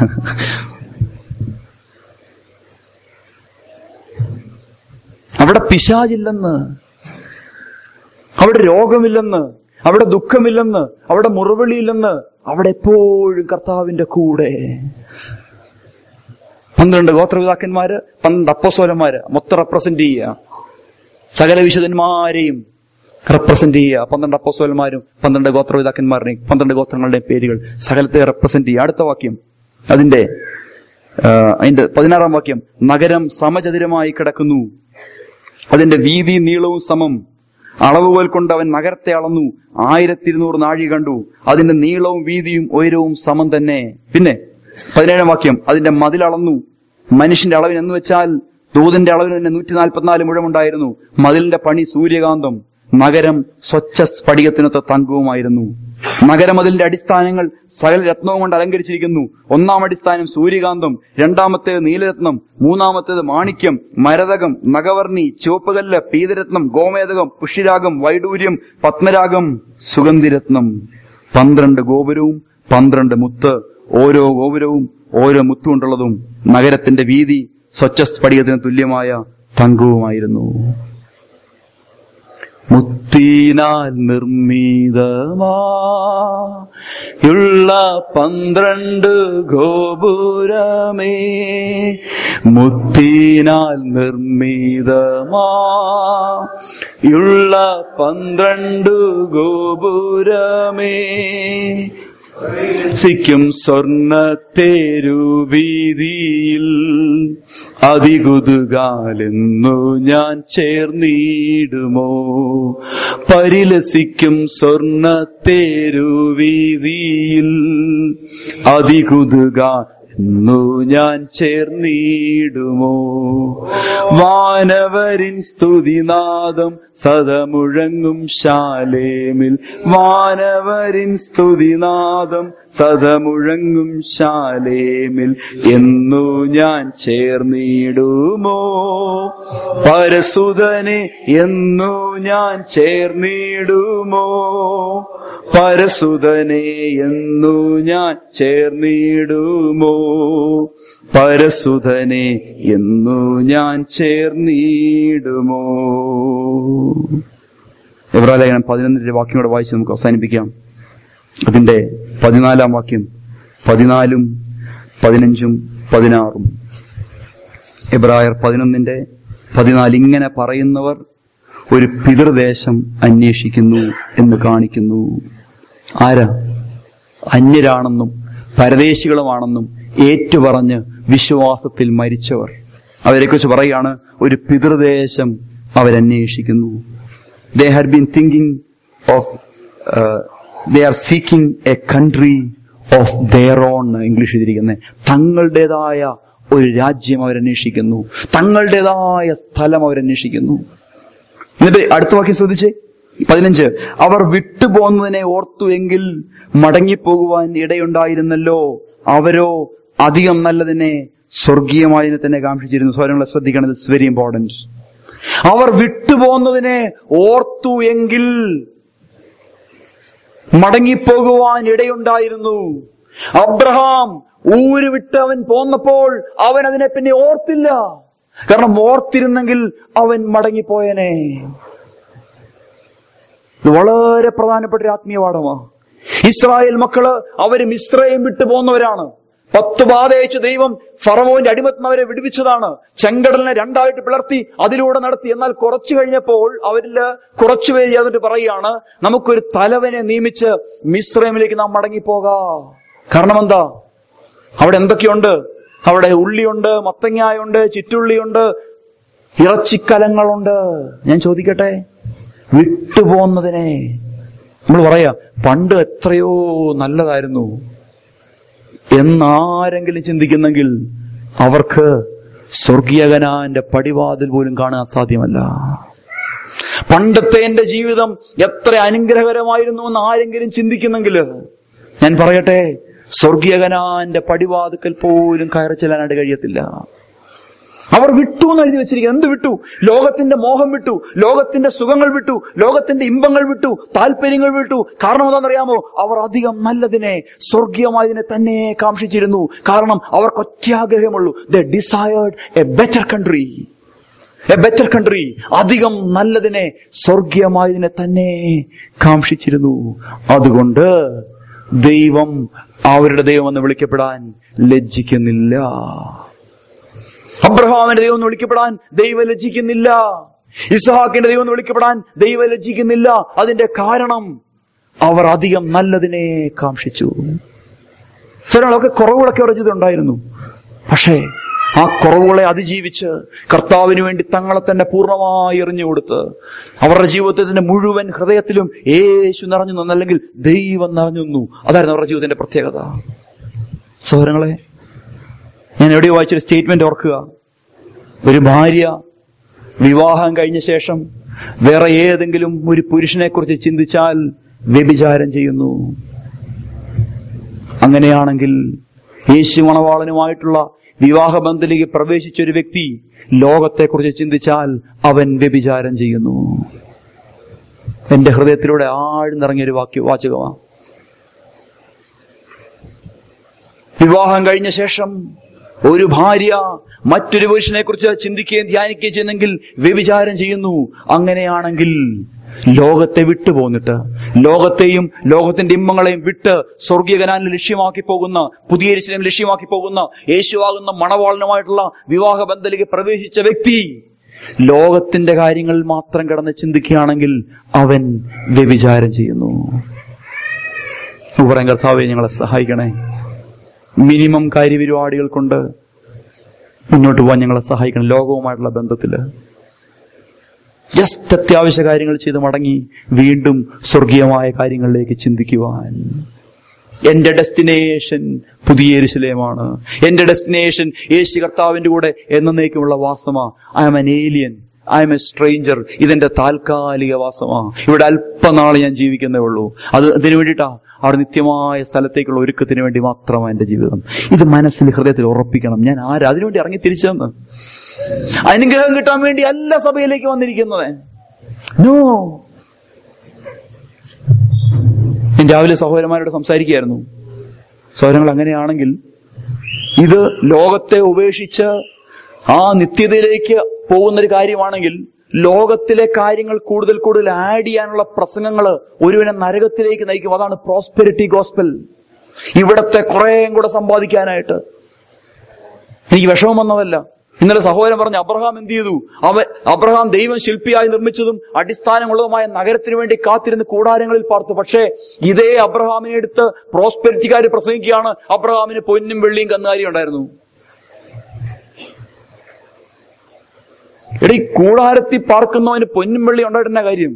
അവിടെ പിശാചില്ലെന്ന് അവിടെ രോഗമില്ലെന്ന് അവിടെ ദുഃഖമില്ലെന്ന് അവിടെ മുറവിളിയില്ലെന്ന് അവിടെ എപ്പോഴും കർത്താവിന്റെ കൂടെ പന്ത്രണ്ട് ഗോത്രപിതാക്കന്മാര് പന്ത്രണ്ട് അപ്പസോലന്മാര് മൊത്തം റെപ്രസെന്റ് ചെയ്യുക സകല വിശുദ്ധന്മാരെയും റെപ്രസെന്റ് ചെയ്യുക പന്ത്രണ്ട് അപ്പസോലന്മാരും പന്ത്രണ്ട് ഗോത്രപിതാക്കന്മാരുടെയും പന്ത്രണ്ട് ഗോത്രങ്ങളുടെയും പേരുകൾ സകലത്തെ റെപ്രസെന്റ് ചെയ്യുക അടുത്ത വാക്യം അതിന്റെ ആ, അതിന്റെ പതിനാറാം വാക്യം നഗരം സമചതുരമായി കിടക്കുന്നു അതിന്റെ വീതി നീളവും സമം അളവുകൾ കൊണ്ട് അവൻ നഗരത്തെ അളന്നു ആയിരത്തി ഇരുന്നൂറ് നാഴി കണ്ടു അതിന്റെ നീളവും വീതിയും ഉയരവും സമം തന്നെ പിന്നെ പതിനേഴാം വാക്യം അതിന്റെ മതിൽ അളന്നു മനുഷ്യന്റെ അളവിന് എന്ന് വെച്ചാൽ ദൂതന്റെ അളവിന് തന്നെ നൂറ്റി നാൽപ്പത്തിനാല് മുഴമുണ്ടായിരുന്നു മതിലിന്റെ പണി സൂര്യകാന്തം നഗരം സ്വച്ഛ സ്ഫടികത്തിനൊത്ത തങ്കവുമായിരുന്നു നഗരമതിലിന്റെ അടിസ്ഥാനങ്ങൾ സകല രത്നവും കൊണ്ട് അലങ്കരിച്ചിരിക്കുന്നു ഒന്നാം അടിസ്ഥാനം സൂര്യകാന്തം രണ്ടാമത്തേത് നീലരത്നം മൂന്നാമത്തേത് മാണിക്യം മരതകം നഗവർണി ചുവപ്പുകല്ല് പീതരത്നം ഗോമേതകം പുഷ്യരാഗം വൈഡൂര്യം പത്മരാഗം സുഗന്ധിരത്നം പന്ത്രണ്ട് ഗോപുരവും പന്ത്രണ്ട് മുത്ത് ഓരോ ഗോപുരവും ഓരോ മുത്തുകൊണ്ടുള്ളതും നഗരത്തിന്റെ വീതി സ്വച്ഛസ്ഫടികത്തിന് തുല്യമായ തങ്കവുമായിരുന്നു മുത്തിനാൽ നിർമ്മിതമായുള്ള പന്ത്രണ്ട് ഗോപുരമേ മുത്തിനാൽ നിർമ്മിതമായുള്ള പന്ത്രണ്ട് ഗോപുരമേ സിക്കും സ്വർണത്തേരുവീതിയിൽ അതികുതുകാലെന്നു ഞാൻ ചേർന്നിടുമോ പരിലസിക്കും സ്വർണത്തേരുവീതിയിൽ അതികുതുക എന്നു ഞാൻ ചേർന്നിടുമോ വാനവരിൻ സ്തുതിനാദം സദമുഴങ്ങും ശാലേമിൽ വാനവരിൻ സ്തുതിനാദം സദമുഴങ്ങും ശാലേമിൽ എന്നു ഞാൻ ചേർന്നിടുമോ പരസുതനെ എന്നു ഞാൻ ചേർന്നിടുമോ പരസുതനെ എന്നു ഞാൻ ചേർന്നിടുമോ പരസുതനെ എന്നു ഞാൻ ചേർന്നിടുമോ എബ്രാലേഖനം പതിനൊന്നിന്റെ വാക്യം കൂടെ വായിച്ച് നമുക്ക് അവസാനിപ്പിക്കാം അതിന്റെ പതിനാലാം വാക്യം പതിനാലും പതിനഞ്ചും പതിനാറും എബ്രായർ പതിനൊന്നിന്റെ പതിനാല് ഇങ്ങനെ പറയുന്നവർ ഒരു പിതൃദേശം അന്വേഷിക്കുന്നു എന്ന് കാണിക്കുന്നു ആരാ അന്യരാണെന്നും പരദേശികളുമാണെന്നും ഏറ്റുപറഞ്ഞ് വിശ്വാസത്തിൽ മരിച്ചവർ അവരെക്കുറിച്ച് പറയുകയാണ് ഒരു പിതൃദേശം അവരന്വേഷിക്കുന്നു they had been thinking of they are seeking a country of their own English എഴുതിയിരിക്കുന്നത് തങ്ങളുടേതായ ഒരു രാജ്യം അവരന്വേഷിക്കുന്നു തങ്ങളുടേതായ സ്ഥലം അവരന്വേഷിക്കുന്നു എന്നിട്ട് അടുത്ത വാക്യം ശ്രദ്ധിച്ചേ പതിനഞ്ച് അവർ വിട്ടുപോകുന്നതിനെ ഓർത്തു എങ്കിൽ മടങ്ങിപ്പോകുവാൻ ഇടയുണ്ടായിരുന്നല്ലോ അവരോ അധികം നല്ലതിനെ സ്വർഗീയമായതിനെ തന്നെ കാക്ഷിച്ചിരുന്നു സ്വരങ്ങളെ ശ്രദ്ധിക്കണം ഇറ്റ്സ് വെരി ഇമ്പോർട്ടന്റ് അവർ വിട്ടുപോകുന്നതിനെ ഓർത്തു എങ്കിൽ മടങ്ങിപ്പോകുവാൻ ഇടയുണ്ടായിരുന്നു അബ്രഹാം ഊര് വിട്ട് അവൻ പോന്നപ്പോൾ അവൻ അതിനെ പിന്നെ ഓർത്തില്ല കാരണം ഓർത്തിരുന്നെങ്കിൽ അവൻ മടങ്ങിപ്പോയനെ ഇത് വളരെ പ്രധാനപ്പെട്ട ഒരു ആത്മീയ പാഠമാ ഇസ്രായേൽ മക്കള് അവര് മിശ്രയും വിട്ടു പോന്നവരാണ് പത്ത് ബാധയച്ച ദൈവം ഫറവോന്റെ അടിമത്തിന് അവരെ വിടുവിച്ചതാണ് ചെങ്കടലിനെ രണ്ടായിട്ട് പിളർത്തി അതിലൂടെ നടത്തി എന്നാൽ കുറച്ചു കഴിഞ്ഞപ്പോൾ അവരില് കുറച്ചുപേര് ചേർന്നിട്ട് പറയുകയാണ് നമുക്കൊരു തലവനെ നിയമിച്ച് മിശ്രമിലേക്ക് നാം മടങ്ങിപ്പോകാ കാരണം എന്താ അവിടെ എന്തൊക്കെയുണ്ട് അവിടെ ഉള്ളിയുണ്ട് മത്തങ്ങായുണ്ട് ചുറ്റുള്ളിയുണ്ട് ഇറച്ചിക്കലങ്ങളുണ്ട് ഞാൻ ചോദിക്കട്ടെ വിട്ടുപോകുന്നതിനെ നമ്മൾ പറയാ പണ്ട് എത്രയോ നല്ലതായിരുന്നു എന്നാരെങ്കിലും ചിന്തിക്കുന്നെങ്കിൽ അവർക്ക് സ്വർഗീയകനാന്റെ പടിവാതിൽ പോലും കാണാൻ സാധ്യമല്ല പണ്ടത്തെ എന്റെ ജീവിതം എത്ര അനുഗ്രഹകരമായിരുന്നു എന്ന് ആരെങ്കിലും ചിന്തിക്കുന്നെങ്കിൽ ഞാൻ പറയട്ടെ സ്വർഗീയകനാന്റെ പടിവാതുക്കൽ പോലും കയറി ചെല്ലാനായിട്ട് കഴിയത്തില്ല അവർ വിട്ടു എന്ന് എഴുതി വെച്ചിരിക്കുന്നത് എന്ത് വിട്ടു ലോകത്തിന്റെ മോഹം വിട്ടു ലോകത്തിന്റെ സുഖങ്ങൾ വിട്ടു ലോകത്തിന്റെ ഇമ്പങ്ങൾ വിട്ടു താല്പര്യങ്ങൾ വിട്ടു കാരണം എന്താണെന്നറിയാമോ അവർ അധികം നല്ലതിനെ സ്വർഗീയമായതിനെ തന്നെ കാക്ഷിച്ചിരുന്നു കാരണം അവർക്ക് ഒറ്റയാഗ്രഹമുള്ളൂ the desired a better country a better country അധികം നല്ലതിനെ സ്വർഗീയമായതിനെ തന്നെ കാക്ഷിച്ചിരുന്നു അതുകൊണ്ട് ദൈവം അവരുടെ ദൈവം എന്ന് വിളിക്കപ്പെടാൻ ലജ്ജിക്കുന്നില്ല അബ്രഹാമിന്റെ ദൈവം എന്ന് വിളിക്കപ്പെടാൻ ദൈവം ലജ്ജിക്കുന്നില്ല ഇസഹാക്കിന്റെ ദൈവം എന്ന് വിളിക്കപ്പെടാൻ ദൈവം ലജ്ജിക്കുന്നില്ല അതിന്റെ കാരണം അവർ അധികം നല്ലതിനെ കാക്ഷിച്ചു ചിലങ്ങളൊക്കെ കുറവുകളൊക്കെ അവരുടെ ജീവിതം ഉണ്ടായിരുന്നു പക്ഷേ ആ കുറവുകളെ അതിജീവിച്ച് കർത്താവിന് വേണ്ടി തങ്ങളെ തന്നെ പൂർണ്ണമായി എറിഞ്ഞു കൊടുത്ത് അവരുടെ ജീവിതത്തിന്റെ മുഴുവൻ ഹൃദയത്തിലും യേശു നിറഞ്ഞു നിന്നു അല്ലെങ്കിൽ ദൈവം നിറഞ്ഞു നിന്നു അതായിരുന്നു അവരുടെ ജീവിതത്തിന്റെ പ്രത്യേകത സഹോദരങ്ങളെ ഞാൻ എവിടെയോ വായിച്ചൊരു സ്റ്റേറ്റ്മെന്റ് ഓർക്കുക ഒരു ഭാര്യ വിവാഹം കഴിഞ്ഞ ശേഷം വേറെ ഏതെങ്കിലും ഒരു പുരുഷനെ കുറിച്ച് ചിന്തിച്ചാൽ വ്യഭിചാരം ചെയ്യുന്നു അങ്ങനെയാണെങ്കിൽ യേശു മണവാളനുമായിട്ടുള്ള വിവാഹബന്ധത്തിലേക്ക് പ്രവേശിച്ച ഒരു വ്യക്തി ലോകത്തെക്കുറിച്ച് ചിന്തിച്ചാൽ അവൻ വ്യഭിചാരം ചെയ്യുന്നു എന്റെ ഹൃദയത്തിലൂടെ ആഴ്ന്നിറങ്ങിയൊരു വാക്യ വാചകമാണ് വിവാഹം കഴിഞ്ഞ ശേഷം ഒരു ഭാര്യ മറ്റൊരു പുരുഷനെ കുറിച്ച് ചിന്തിക്കുകയും ധ്യാനിക്കുകയും ചെയ്യുന്നെങ്കിൽ വ്യഭിചാരം ചെയ്യുന്നു അങ്ങനെയാണെങ്കിൽ ലോകത്തെ വിട്ടു പോന്നിട്ട് ലോകത്തെയും ലോകത്തിന്റെ ഇമ്പങ്ങളെയും വിട്ട് സ്വർഗീയ കനാലിനെ ലക്ഷ്യമാക്കി പോകുന്ന പുതിയ യേശുവിനെ ലക്ഷ്യമാക്കി പോകുന്ന യേശുവാകുന്ന മണവാളനുമായിട്ടുള്ള വിവാഹ ബന്ധത്തിലേക്ക് പ്രവേശിച്ച വ്യക്തി ലോകത്തിന്റെ കാര്യങ്ങൾ മാത്രം കിടന്ന് ചിന്തിക്കുകയാണെങ്കിൽ അവൻ വ്യഭിചാരം ചെയ്യുന്നു ഉപരം കർത്താവെ ഞങ്ങളെ സഹായിക്കണേ മിനിമം കാര്യപരിപാടികൾ കൊണ്ട് മുന്നോട്ട് പോകാൻ ഞങ്ങളെ സഹായിക്കണം ലോകവുമായിട്ടുള്ള ബന്ധത്തില് ജസ്റ്റ് അത്യാവശ്യ കാര്യങ്ങൾ ചെയ്ത് മടങ്ങി വീണ്ടും സ്വർഗീയമായ കാര്യങ്ങളിലേക്ക് ചിന്തിക്കുവാൻ എന്റെ ഡെസ്റ്റിനേഷൻ പുതിയ എരുസലേമാണ് എന്റെ ഡെസ്റ്റിനേഷൻ യേശു കർത്താവിന്റെ കൂടെ എന്നേക്കുമുള്ള വാസമാ I'm an alien I'm a stranger ഇതെന്റെ താൽക്കാലിക വാസമാ ഇവിടെ അല്പനാളെ ഞാൻ ജീവിക്കുന്നേ ഉള്ളൂ അത് അതിനു വേണ്ടിയിട്ടാ അവിടെ നിത്യമായ സ്ഥലത്തേക്കുള്ള ഒരുക്കത്തിന് വേണ്ടി മാത്രമാണ് എന്റെ ജീവിതം ഇത് മനസ്സിൽ ഹൃദയത്തിൽ ഉറപ്പിക്കണം ഞാൻ ആര് അതിനുവേണ്ടി ഇറങ്ങി തിരിച്ചെന്ന് അനുഗ്രഹം കിട്ടാൻ വേണ്ടി അല്ല സഭയിലേക്ക് വന്നിരിക്കുന്നത് നോ ഞാൻ രാവിലെ സഹോദരന്മാരോട് സംസാരിക്കുകയായിരുന്നു സഹോദരങ്ങൾ അങ്ങനെയാണെങ്കിൽ ഇത് ലോകത്തെ ഉപേക്ഷിച്ച് ആ നിത്യതയിലേക്ക് പോകുന്ന ഒരു കാര്യമാണെങ്കിൽ ലോകത്തിലെ കാര്യങ്ങൾ കൂടുതൽ കൂടുതൽ ആഡ് ചെയ്യാനുള്ള പ്രസംഗങ്ങൾ ഒരുവനെ നരകത്തിലേക്ക് നയിക്കും അതാണ് പ്രോസ്പെരിറ്റി ഗോസ്പൽ ഇവിടത്തെ കുറേയും കൂടെ സമ്പാദിക്കാനായിട്ട് എനിക്ക് വിഷമം വന്നതല്ല ഇന്നലെ സഹോദരൻ പറഞ്ഞ അബ്രഹാം എന്ത് ചെയ്തു അവ അബ്രഹാം ദൈവം ശില്പിയായി നിർമ്മിച്ചതും അടിസ്ഥാനമുള്ളതുമായ നഗരത്തിനു വേണ്ടി കാത്തിരുന്ന് കൂടാരങ്ങളിൽ പാർത്തു പക്ഷേ ഇതേ അബ്രഹാമിനെ എടുത്ത് പ്രോസ്പെരിറ്റിക്കാർ പ്രസംഗിക്കുകയാണ് അബ്രഹാമിന് പൊന്നും വെള്ളിയും കന്നുകാരിയും ഉണ്ടായിരുന്നു എടീ കൂടാരത്തിൽ പാർക്കുന്നവന് പൊന്നും വെള്ളി ഉണ്ടായിട്ടെന്ന കാര്യം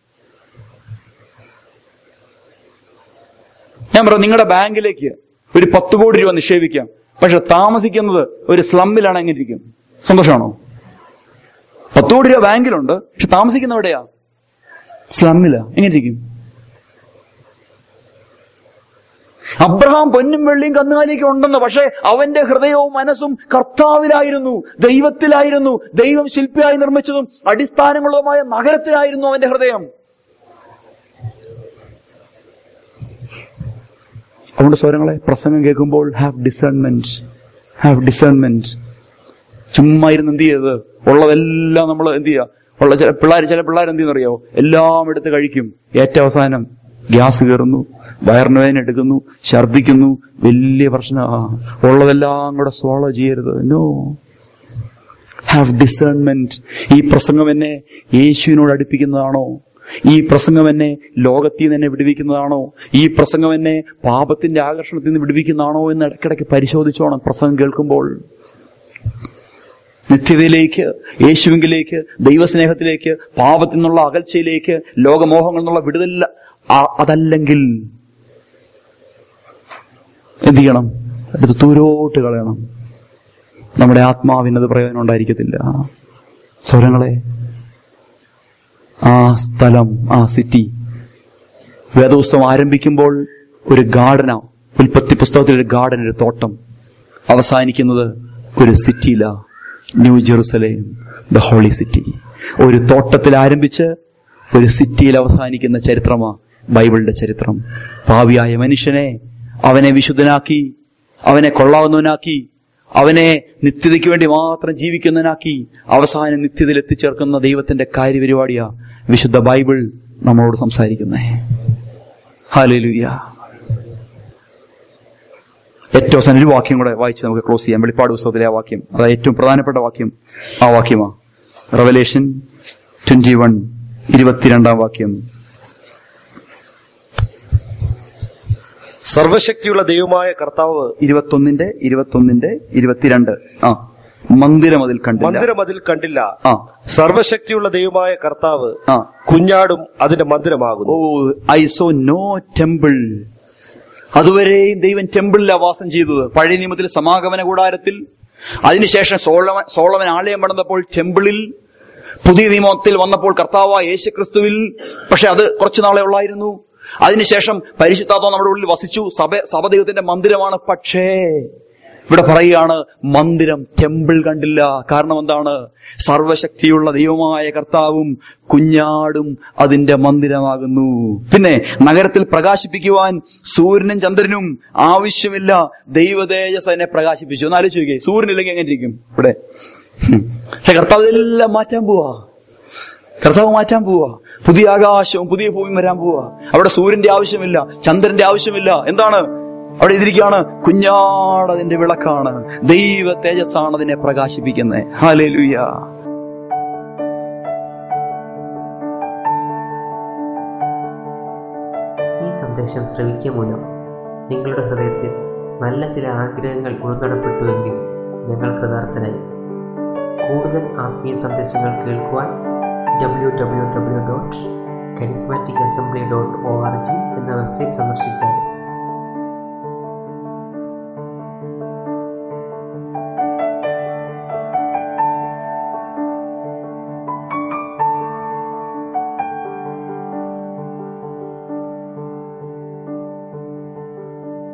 ഞാൻ പറഞ്ഞു നിങ്ങളുടെ ബാങ്കിലേക്ക് ഒരു പത്ത് കോടി രൂപ നിക്ഷേപിക്കാം പക്ഷെ താമസിക്കുന്നത് ഒരു സ്ലമ്മിലാണ് എങ്ങനെ ഇരിക്കും സന്തോഷമാണോ പത്ത് കോടി രൂപ ബാങ്കിലുണ്ട് പക്ഷെ താമസിക്കുന്ന എവിടെയാ സ്ലമ്മിലാ എങ്ങനെ ഇരിക്കും അബ്രഹാം പൊന്നും വെള്ളിയും കന്നുകാലിയൊക്കെ ഉണ്ടെന്ന് പക്ഷെ അവന്റെ ഹൃദയവും മനസ്സും കർത്താവിലായിരുന്നു ദൈവത്തിലായിരുന്നു ദൈവം ശില്പിയായി നിർമ്മിച്ചതും അടിസ്ഥാനങ്ങളുമായ നഗരത്തിലായിരുന്നു അവന്റെ ഹൃദയം അതുകൊണ്ട് സ്വരങ്ങളെ പ്രസംഗം കേൾക്കുമ്പോൾ ഹാവ് ഡിസേൺമെന്റ് ഹാവ് ഡിസേൺമെന്റ് ചുമ്മാ ഇരുന്ന് എന്ത് ചെയ്തത് ഉള്ളതെല്ലാം നമ്മൾ എന്ത് ചെയ്യുക ഉള്ള ചില പിള്ളേർ ചില പിള്ളേർ എന്ത് ചെയ്യുന്നറിയോ എല്ലാം എടുത്ത് കഴിക്കും ഏറ്റവും അവസാനം ഗ്യാസ് കയറുന്നു വയറിന് വേദന എടുക്കുന്നു ഛർദിക്കുന്നു വലിയ പ്രശ്നം ഉള്ളതെല്ലാം കൂടെ സോളോ ചെയ്യരുത് നോ ഹാവ് ഡിസേൺമെന്റ് ഈ പ്രസംഗം എന്നെ യേശുവിനോട് അടുപ്പിക്കുന്നതാണോ ഈ പ്രസംഗം എന്നെ ലോകത്തിൽ നിന്ന് എന്നെ വിടുവിക്കുന്നതാണോ ഈ പ്രസംഗം എന്നെ പാപത്തിന്റെ ആകർഷണത്തിൽ നിന്ന് വിടുവിക്കുന്നതാണോ എന്ന് ഇടയ്ക്കിടയ്ക്ക് പരിശോധിച്ചോണം പ്രസംഗം കേൾക്കുമ്പോൾ നിത്യതയിലേക്ക് യേശുവിങ്കിലേക്ക് ദൈവസ്നേഹത്തിലേക്ക് പാപത്തിൽ നിന്നുള്ള അകൽച്ചയിലേക്ക് ലോകമോഹങ്ങളിൽ നിന്നുള്ള വിടുതലില്ല ആ- അതല്ലെങ്കിൽ എന്ത് ചെയ്യണം എടുത്ത് ദൂരോട്ട് കളയണം നമ്മുടെ ആത്മാവിനത് പ്രയോജനം ഉണ്ടായിരിക്കത്തില്ല സ്വരങ്ങളെ ആ സ്ഥലം ആ സിറ്റി വേദപുസ്തകം ആരംഭിക്കുമ്പോൾ ഒരു ഗാർഡനാ ഉൽപ്പത്തി പുസ്തകത്തിൽ ഒരു ഗാർഡൻ ഒരു തോട്ടം അവസാനിക്കുന്നത് ഒരു സിറ്റിയിലാ New Jerusalem the holy city ഒരു തോട്ടത്തിൽ ആരംഭിച്ച് ഒരു സിറ്റിയിൽ അവസാനിക്കുന്ന ചരിത്രമാ ബൈബിളിന്റെ ചരിത്രം ഭാവിയായ മനുഷ്യനെ അവനെ വിശുദ്ധനാക്കി അവനെ കൊള്ളാവുന്നവനാക്കി അവനെ നിത്യതയ്ക്ക് വേണ്ടി മാത്രം ജീവിക്കുന്നവനാക്കി അവസാനം നിത്യതയിൽ എത്തിച്ചേർക്കുന്ന ദൈവത്തിന്റെ കാര്യപരിപാടിയാ വിശുദ്ധ ബൈബിൾ നമ്മളോട് സംസാരിക്കുന്നേ ഹാലലുയ്യ ഏറ്റവും അവസാനം ഒരു വാക്യം കൂടെ വായിച്ച് നമുക്ക് ക്ലോസ് ചെയ്യാം വെളിപ്പാട് പുസ്തകത്തിലെ ആ വാക്യം അതായത് ഏറ്റവും പ്രധാനപ്പെട്ട വാക്യം ആ വാക്യമാ റവലേഷൻ ട്വന്റി വൺ ഇരുപത്തിരണ്ടാം വാക്യം സർവശക്തിയുള്ള ദൈവമായ കർത്താവ് ഇരുപത്തൊന്നിന്റെ ഇരുപത്തൊന്നിന്റെ ഇരുപത്തിരണ്ട് ആ മന്ദിരം അതിൽ കണ്ടില്ല മന്ദിരം അതിൽ കണ്ടില്ല ആ സർവശക്തിയുള്ള ദൈവമായ കർത്താവ് ആ കുഞ്ഞാടും അതിന്റെ മന്ദിരമാകുന്നു oh I saw no temple അതുവരെയും ദൈവം ടെമ്പിളിലാ വാസം ചെയ്തത് പഴയ നിയമത്തിൽ സമാഗമന കൂടാരത്തിൽ അതിനുശേഷം സോളമൻ സോളമൻ ആലയം പണിതപ്പോൾ ടെമ്പിളിൽ പുതിയ നിയമത്തിൽ വന്നപ്പോൾ കർത്താവ് യേശുക്രിസ്തുവിൽ പക്ഷെ അത് കുറച്ചു നാളെ ഉള്ളായിരുന്നു അതിനുശേഷം പരിശുദ്ധാത്മ നമ്മുടെ ഉള്ളിൽ വസിച്ചു സഭ സഭ ദൈവത്തിന്റെ മന്ദിരമാണ് പക്ഷേ ഇവിടെ പറയുകയാണ് മന്ദിരം ടെമ്പിൾ കണ്ടില്ല കാരണം എന്താണ് സർവശക്തിയുള്ള ദൈവമായ കർത്താവും കുഞ്ഞാടും അതിന്റെ മന്ദിരമാകുന്നു പിന്നെ നഗരത്തിൽ പ്രകാശിപ്പിക്കുവാൻ സൂര്യനും ചന്ദ്രനും ആവശ്യമില്ല ദൈവതേജസ് അതിനെ പ്രകാശിപ്പിച്ചു ഒന്ന് ആലോചിച്ച് നോക്കിയേ സൂര്യനില്ലെങ്കിൽ എങ്ങനെ ഇരിക്കും ഇവിടെ ഹും. പക്ഷെ കർത്താവ് ഇതെല്ലാം മാറ്റാൻ പോവാ കർത്താവ് മാറ്റാൻ പോവാ പുതിയ ആകാശവും പുതിയ ഭൂമിയും വരാൻ പോവാ അവിടെ സൂര്യന്റെ ആവശ്യമില്ല ചന്ദ്രന്റെ ആവശ്യമില്ല എന്താണ് അവിടെ ഇതിരിക്കുകയാണ് കുഞ്ഞാട് അതിന്റെ വിളക്കാണ് ദൈവ തേജസ്സാണ് അതിനെ പ്രകാശിപ്പിക്കുന്നത് ഹാലേലുയ്യ ഈ സന്ദേശം ശ്രവിക്കുക മൂലം നിങ്ങളുടെ ഹൃദയത്തിൽ നല്ല ചില ആഗ്രഹങ്ങൾ ഉൾനടപ്പെട്ടുവെങ്കിൽ ഞങ്ങൾ കൃതാർത്ഥരായി കൂടുതൽ ആത്മീയ സന്ദേശങ്ങൾ കേൾക്കുവാൻ W W W dot charismatic assembly dot O R G എന്ന വെബ്സൈറ്റ് സന്ദർശിച്ചാൽ